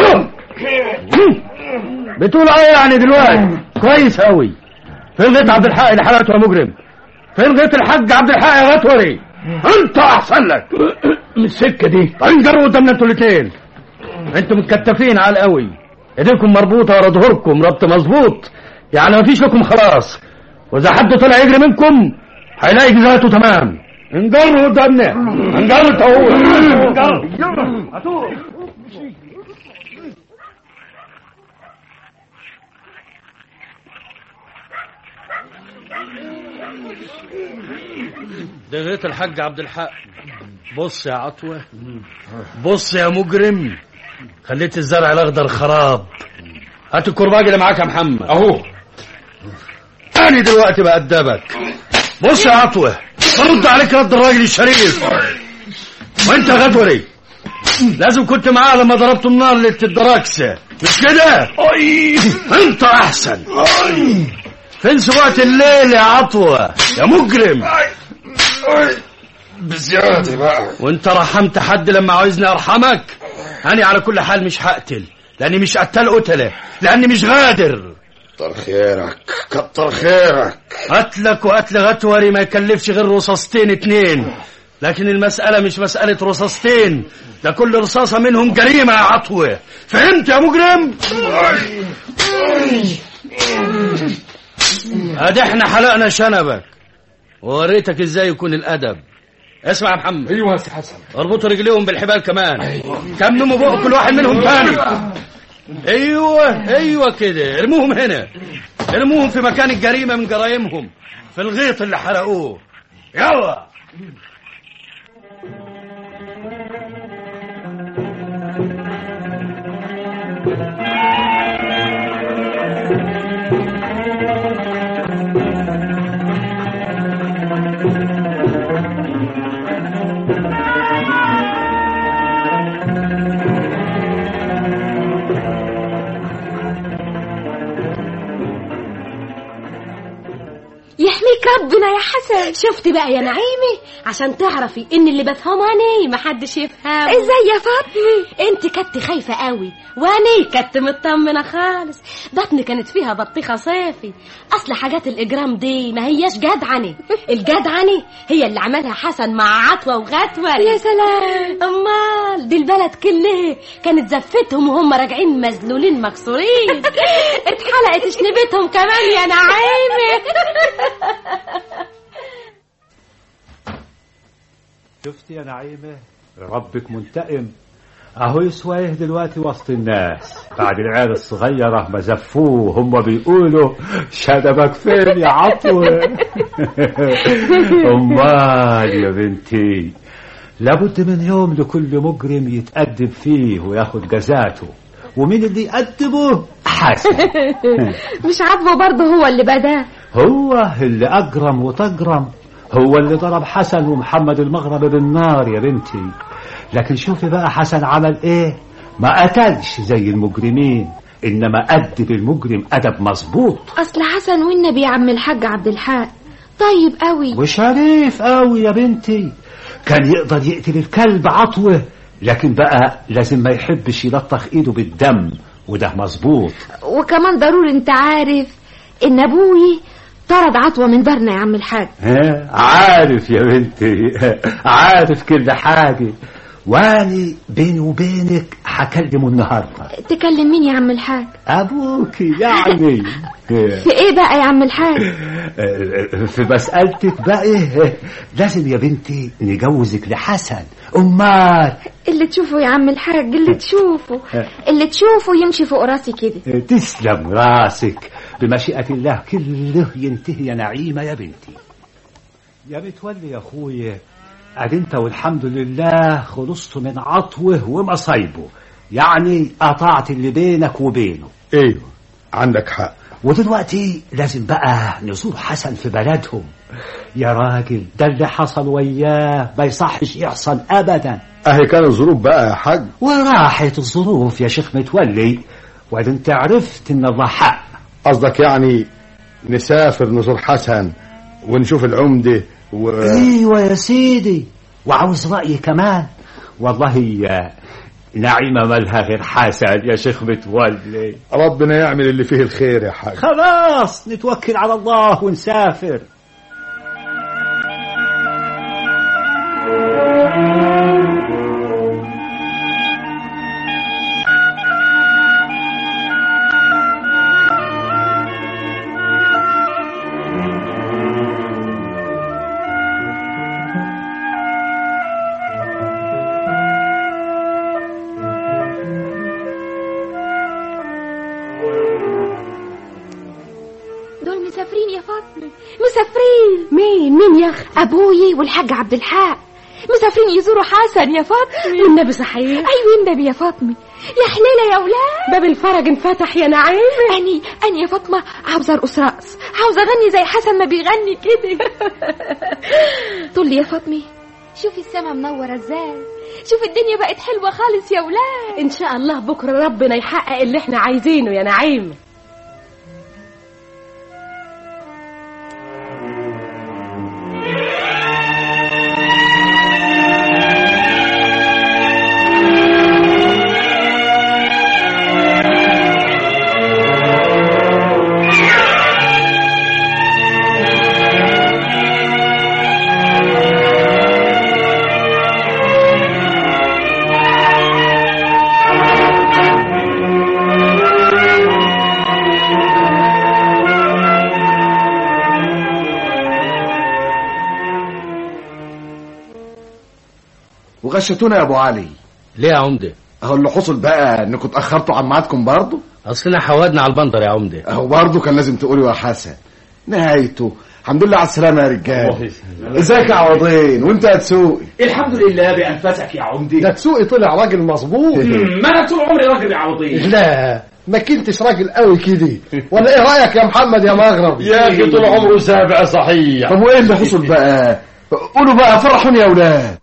بتقول ايه يعني دلوقتي كويس قوي فين غيط عبد الحق اللي حلقته يا مجرم فين غيط الحاج عبد الحق يا غتوري انت احسن لك السكة دي انجروا قدامنا انتوا الاثنين انتوا متكتفين على قوي ايديكم مربوطه ورا ظهوركم ربط مظبوط يعني مفيش لكم خلاص واذا حد طلع يجري منكم هيلاقي جزاته تمام انقروا قدامنا انقروا تهور انقروا ده غيط الحاج عبد الحق بص يا عطوة بص يا مجرم خليت الزرع الاخضر خراب هات الكرباج اللي معاك يا محمد اهو انا دلوقتي بأدبك بص يا عطوة برد عليك رد الراجل الشريف وانت غدوري لازم كنت معاه لما ضربت النار اللي الدراكسة مش كده انت احسن فين سواقة الليل يا عطوة يا مجرم بزيادة بقى وانت رحمت حد لما عاوزني ارحمك انا على كل حال مش هقتل لاني مش قتال قتله لاني مش غادر كتر خيرك كتر خيرك قتلك وقتل غتوري ما يكلفش غير رصاصتين اتنين لكن المسألة مش مسألة رصاصتين ده كل رصاصة منهم جريمة يا عطوة فهمت يا مجرم ادي احنا حلقنا شنبك ووريتك ازاي يكون الادب اسمع يا محمد ايوه يا سي حسن اربطوا رجليهم بالحبال كمان كمموا بقى كل واحد منهم تاني ايوه ايوه كده ارموهم هنا ارموهم في مكان الجريمه من جرايمهم في الغيط اللي حرقوه يلا يحميك ربنا يا حسن شفت بقى يا نعيمة عشان تعرفي ان اللي بفهمه انا محدش يفهم ازاي يا فاطمة انت كنت خايفة قوي واني كنت مطمنة خالص بطني كانت فيها بطيخة صيفي اصل حاجات الاجرام دي ما هياش جدعنة الجدعنة هي اللي عملها حسن مع عطوة وغتور يا سلام امال دي البلد كلها كانت زفتهم وهم راجعين مذلولين مكسورين اتحلقت شنبتهم كمان يا نعيمة شفت يا نعيمة ربك منتقم اهو يسويه دلوقتي وسط الناس بعد العيال الصغيرة ما زفوه هم بيقولوا شنبك فين يا عطوة امال يا بنتي لابد من يوم لكل مجرم يتقدم فيه وياخد جزاته ومين اللي يقدمه حسن مش عاجبه برضه هو اللي بداه هو اللي أجرم وتجرم هو اللي ضرب حسن ومحمد المغرب بالنار يا بنتي لكن شوفي بقى حسن عمل ايه ما قتلش زي المجرمين انما أدب المجرم أدب مظبوط اصل حسن والنبي يا عم الحاج عبد الحق طيب قوي وشريف قوي يا بنتي كان يقدر يقتل الكلب عطوه لكن بقى لازم ما يحبش يلطخ ايده بالدم وده مظبوط وكمان ضروري انت عارف ان ابوي طرد عطوة من دارنا يا عم الحاج ها عارف يا بنتي عارف كل حاجة واني بيني وبينك هكلمه النهارده تكلم مين يا عم الحاج ابوك يعني في ايه بقى يا عم الحاج في مسألتك بقى إيه؟ لازم يا بنتي نجوزك لحسن امال اللي تشوفه يا عم الحاج اللي تشوفه اللي تشوفه يمشي فوق راسي كده تسلم راسك بمشيئة الله كله ينتهي يا نعيمة يا بنتي يا متولي يا اخويا ادي انت والحمد لله خلصت من عطوه ومصايبه يعني قطعت اللي بينك وبينه ايوه عندك حق ودلوقتي لازم بقى نزور حسن في بلدهم يا راجل ده اللي حصل وياه ما يصحش يحصل ابدا اهي كان الظروف بقى يا حاج وراحت الظروف يا شيخ متولي وادي انت عرفت ان الله حق قصدك يعني نسافر نزور حسن ونشوف العمدة و... ايوه يا سيدي وعاوز رأيي كمان والله يا نعيمة مالها غير حسن يا شيخ متولي ربنا يعمل اللي فيه الخير يا حاج خلاص نتوكل على الله ونسافر الاخ ابوي والحاج عبد الحق مسافرين يزوروا حسن يا فاطمه والنبي صحيح ايوه النبي يا فاطمه يا حليله يا اولاد باب الفرج انفتح يا نعيم اني اني يا فاطمه عاوزه ارقص رقص عاوزه اغني زي حسن ما بيغني كده طول يا فاطمه شوفي السما منوره ازاي شوفي الدنيا بقت حلوه خالص يا ولاد ان شاء الله بكره ربنا يحقق اللي احنا عايزينه يا نعيم وغشتونا يا ابو علي ليه يا عمده اهو اللي حصل بقى انكم اتاخرتوا عن ميعادكم برضه اصلنا حودنا على البندر يا عمده اهو برضه كان لازم تقولوا يا حسن نهايته الحمد لله على السلامه يا رجال ازيك يا عوضين وانت هتسوقي الحمد لله بأنفاسك يا عمدي ده تسوقي طلع راجل مظبوط ما انا طول عمري راجل عوضين لا ما كنتش راجل قوي كده ولا ايه رايك يا محمد يا مغرب يا اخي طول عمره سابع صحيح طب وايه اللي حصل بقى قولوا بقى فرحوني يا اولاد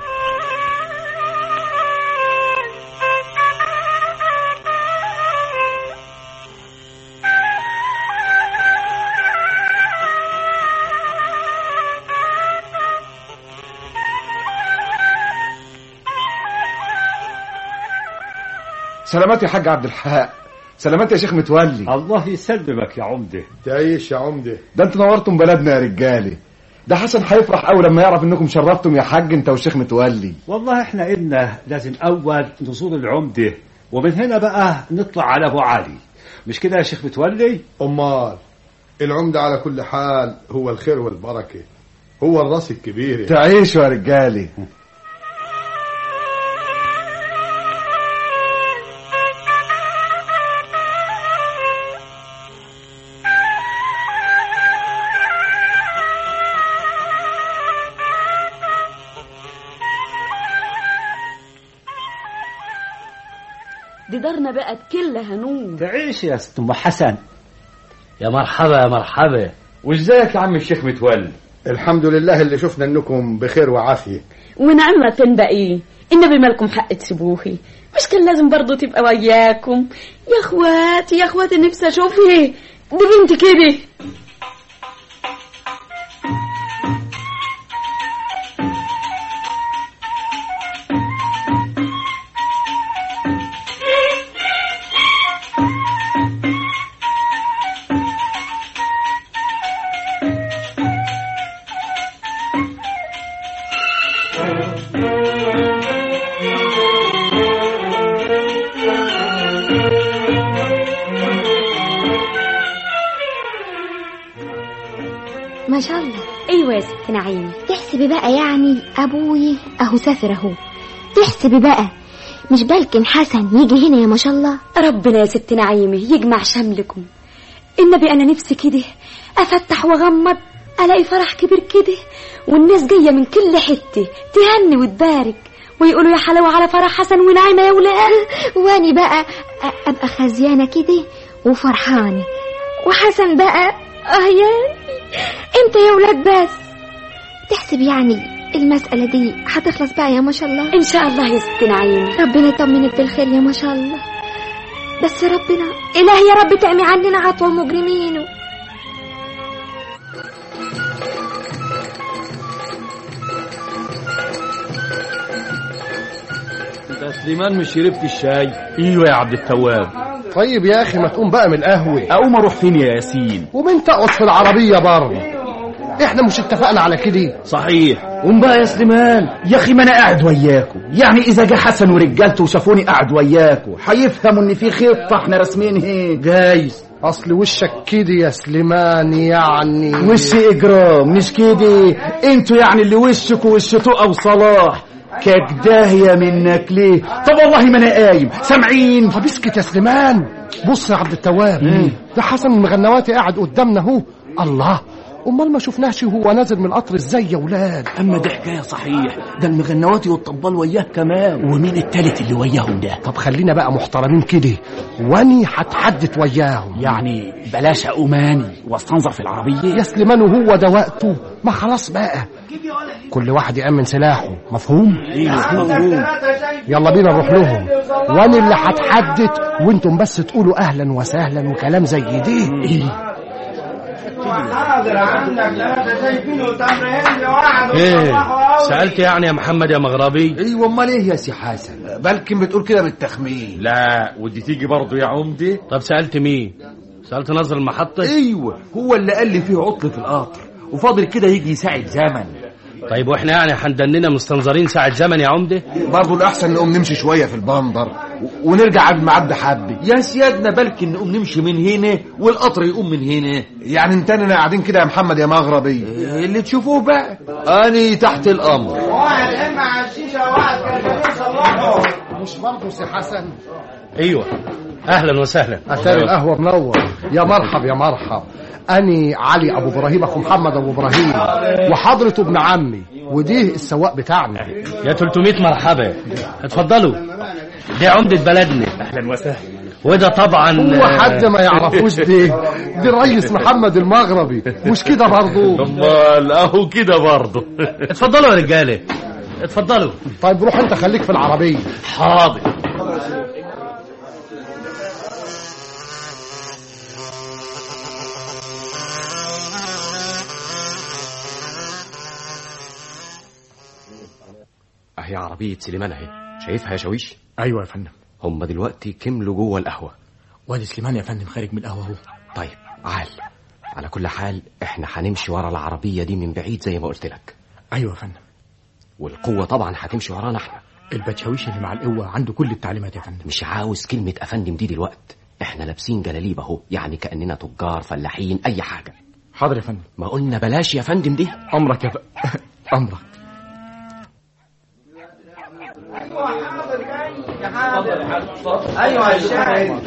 سلامات يا حاج عبد الحق سلامات يا شيخ متولي الله يسلمك يا عمده تعيش يا عمده ده انتوا نورتم بلدنا يا رجالي ده حسن هيفرح قوي لما يعرف انكم شرفتم يا حاج انت والشيخ متولي والله احنا قلنا لازم اول نزور العمده ومن هنا بقى نطلع على ابو علي مش كده يا شيخ متولي امال العمده على كل حال هو الخير والبركه هو الراس الكبير تعيشوا يا رجالي دي دارنا بقت كلها نور تعيش يا ست ام حسن يا مرحبا يا مرحبا وازيك يا عم الشيخ متولي الحمد لله اللي شفنا انكم بخير وعافيه ونعمة تنبقي النبي مالكم حق تسيبوهي مش كان لازم برضو تبقى وياكم يا اخواتي يا اخواتي نفسي اشوفها دي بنت كده ما شاء الله ايوه يا ست نعيم تحسبي بقى يعني ابوي اهو سافر اهو تحسبي بقى مش بالكن حسن يجي هنا يا ما شاء الله ربنا يا ست نعيمة يجمع شملكم النبي انا نفسي كده افتح واغمض الاقي فرح كبير كده والناس جايه من كل حته تهني وتبارك ويقولوا يا حلاوه على فرح حسن ونعيمه يا ولاد واني بقى أ- ابقى خزيانه كده وفرحانه وحسن بقى اه يا انت يا ولاد بس تحسب يعني المسألة دي هتخلص بقى يا ما شاء الله ان شاء الله يا ست نعيمة ربنا يطمنك بالخير يا ما شاء الله بس ربنا إلهي يا رب تعمي عننا عطوة المجرمين ده سليمان مش شربت الشاي ايوه يا عبد التواب طيب يا اخي ما تقوم بقى من القهوه اقوم اروح فين يا ياسين ومن تقعد في العربيه برضه احنا مش اتفقنا على كده صحيح قوم بقى يا سليمان يا اخي ما انا قاعد وياكم يعني اذا جه حسن ورجالته وشافوني قاعد وياكم هيفهموا ان في خطه احنا راسمينها جايز اصل وشك كده يا سليمان يعني وش اجرام مش كده انتوا يعني اللي وشك وش تقى وصلاح كجداهية منك ليه طب والله ما انا قايم سامعين طب اسكت يا سليمان بص يا عبد التواب ده حسن المغنواتي قاعد قدامنا اهو الله امال ما شفناش هو نازل من القطر ازاي يا ولاد اما دي حكايه صحيح ده المغنواتي والطبال وياه كمان ومين التالت اللي وياهم ده طب خلينا بقى محترمين كده واني هتحدث وياهم يعني بلاش اماني واستنظر في العربيه يا سليمان وهو ده وقته ما خلاص بقى كل واحد يأمن سلاحه مفهوم يلا بينا نروح لهم وانا اللي هتحدث وانتم بس تقولوا اهلا وسهلا وكلام زي ده ايه حاضر عندك ثلاثة شايفين وتمرين لواحد ايه سألت يعني يا محمد يا مغربي ايوه امال ايه يا سي حسن بلكن بتقول كده بالتخمين لا ودي تيجي برضه يا عمدي طب سألت مين سألت ناظر المحطة ايوه هو اللي قال لي فيه عطل في القطر وفاضل كده يجي ساعة زمن طيب واحنا يعني هندننا مستنظرين ساعة زمن يا عمدة برضه الاحسن نقوم نمشي شويه في البندر و- ونرجع قبل ما عبد حبي يا سيادنا بلكن نقوم نمشي من هنا والقطر يقوم من هنا يعني انتنا قاعدين كده يا محمد يا مغربي اللي تشوفوه بقى اني تحت الامر واحد اما على الشيشة واحد كان يصلحه مش برضه سي حسن ايوه اهلا وسهلا اتاري القهوه منور يا مرحب يا مرحب اني علي ابو ابراهيم اخو محمد ابو ابراهيم وحضرته ابن عمي وديه السواق بتاعنا يا 300 مرحبا اتفضلوا دي عمدة بلدنا اهلا وسهلا وده طبعا هو حد ما يعرفوش دي دي الريس محمد المغربي مش كده برضه امال اهو كده برضه اتفضلوا يا رجاله اتفضلوا طيب روح انت خليك في العربيه حاضر اهي عربية سليمان اهي شايفها يا شاويش ايوه يا فندم هم دلوقتي كملوا جوه القهوة وادي سليمان يا فندم خارج من القهوه اهو طيب عال على كل حال احنا هنمشي ورا العربية دي من بعيد زي ما قلت لك ايوه يا فندم والقوة طبعا هتمشي ورانا احنا البتشاويش اللي مع القوه عنده كل التعليمات يا فندم مش عاوز كلمة افندم دي دلوقت احنا لابسين جلاليب اهو يعني كأننا تجار فلاحين اي حاجة حاضر يا فندم ما قلنا بلاش يا فندم دي امرك يا ف... امرك ايوه الشاهد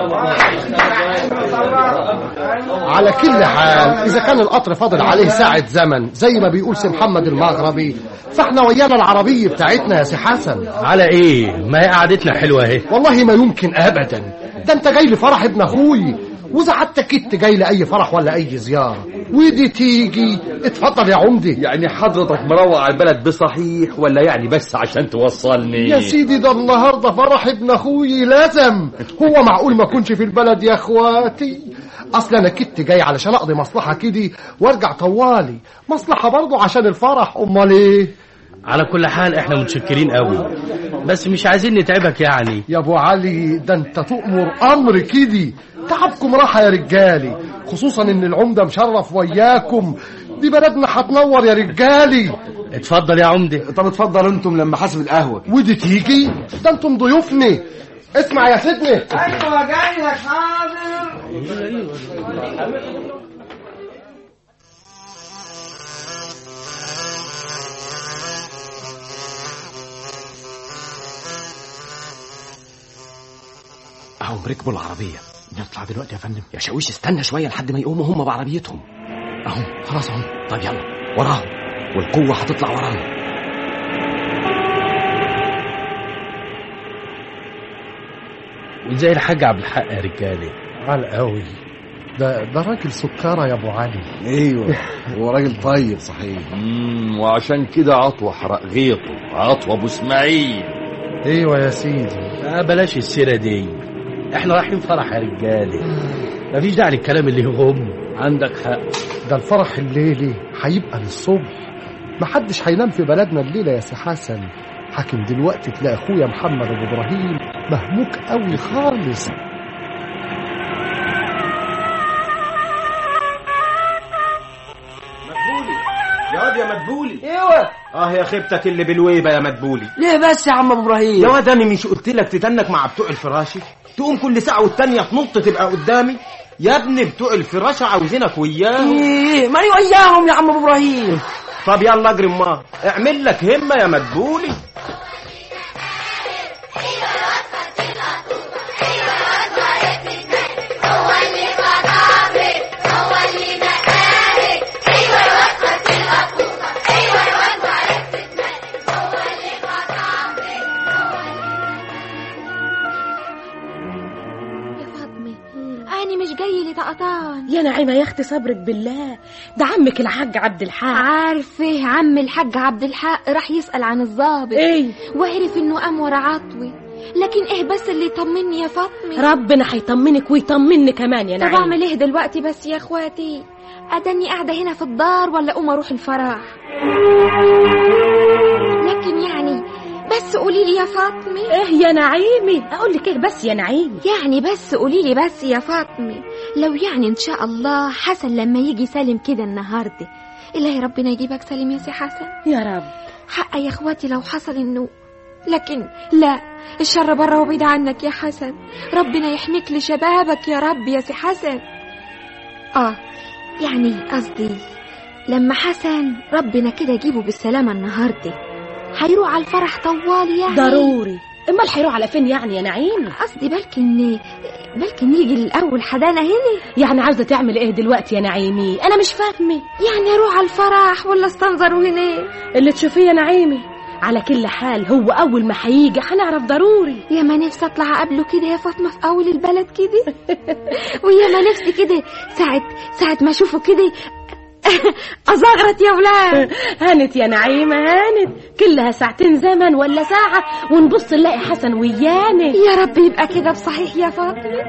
على كل حال اذا كان القطر فاضل عليه ساعه زمن زي ما بيقول سي محمد المغربي فاحنا ويانا العربيه بتاعتنا يا سي حسن على ايه ما هي قعدتنا حلوه اهي والله ما يمكن ابدا ده انت جاي لفرح ابن اخوي واذا حتى كنت جاي لاي فرح ولا اي زياره ودي تيجي اتفضل يا عمدي يعني حضرتك مروع على البلد بصحيح ولا يعني بس عشان توصلني يا سيدي ده النهارده فرح ابن اخوي لازم هو معقول ما كنش في البلد يا اخواتي اصل انا كنت جاي علشان اقضي مصلحه كده وارجع طوالي مصلحه برضه عشان الفرح امال ايه على كل حال احنا متشكرين قوي بس مش عايزين نتعبك يعني يا ابو علي ده انت تؤمر امر كده تعبكم راحه يا رجالي خصوصا ان العمده مشرف وياكم دي بلدنا هتنور يا رجالي اتفضل يا عمده طب اتفضلوا انتم لما حاسب القهوه ودي تيجي ده انتم ضيوفني اسمع يا سيدني ايوه جاي لك حاضر اهم ركبوا العربية نطلع دلوقتي يا فندم يا شاويش استنى شوية لحد ما يقوموا هم بعربيتهم اهو خلاص اهو طب يلا وراهم والقوة هتطلع ورانا وزي الحاج عبد الحق يا رجاله على قوي ده ده راجل سكارة يا ابو علي ايوه هو راجل طيب صحيح امم وعشان كده عطوة حرق غيطه عطوة ابو اسماعيل ايوه يا سيدي آه بلاش السيرة دي احنا رايحين فرح يا رجاله مفيش داعي للكلام اللي يغم عندك حق ده الفرح الليلي هيبقى للصبح محدش هينام في بلدنا الليلة يا سي حسن حاكم دلوقتي تلاقي اخويا محمد ابو ابراهيم مهموك قوي خالص يا واد يا مدبولي ايوه اه يا خيبتك اللي بالويبه يا مدبولي ليه بس يا عم ابو ابراهيم يا واد انا مش قلت لك تتنك مع بتوع الفراشي تقوم كل ساعه والتانيه تنط تبقى قدامي يا ابني بتوع الفراشه عاوزينك وياهم ايه ماني وياهم يا عم ابو ابراهيم طب يلا اجري امال اعمل لك همه يا مدبولي هو اللي خطابك هو اللي نقالك سقطان يا نعيمة يا اختي صبرك بالله ده عمك الحاج عبد الحق عارفه عم الحاج عبد الحق راح يسأل عن الضابط ايه وعرف انه قام ورا عطوي لكن ايه بس اللي يطمني يا فاطمه ربنا هيطمنك ويطمني كمان يا طب نعيمة اعمل ايه دلوقتي بس يا اخواتي اداني قاعده هنا في الدار ولا اقوم اروح الفرح لكن يعني بس قولي لي يا فاطمه ايه يا نعيمي اقول لك ايه بس يا نعيمي يعني بس قولي لي بس يا فاطمه لو يعني ان شاء الله حسن لما يجي سالم كده النهارده الهي ربنا يجيبك سالم يا سي حسن يا رب حق يا اخواتي لو حصل انه لكن لا الشر بره وبعيد عنك يا حسن ربنا يحميك لشبابك يا رب يا سي حسن اه يعني قصدي لما حسن ربنا كده يجيبه بالسلامة النهاردة هيروح على الفرح طوال يعني ضروري امال هيروح على فين يعني يا نعيمي قصدي بلكن بلكن يجي الأول حدانا هنا يعني عاوزة تعمل ايه دلوقتي يا نعيمي انا مش فاهمة يعني اروح على الفرح ولا استنظروا هنا اللي تشوفيه يا نعيمي على كل حال هو اول ما هيجي هنعرف ضروري يا ما نفسي اطلع قبله كده يا فاطمه في اول البلد كده ويا ما نفسي كده ساعه ساعه ما اشوفه كده ازغرت يا ولاد هانت يا نعيمة هانت كلها ساعتين زمن ولا ساعة ونبص نلاقي حسن ويانا يا رب يبقى كده بصحيح يا فاطمة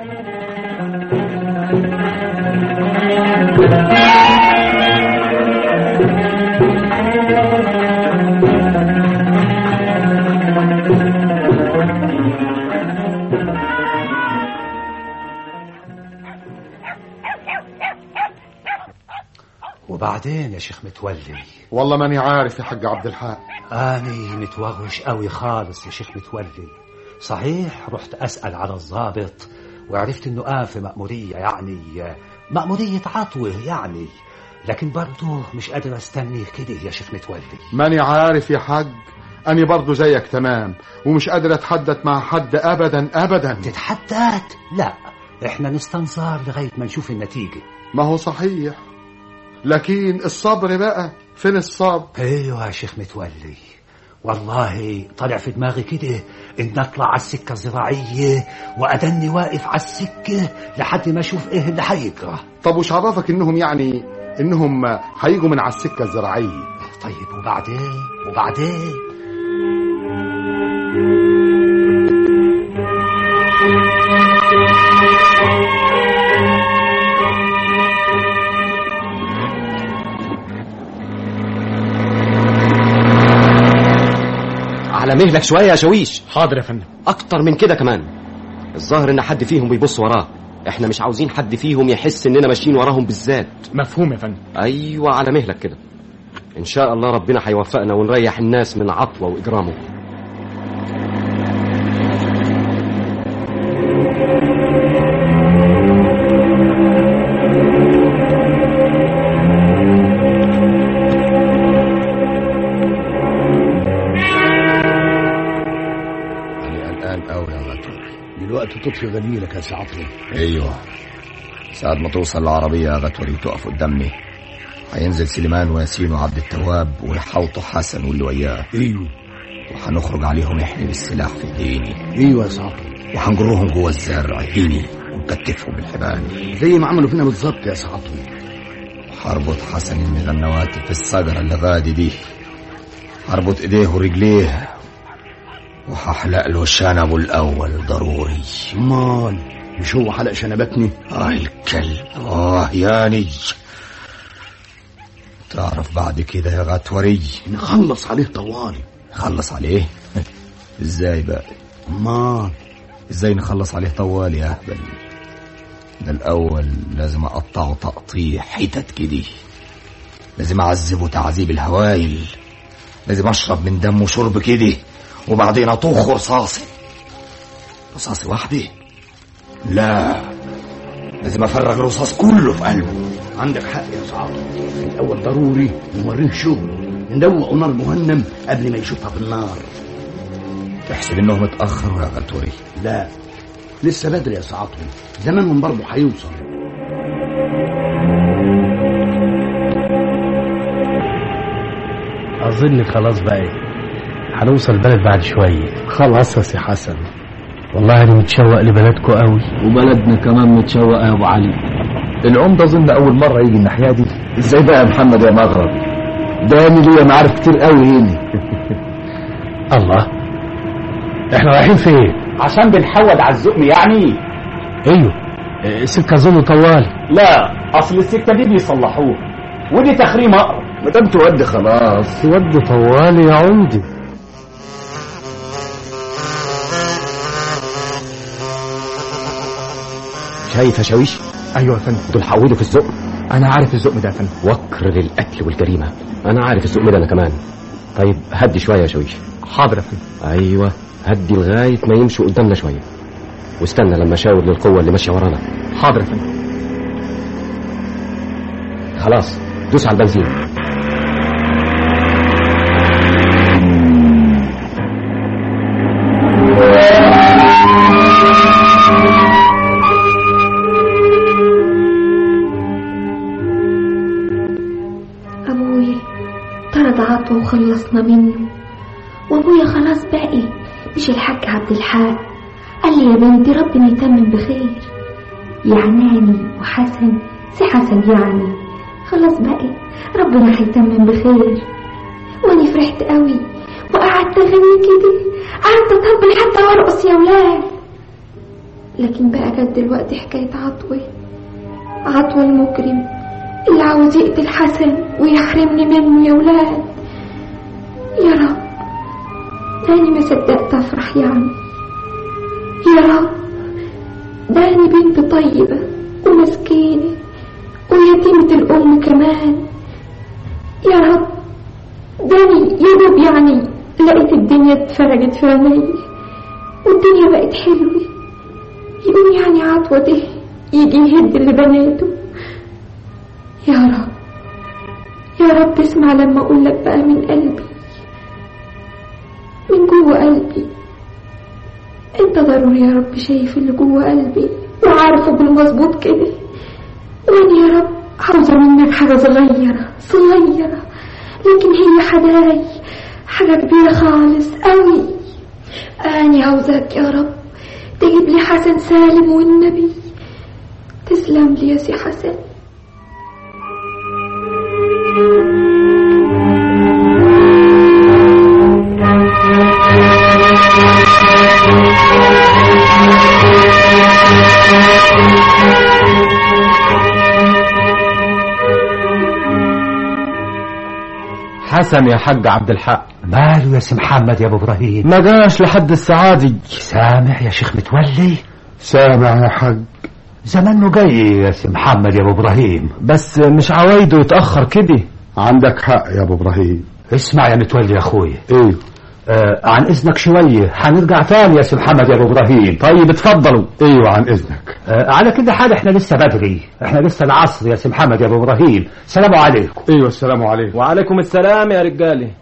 وبعدين يا شيخ متولي والله ماني عارف يا حاج عبد الحق أني متوغش قوي خالص يا شيخ متولي صحيح رحت أسأل على الضابط وعرفت إنه قام في مأمورية يعني مأمورية عطوة يعني لكن برضه مش قادر استني كده يا شيخ متولي ماني عارف يا حاج أني برضو زيك تمام ومش قادر أتحدث مع حد أبدا أبدا تتحدث؟ لا احنا نستنظر لغاية ما نشوف النتيجة ما هو صحيح لكن الصبر بقى فين الصبر ايوه يا شيخ متولي والله طلع في دماغي كده ان اطلع على السكه الزراعيه وادني واقف على السكه لحد ما اشوف ايه اللي هيجرى طب وش عرفك انهم يعني انهم هيجوا من على السكه الزراعيه طيب وبعدين وبعدين على مهلك شوية يا شويش حاضر يا فندم أكتر من كده كمان الظاهر إن حد فيهم بيبص وراه إحنا مش عاوزين حد فيهم يحس إننا ماشيين وراهم بالذات مفهوم يا فندم أيوة على مهلك كده إن شاء الله ربنا هيوفقنا ونريح الناس من عطوة وإجرامه أنا قلقان أوي يا غتور دلوقتي تطفي غليلك يا سعطري ايوه ساعة ما توصل العربية يا غتوري وتقف قدامي هينزل سليمان وياسين وعبد التواب ويحوطوا حسن واللي وياه ايوه وهنخرج عليهم احنا بالسلاح في ايديني ايوه يا سعطري وهنجرهم جوه الزرع هيني ونكتفهم بالحبال زي ما عملوا فينا بالظبط يا سعطري هربط حسن المغنوات في الصجرة اللي غادي دي هربط ايديه ورجليه وهحلق له شنبه الاول ضروري مال مش هو حلق شنبتني اه الكلب اه ياني تعرف بعد كده يا غتوري نخلص عليه طوالي نخلص عليه ازاي بقى مال ازاي نخلص عليه طوال يا اهبل ده الاول لازم اقطعه تقطيع حتت كده لازم اعذبه تعذيب الهوايل لازم اشرب من دمه شرب كده وبعدين اطخ رصاصي رصاصي واحده لا لازم افرغ الرصاص كله في قلبه عندك حق يا سعطري الأول ضروري نوريه شغل ندوق نار مهنم قبل ما يشوفها بالنار تحسب انهم اتاخروا يا غتوري لا لسه بدري يا سعطري زمانهم برضه هيوصل أظن خلاص بقى هنوصل البلد بعد شوية خلاص يا سي حسن والله أنا متشوق لبلدكم قوي وبلدنا كمان متشوقة يا أبو علي العمده اظن اول مره يجي الناحيه دي ازاي بقى يا محمد يا مغرب ده انا ليا معارف كتير قوي هنا الله احنا رايحين فين عشان بنحود على الزقم يعني ايوه السكه اظن طوال لا اصل السكه دي بيصلحوها ودي تخريم اقرب ما دام تودي خلاص تودي طوال يا عمدي شايف يا شاويش ايوه يا فندم دول حودوا في الزقم انا عارف الزقم ده يا فندم وكر للقتل والجريمه انا عارف الزقم ده انا كمان طيب هدي شويه يا شاويش حاضر يا فندم ايوه هدي لغايه ما يمشوا قدامنا شويه واستنى لما اشاور للقوه اللي ماشيه ورانا حاضر يا فندم خلاص دوس على البنزين أبويا طرد عطوه وخلصنا منه وأبويا خلاص باقي مش الحاج عبد الحق قال لي يا بنتي ربنا يتمم بخير يعناني وحسن سي حسن يعني خلاص باقي ربنا هيتمم بخير واني فرحت قوي وقعدت اغني كده قعدت اطبل حتى وارقص يا ولاد لكن بقى جت دلوقتي حكاية عطوة عطوة المجرم اللي عاوز يقتل حسن ويحرمني منه يا ولاد يا رب تاني ما صدقت افرح يعني يا رب داني بنت طيبة ومسكينة ويتيمة الأم كمان يا رب داني يا دوب يعني لقيت الدنيا اتفرجت في عيني والدنيا بقت حلوة يقوم يعني عطوة ده يجي يهد اللي بناته يا رب يا رب اسمع لما اقول لك بقى من قلبي من جوه قلبي انت ضروري يا رب شايف اللي جوه قلبي وعارفه بالمظبوط كده وانا يا رب عاوزه منك حاجه صغيره صغيره لكن هي حداي حاجه كبيره خالص قوي اني عاوزاك يا رب تجيب لي حسن سالم والنبي تسلم لي يا سي حسن حسن يا حاج عبد الحق ماله يا سي محمد يا ابو ابراهيم ما جاش لحد الساعة دي سامع يا شيخ متولي سامع يا حاج زمانه جاي يا سي محمد يا ابو ابراهيم بس مش عوايده يتأخر كده عندك حق يا ابو ابراهيم اسمع يا متولي يا اخويا ايه آه عن اذنك شويه هنرجع تاني يا سي محمد يا ابو ابراهيم طيب اتفضلوا ايوه عن اذنك آه على كده حال احنا لسه بدري احنا لسه العصر يا سي محمد يا ابو ابراهيم سلام عليكم ايوه السلام عليكم وعليكم السلام يا رجالي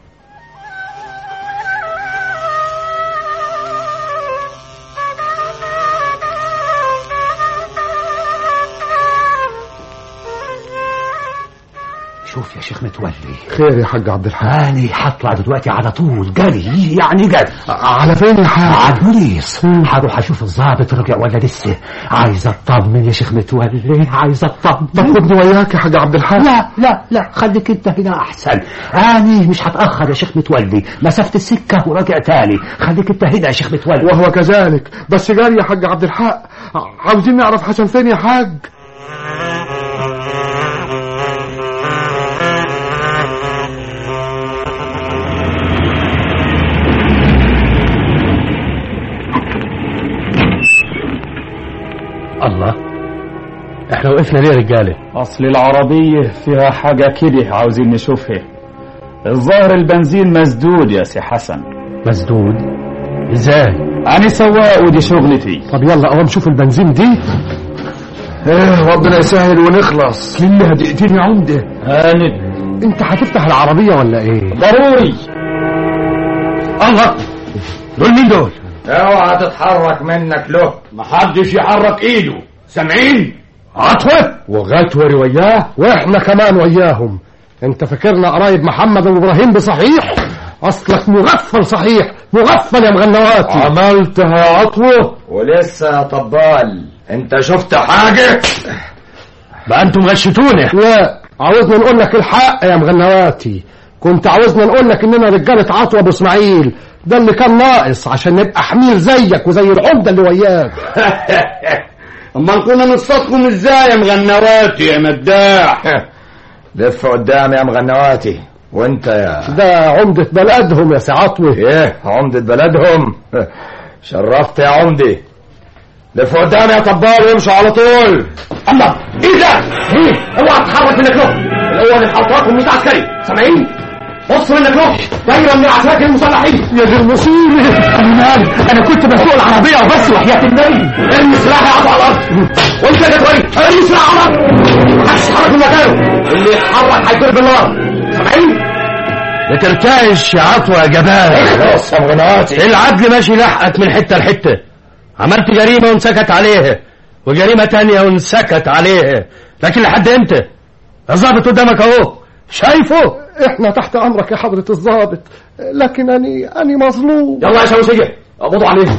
شوف يا شيخ متولي خير يا حاج عبد الحق أنا هطلع دلوقتي على طول جري يعني جري على فين يا حاج على البوليس هروح اشوف الضابط رجع ولا لسه عايز اطمن يا شيخ متولي عايز اطمن تاخدني وياك يا حاج عبد الحق لا لا لا خليك انت هنا احسن اني مش هتاخر يا شيخ متولي مسافه السكه وراجع تاني خليك انت هنا يا شيخ متولي وهو كذلك بس جاري يا حاج عبد الحق عاوزين نعرف حسن فين يا حاج الله احنا وقفنا ليه يا رجاله اصل العربية فيها حاجة كده عاوزين نشوفها الظاهر البنزين مسدود يا سي حسن مسدود ازاي انا سواق ودي شغلتي طب يلا قوم شوف البنزين دي ايه ربنا يسهل ونخلص كلها دقيقتين يا عمده هانت انت هتفتح العربيه ولا ايه ضروري الله دول مين دول اوعى تتحرك منك له محدش يحرك ايده سامعين عطوة وغتوري وياه واحنا كمان وياهم انت فاكرنا قرايب محمد ابو ابراهيم بصحيح اصلك مغفل صحيح مغفل يا مغنواتي عملتها يا عطوة ولسه يا طبال انت شفت حاجة بقى انتم غشتوني لا عاوزنا نقول لك الحق يا مغنواتي كنت عاوزنا نقول لك اننا رجاله عطوه ابو اسماعيل ده اللي كان ناقص عشان نبقى حمير زيك وزي العمده اللي وياك امال كنا نصطادكم ازاي يا مغنواتي يا مداح لف قدام يا مغنواتي وانت يا ده عمده بلدهم يا سي عطوه ايه عمدة بلدهم شرفت يا عمدي لف قدام يا طبال وامشوا على طول الله ايه ده؟ ايه؟ اوعى تتحرك منك له الاول الحلقات مش عسكري سامعين؟ بص منك له دايره من العساكر المسلحين يا دي المصيبه انا مالي انا كنت بسوق العربيه وبس وحياه النبي ارمي السلاح يا عطا على الارض وانت يا كويس ارمي السلاح على الارض محدش يتحرك من مكانه اللي يتحرك هيضرب بالنار سامعين؟ بترتعش يا عطوة يا جبان خلاص يا مغنواتي العدل ماشي لحقك من حتة لحتة عملت جريمة وانسكت عليها وجريمة تانية وانسكت عليها لكن لحد امتى الظابط قدامك اهو شايفه احنا تحت امرك يا حضره الضابط لكن اني اني مظلوم يلا يا شوشية اقبضوا عليه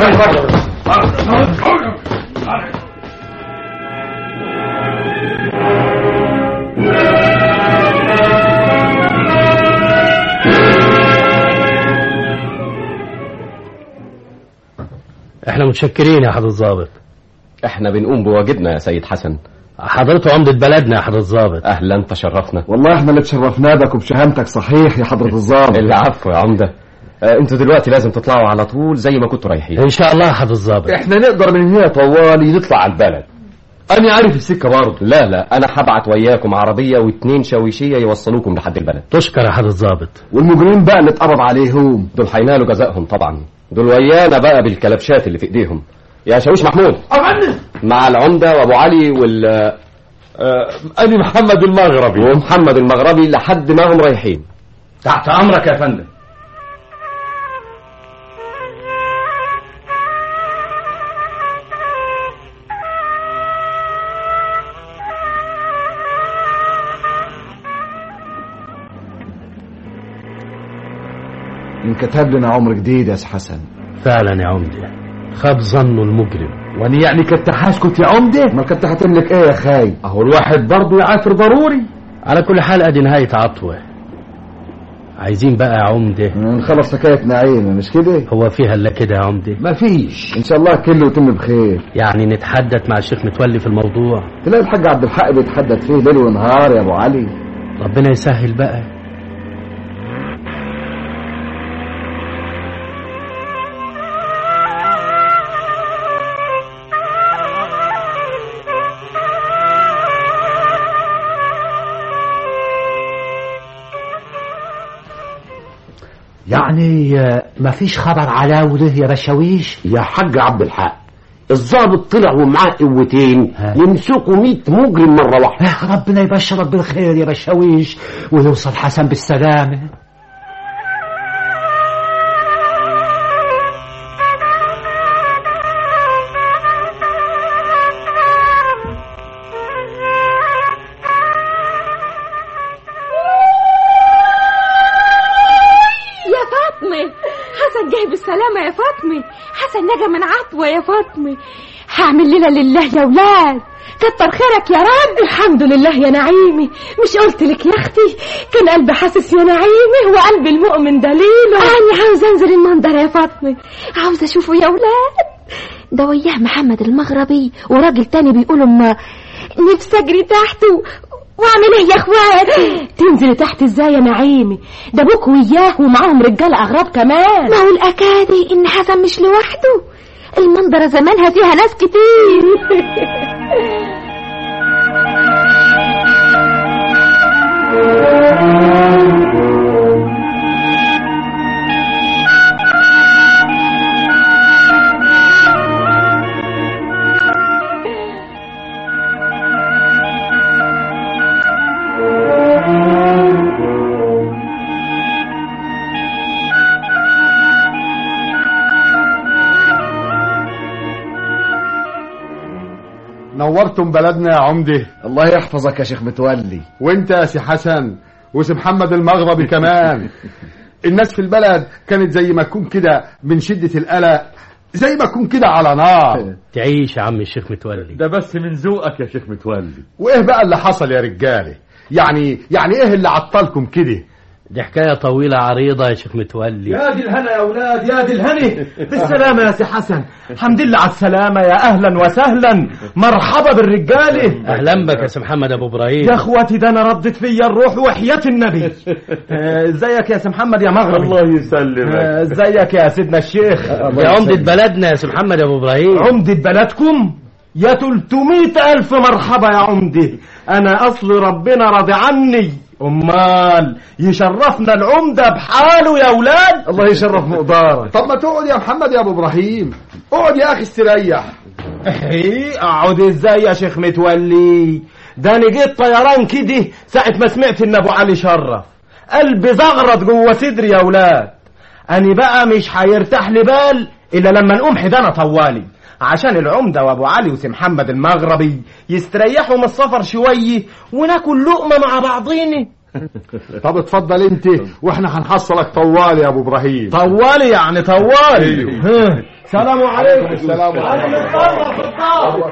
احنا متشكرين يا حضرة الضابط احنا بنقوم بواجبنا يا سيد حسن حضرته عمدة بلدنا يا حضرة الضابط اهلا تشرفنا والله احنا اللي تشرفنا بك وبشهامتك صحيح يا حضرة الضابط العفو يا عمدة آه انتوا دلوقتي لازم تطلعوا على طول زي ما كنتوا رايحين ان شاء الله يا حضرة الضابط احنا نقدر من هنا طوالي نطلع على البلد انا عارف السكه برضه لا لا انا هبعت وياكم عربيه واتنين شاويشيه يوصلوكم لحد البلد تشكر يا حضرة الضابط والمجرمين بقى اللي اتقبض عليهم دول هينالوا جزائهم طبعا دول ويانا بقى بالكلبشات اللي في ايديهم يا شاويش محمود مع العمده وابو علي وال آه أنا محمد المغربي ومحمد المغربي لحد ما هم رايحين تحت امرك يا فندم انكتب لنا عمر جديد يا سي حسن فعلا يا عمدة خاب ظنه المجرم وانا يعني كنت هسكت يا عمده ما كنت هتملك ايه يا خاي اهو الواحد برضه يعافر ضروري على كل حال ادي نهاية عطوة عايزين بقى يا عمدة نخلص حكاية نعيمة مش كده هو فيها الا كده يا عمدة مفيش ان شاء الله كله يتم بخير يعني نتحدث مع الشيخ متولي في الموضوع تلاقي الحاج عبد الحق بيتحدث فيه ليل ونهار يا ابو علي ربنا يسهل بقى يعني ما فيش خبر على وده يا بشاويش يا حاج عبد الحق الضابط طلع ومعاه قوتين يمسكوا 100 مجرم مره واحده يا ربنا يبشرك بالخير يا بشاويش ويوصل حسن بالسلامه يا فاطمة حسن جاي بالسلامة يا فاطمة حسن نجا من عطوة يا فاطمة هعمل ليلة لله يا ولاد كتر خيرك يا رب الحمد لله يا نعيمي مش قلت لك يا اختي كان قلبي حاسس يا نعيمي وقلب المؤمن دليله أنا عاوزة أنزل المنظر يا فاطمة عاوزة أشوفه يا ولاد ده وياه محمد المغربي وراجل تاني بيقولوا ما نفسي أجري تحته واعمل ايه يا اخوات تنزلي تحت ازاي يا نعيمي ده ابوك وياه ومعاهم رجاله اغراب كمان ما هو الاكادي ان حسن مش لوحده المنظرة زمانها فيها ناس كتير نورتم بلدنا يا عمده الله يحفظك يا شيخ متولي وانت يا سي حسن وسي محمد المغربي كمان الناس في البلد كانت زي ما تكون كده من شدة القلق زي ما اكون كده على نار تعيش يا عم الشيخ متولي ده بس من ذوقك يا شيخ متولي وايه بقى اللي حصل يا رجاله يعني يعني ايه اللي عطلكم كده دي حكاية طويلة عريضة يا شيخ متولي يا دي الهنا يا اولاد يا دي الهني بالسلامه يا سي حسن الحمد لله على السلامه يا اهلا وسهلا مرحبا بالرجاله أهلا بك يا سي محمد أبو إبراهيم يا اخواتي ده انا ردت فيا الروح وحياة النبي آه، ازيك يا سي محمد يا مغربي الله يسلمك آه، ازيك يا سيدنا الشيخ دي عمدة بلدنا يا سي محمد أبو إبراهيم عمدة بلدكم يا 300 ألف مرحبا يا عمدة أنا أصل ربنا راضي عني أمال يشرفنا العمدة بحاله يا أولاد الله يشرف مقدارك طب ما تقعد يا محمد يا ابو ابراهيم اقعد يا اخي استريح ايه اقعد ازاي يا شيخ متولي ده انا جيت طيران كده ساعة ما سمعت ان ابو علي شرف قلبي زغرط جوه صدري يا اولاد انا بقى مش هيرتاح لي بال الا لما نقوم حدانا طوالي عشان العمدة وابو علي وسي محمد المغربي يستريحوا من السفر شوية وناكل لقمة مع بعضينا طب اتفضل انت واحنا هنحصلك طوال يا ابو ابراهيم طوالي يعني طوالي أيوه. ها، سلام عليكم السلام عليكم. أنا متطرف في الطاوة.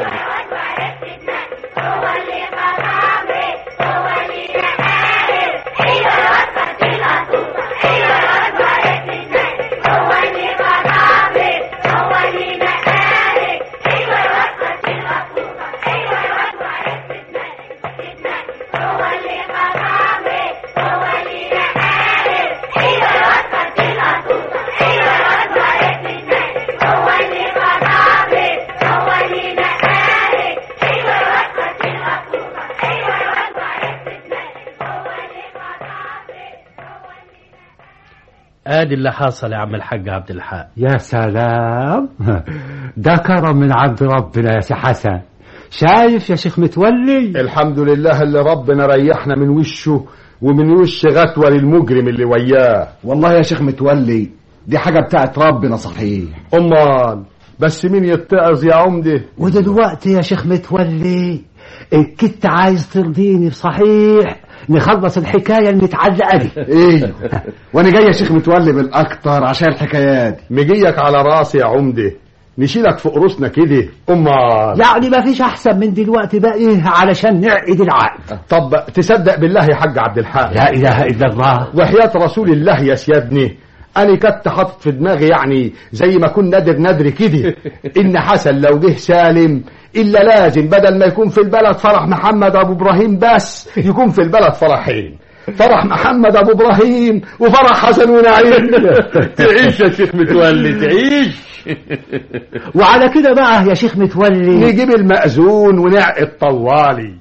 ادي اللي حصل يا عم الحاج عبد الحق يا سلام ده كرم من عند ربنا يا سي حسن شايف يا شيخ متولي الحمد لله اللي ربنا ريحنا من وشه ومن وش غتوة للمجرم اللي وياه والله يا شيخ متولي دي حاجة بتاعت ربنا صحيح امال بس مين يتعظ يا عمده ودلوقتي يا شيخ متولي ان كنت عايز ترضيني بصحيح نخلص الحكاية المتعلقة دي ايه وانا جاي يا شيخ متولي بالاكتر عشان الحكايات دي مجيك على راسي يا عمده نشيلك في قروسنا كده امال يعني ما فيش احسن من دلوقتي بقى ايه علشان نعقد العقد طب تصدق بالله يا حاج عبد الحق لا اله الا الله وحياة رسول الله يا سيادني انا كنت حاطط في دماغي يعني زي ما كن نادر نادر كده ان حسن لو جه سالم الا لازم بدل ما يكون في البلد فرح محمد ابو ابراهيم بس يكون في البلد فرحين فرح محمد ابو ابراهيم وفرح حسن ونعيم تعيش يا شيخ متولي تعيش وعلى كده بقى يا شيخ متولي نجيب المأذون ونعقد طوالي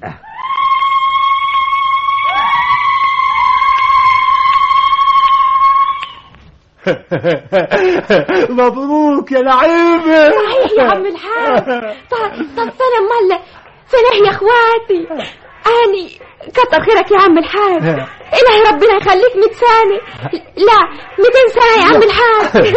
مبروك يا لعيبة صحيح يا عم الحاج طب طب فين امال فين يا اخواتي اني كتر خيرك يا عم الحاج الهي ربنا يخليك 100 سنه لا 200 سنه يا عم الحاج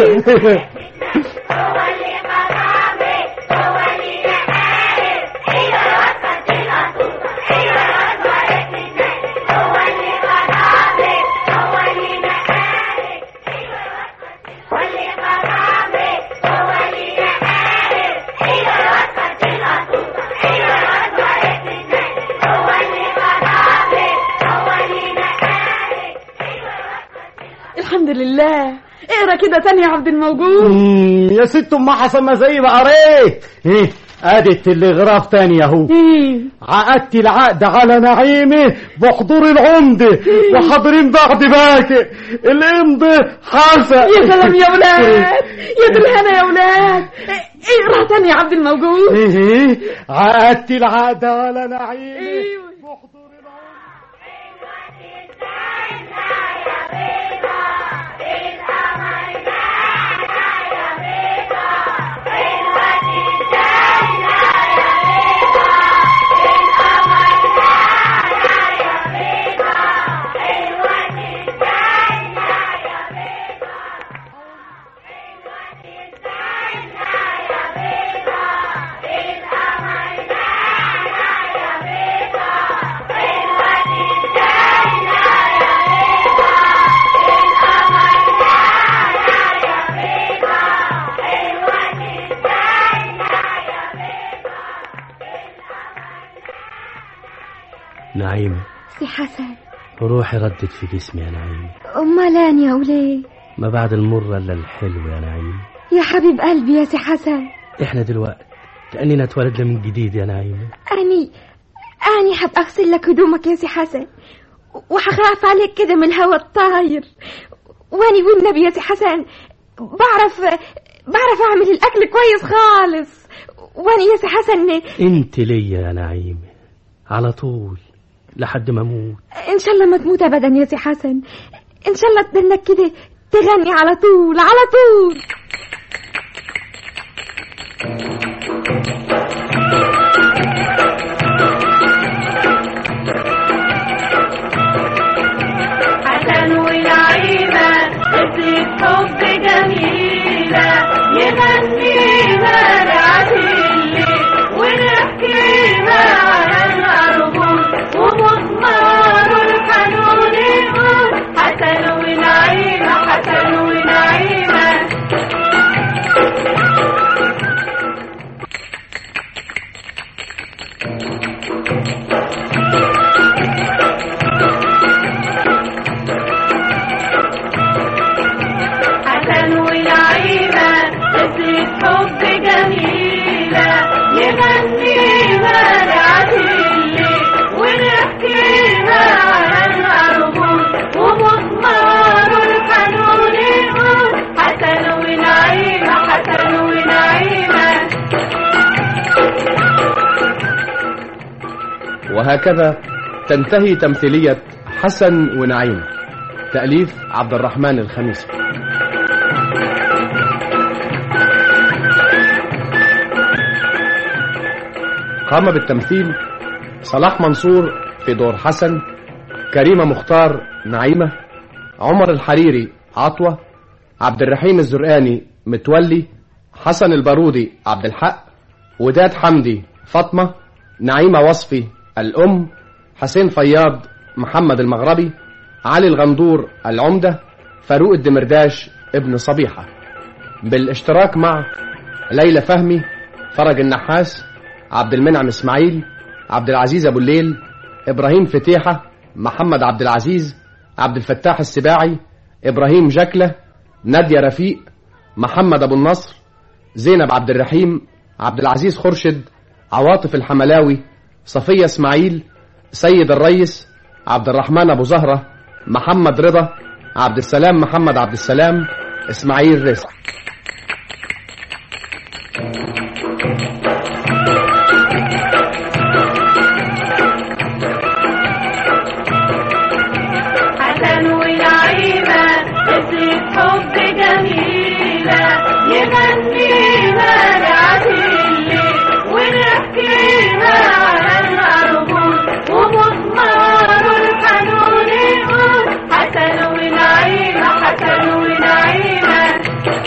الحمد لله اقرا كده تاني يا عبد الموجود مم، يا ست ام حسن ما زي ما قريت ايه ادي التلغراف تاني اهو ايه عقدت العقد على نعيمه بحضور العمدة وحاضرين بعد باكي الامضة حسن يا سلام يا ولاد يا دي الهنا يا ولاد اقرا تاني يا عبد الموجود ايه عقدت العقد على نعيمه نعيمة سي حسن روحي ردت في جسمي يا نعيمة أمالان يا وليه ما بعد المرة إلا الحلو يا نعيمة يا حبيب قلبي يا سي حسن إحنا دلوقتي كأننا اتولدنا من جديد يا نعيمة أني أني حب أغسل لك هدومك يا سي حسن وحخاف عليك كده من الهوا الطاير واني والنبي يا سي حسن بعرف بعرف أعمل الأكل كويس خالص واني يا سي حسن انت ليا يا نعيمة على طول لحد ما اموت إن شاء الله ما تموت أبدا يا سي حسن إن شاء الله تدنك كده تغني على طول على طول حسن ونعيمة قصة حب جميلة يغنيها العسيل ونحكيها على الأرجل ومضمار الحنون يقول حسن ونعيمة حسن ونعيمة حسن ونعيمة قصة حب جميلة يغنيها العسيل ونحكيها على الأرجل ومضمار الحنون يقول حسن ونعيمة حسن ونعيمة وهكذا تنتهي تمثيلية حسن ونعيم تأليف عبد الرحمن الخميسي قام بالتمثيل صلاح منصور في دور حسن كريمة مختار نعيمة عمر الحريري عطوة عبد الرحيم الزرقاني متولي حسن البارودي عبد الحق وداد حمدي فاطمة نعيمة وصفي الأم حسين فياض محمد المغربي علي الغندور العمدة فاروق الدمرداش ابن صبيحة بالاشتراك مع ليلى فهمي فرج النحاس عبد المنعم اسماعيل عبد العزيز ابو الليل ابراهيم فتيحة محمد عبد العزيز عبد الفتاح السباعي ابراهيم جكلة نادية رفيق محمد ابو النصر زينب عبد الرحيم عبد العزيز خرشد عواطف الحملاوي صفية اسماعيل سيد الريس عبد الرحمن ابو زهرة محمد رضا عبد السلام محمد عبد السلام اسماعيل رزق حسن ونعيمة قصة حب جميلة يغنيها العسيل ونحكيها على الأرجل ومضمار الحنون يقول حسن ونعيمة حسن ونعيمة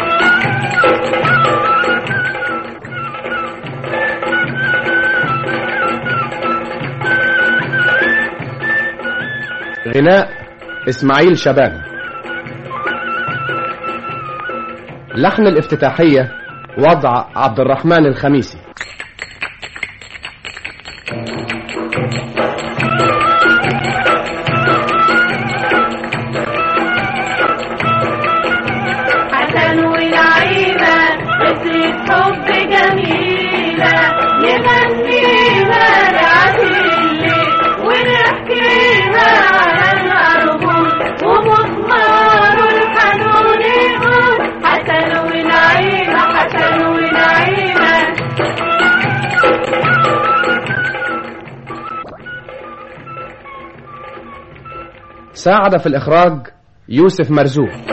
غناء اسماعيل شبان لحن الافتتاحية وضع عبد الرحمن الخميسي حسن ونعيمة قصة حب جميلة يغنيها العسيل ونحكيها على الأرجل ومضمار الحنون يقول حسن ونعيمة حسن ونعيمة ساعد في الإخراج يوسف مرزوق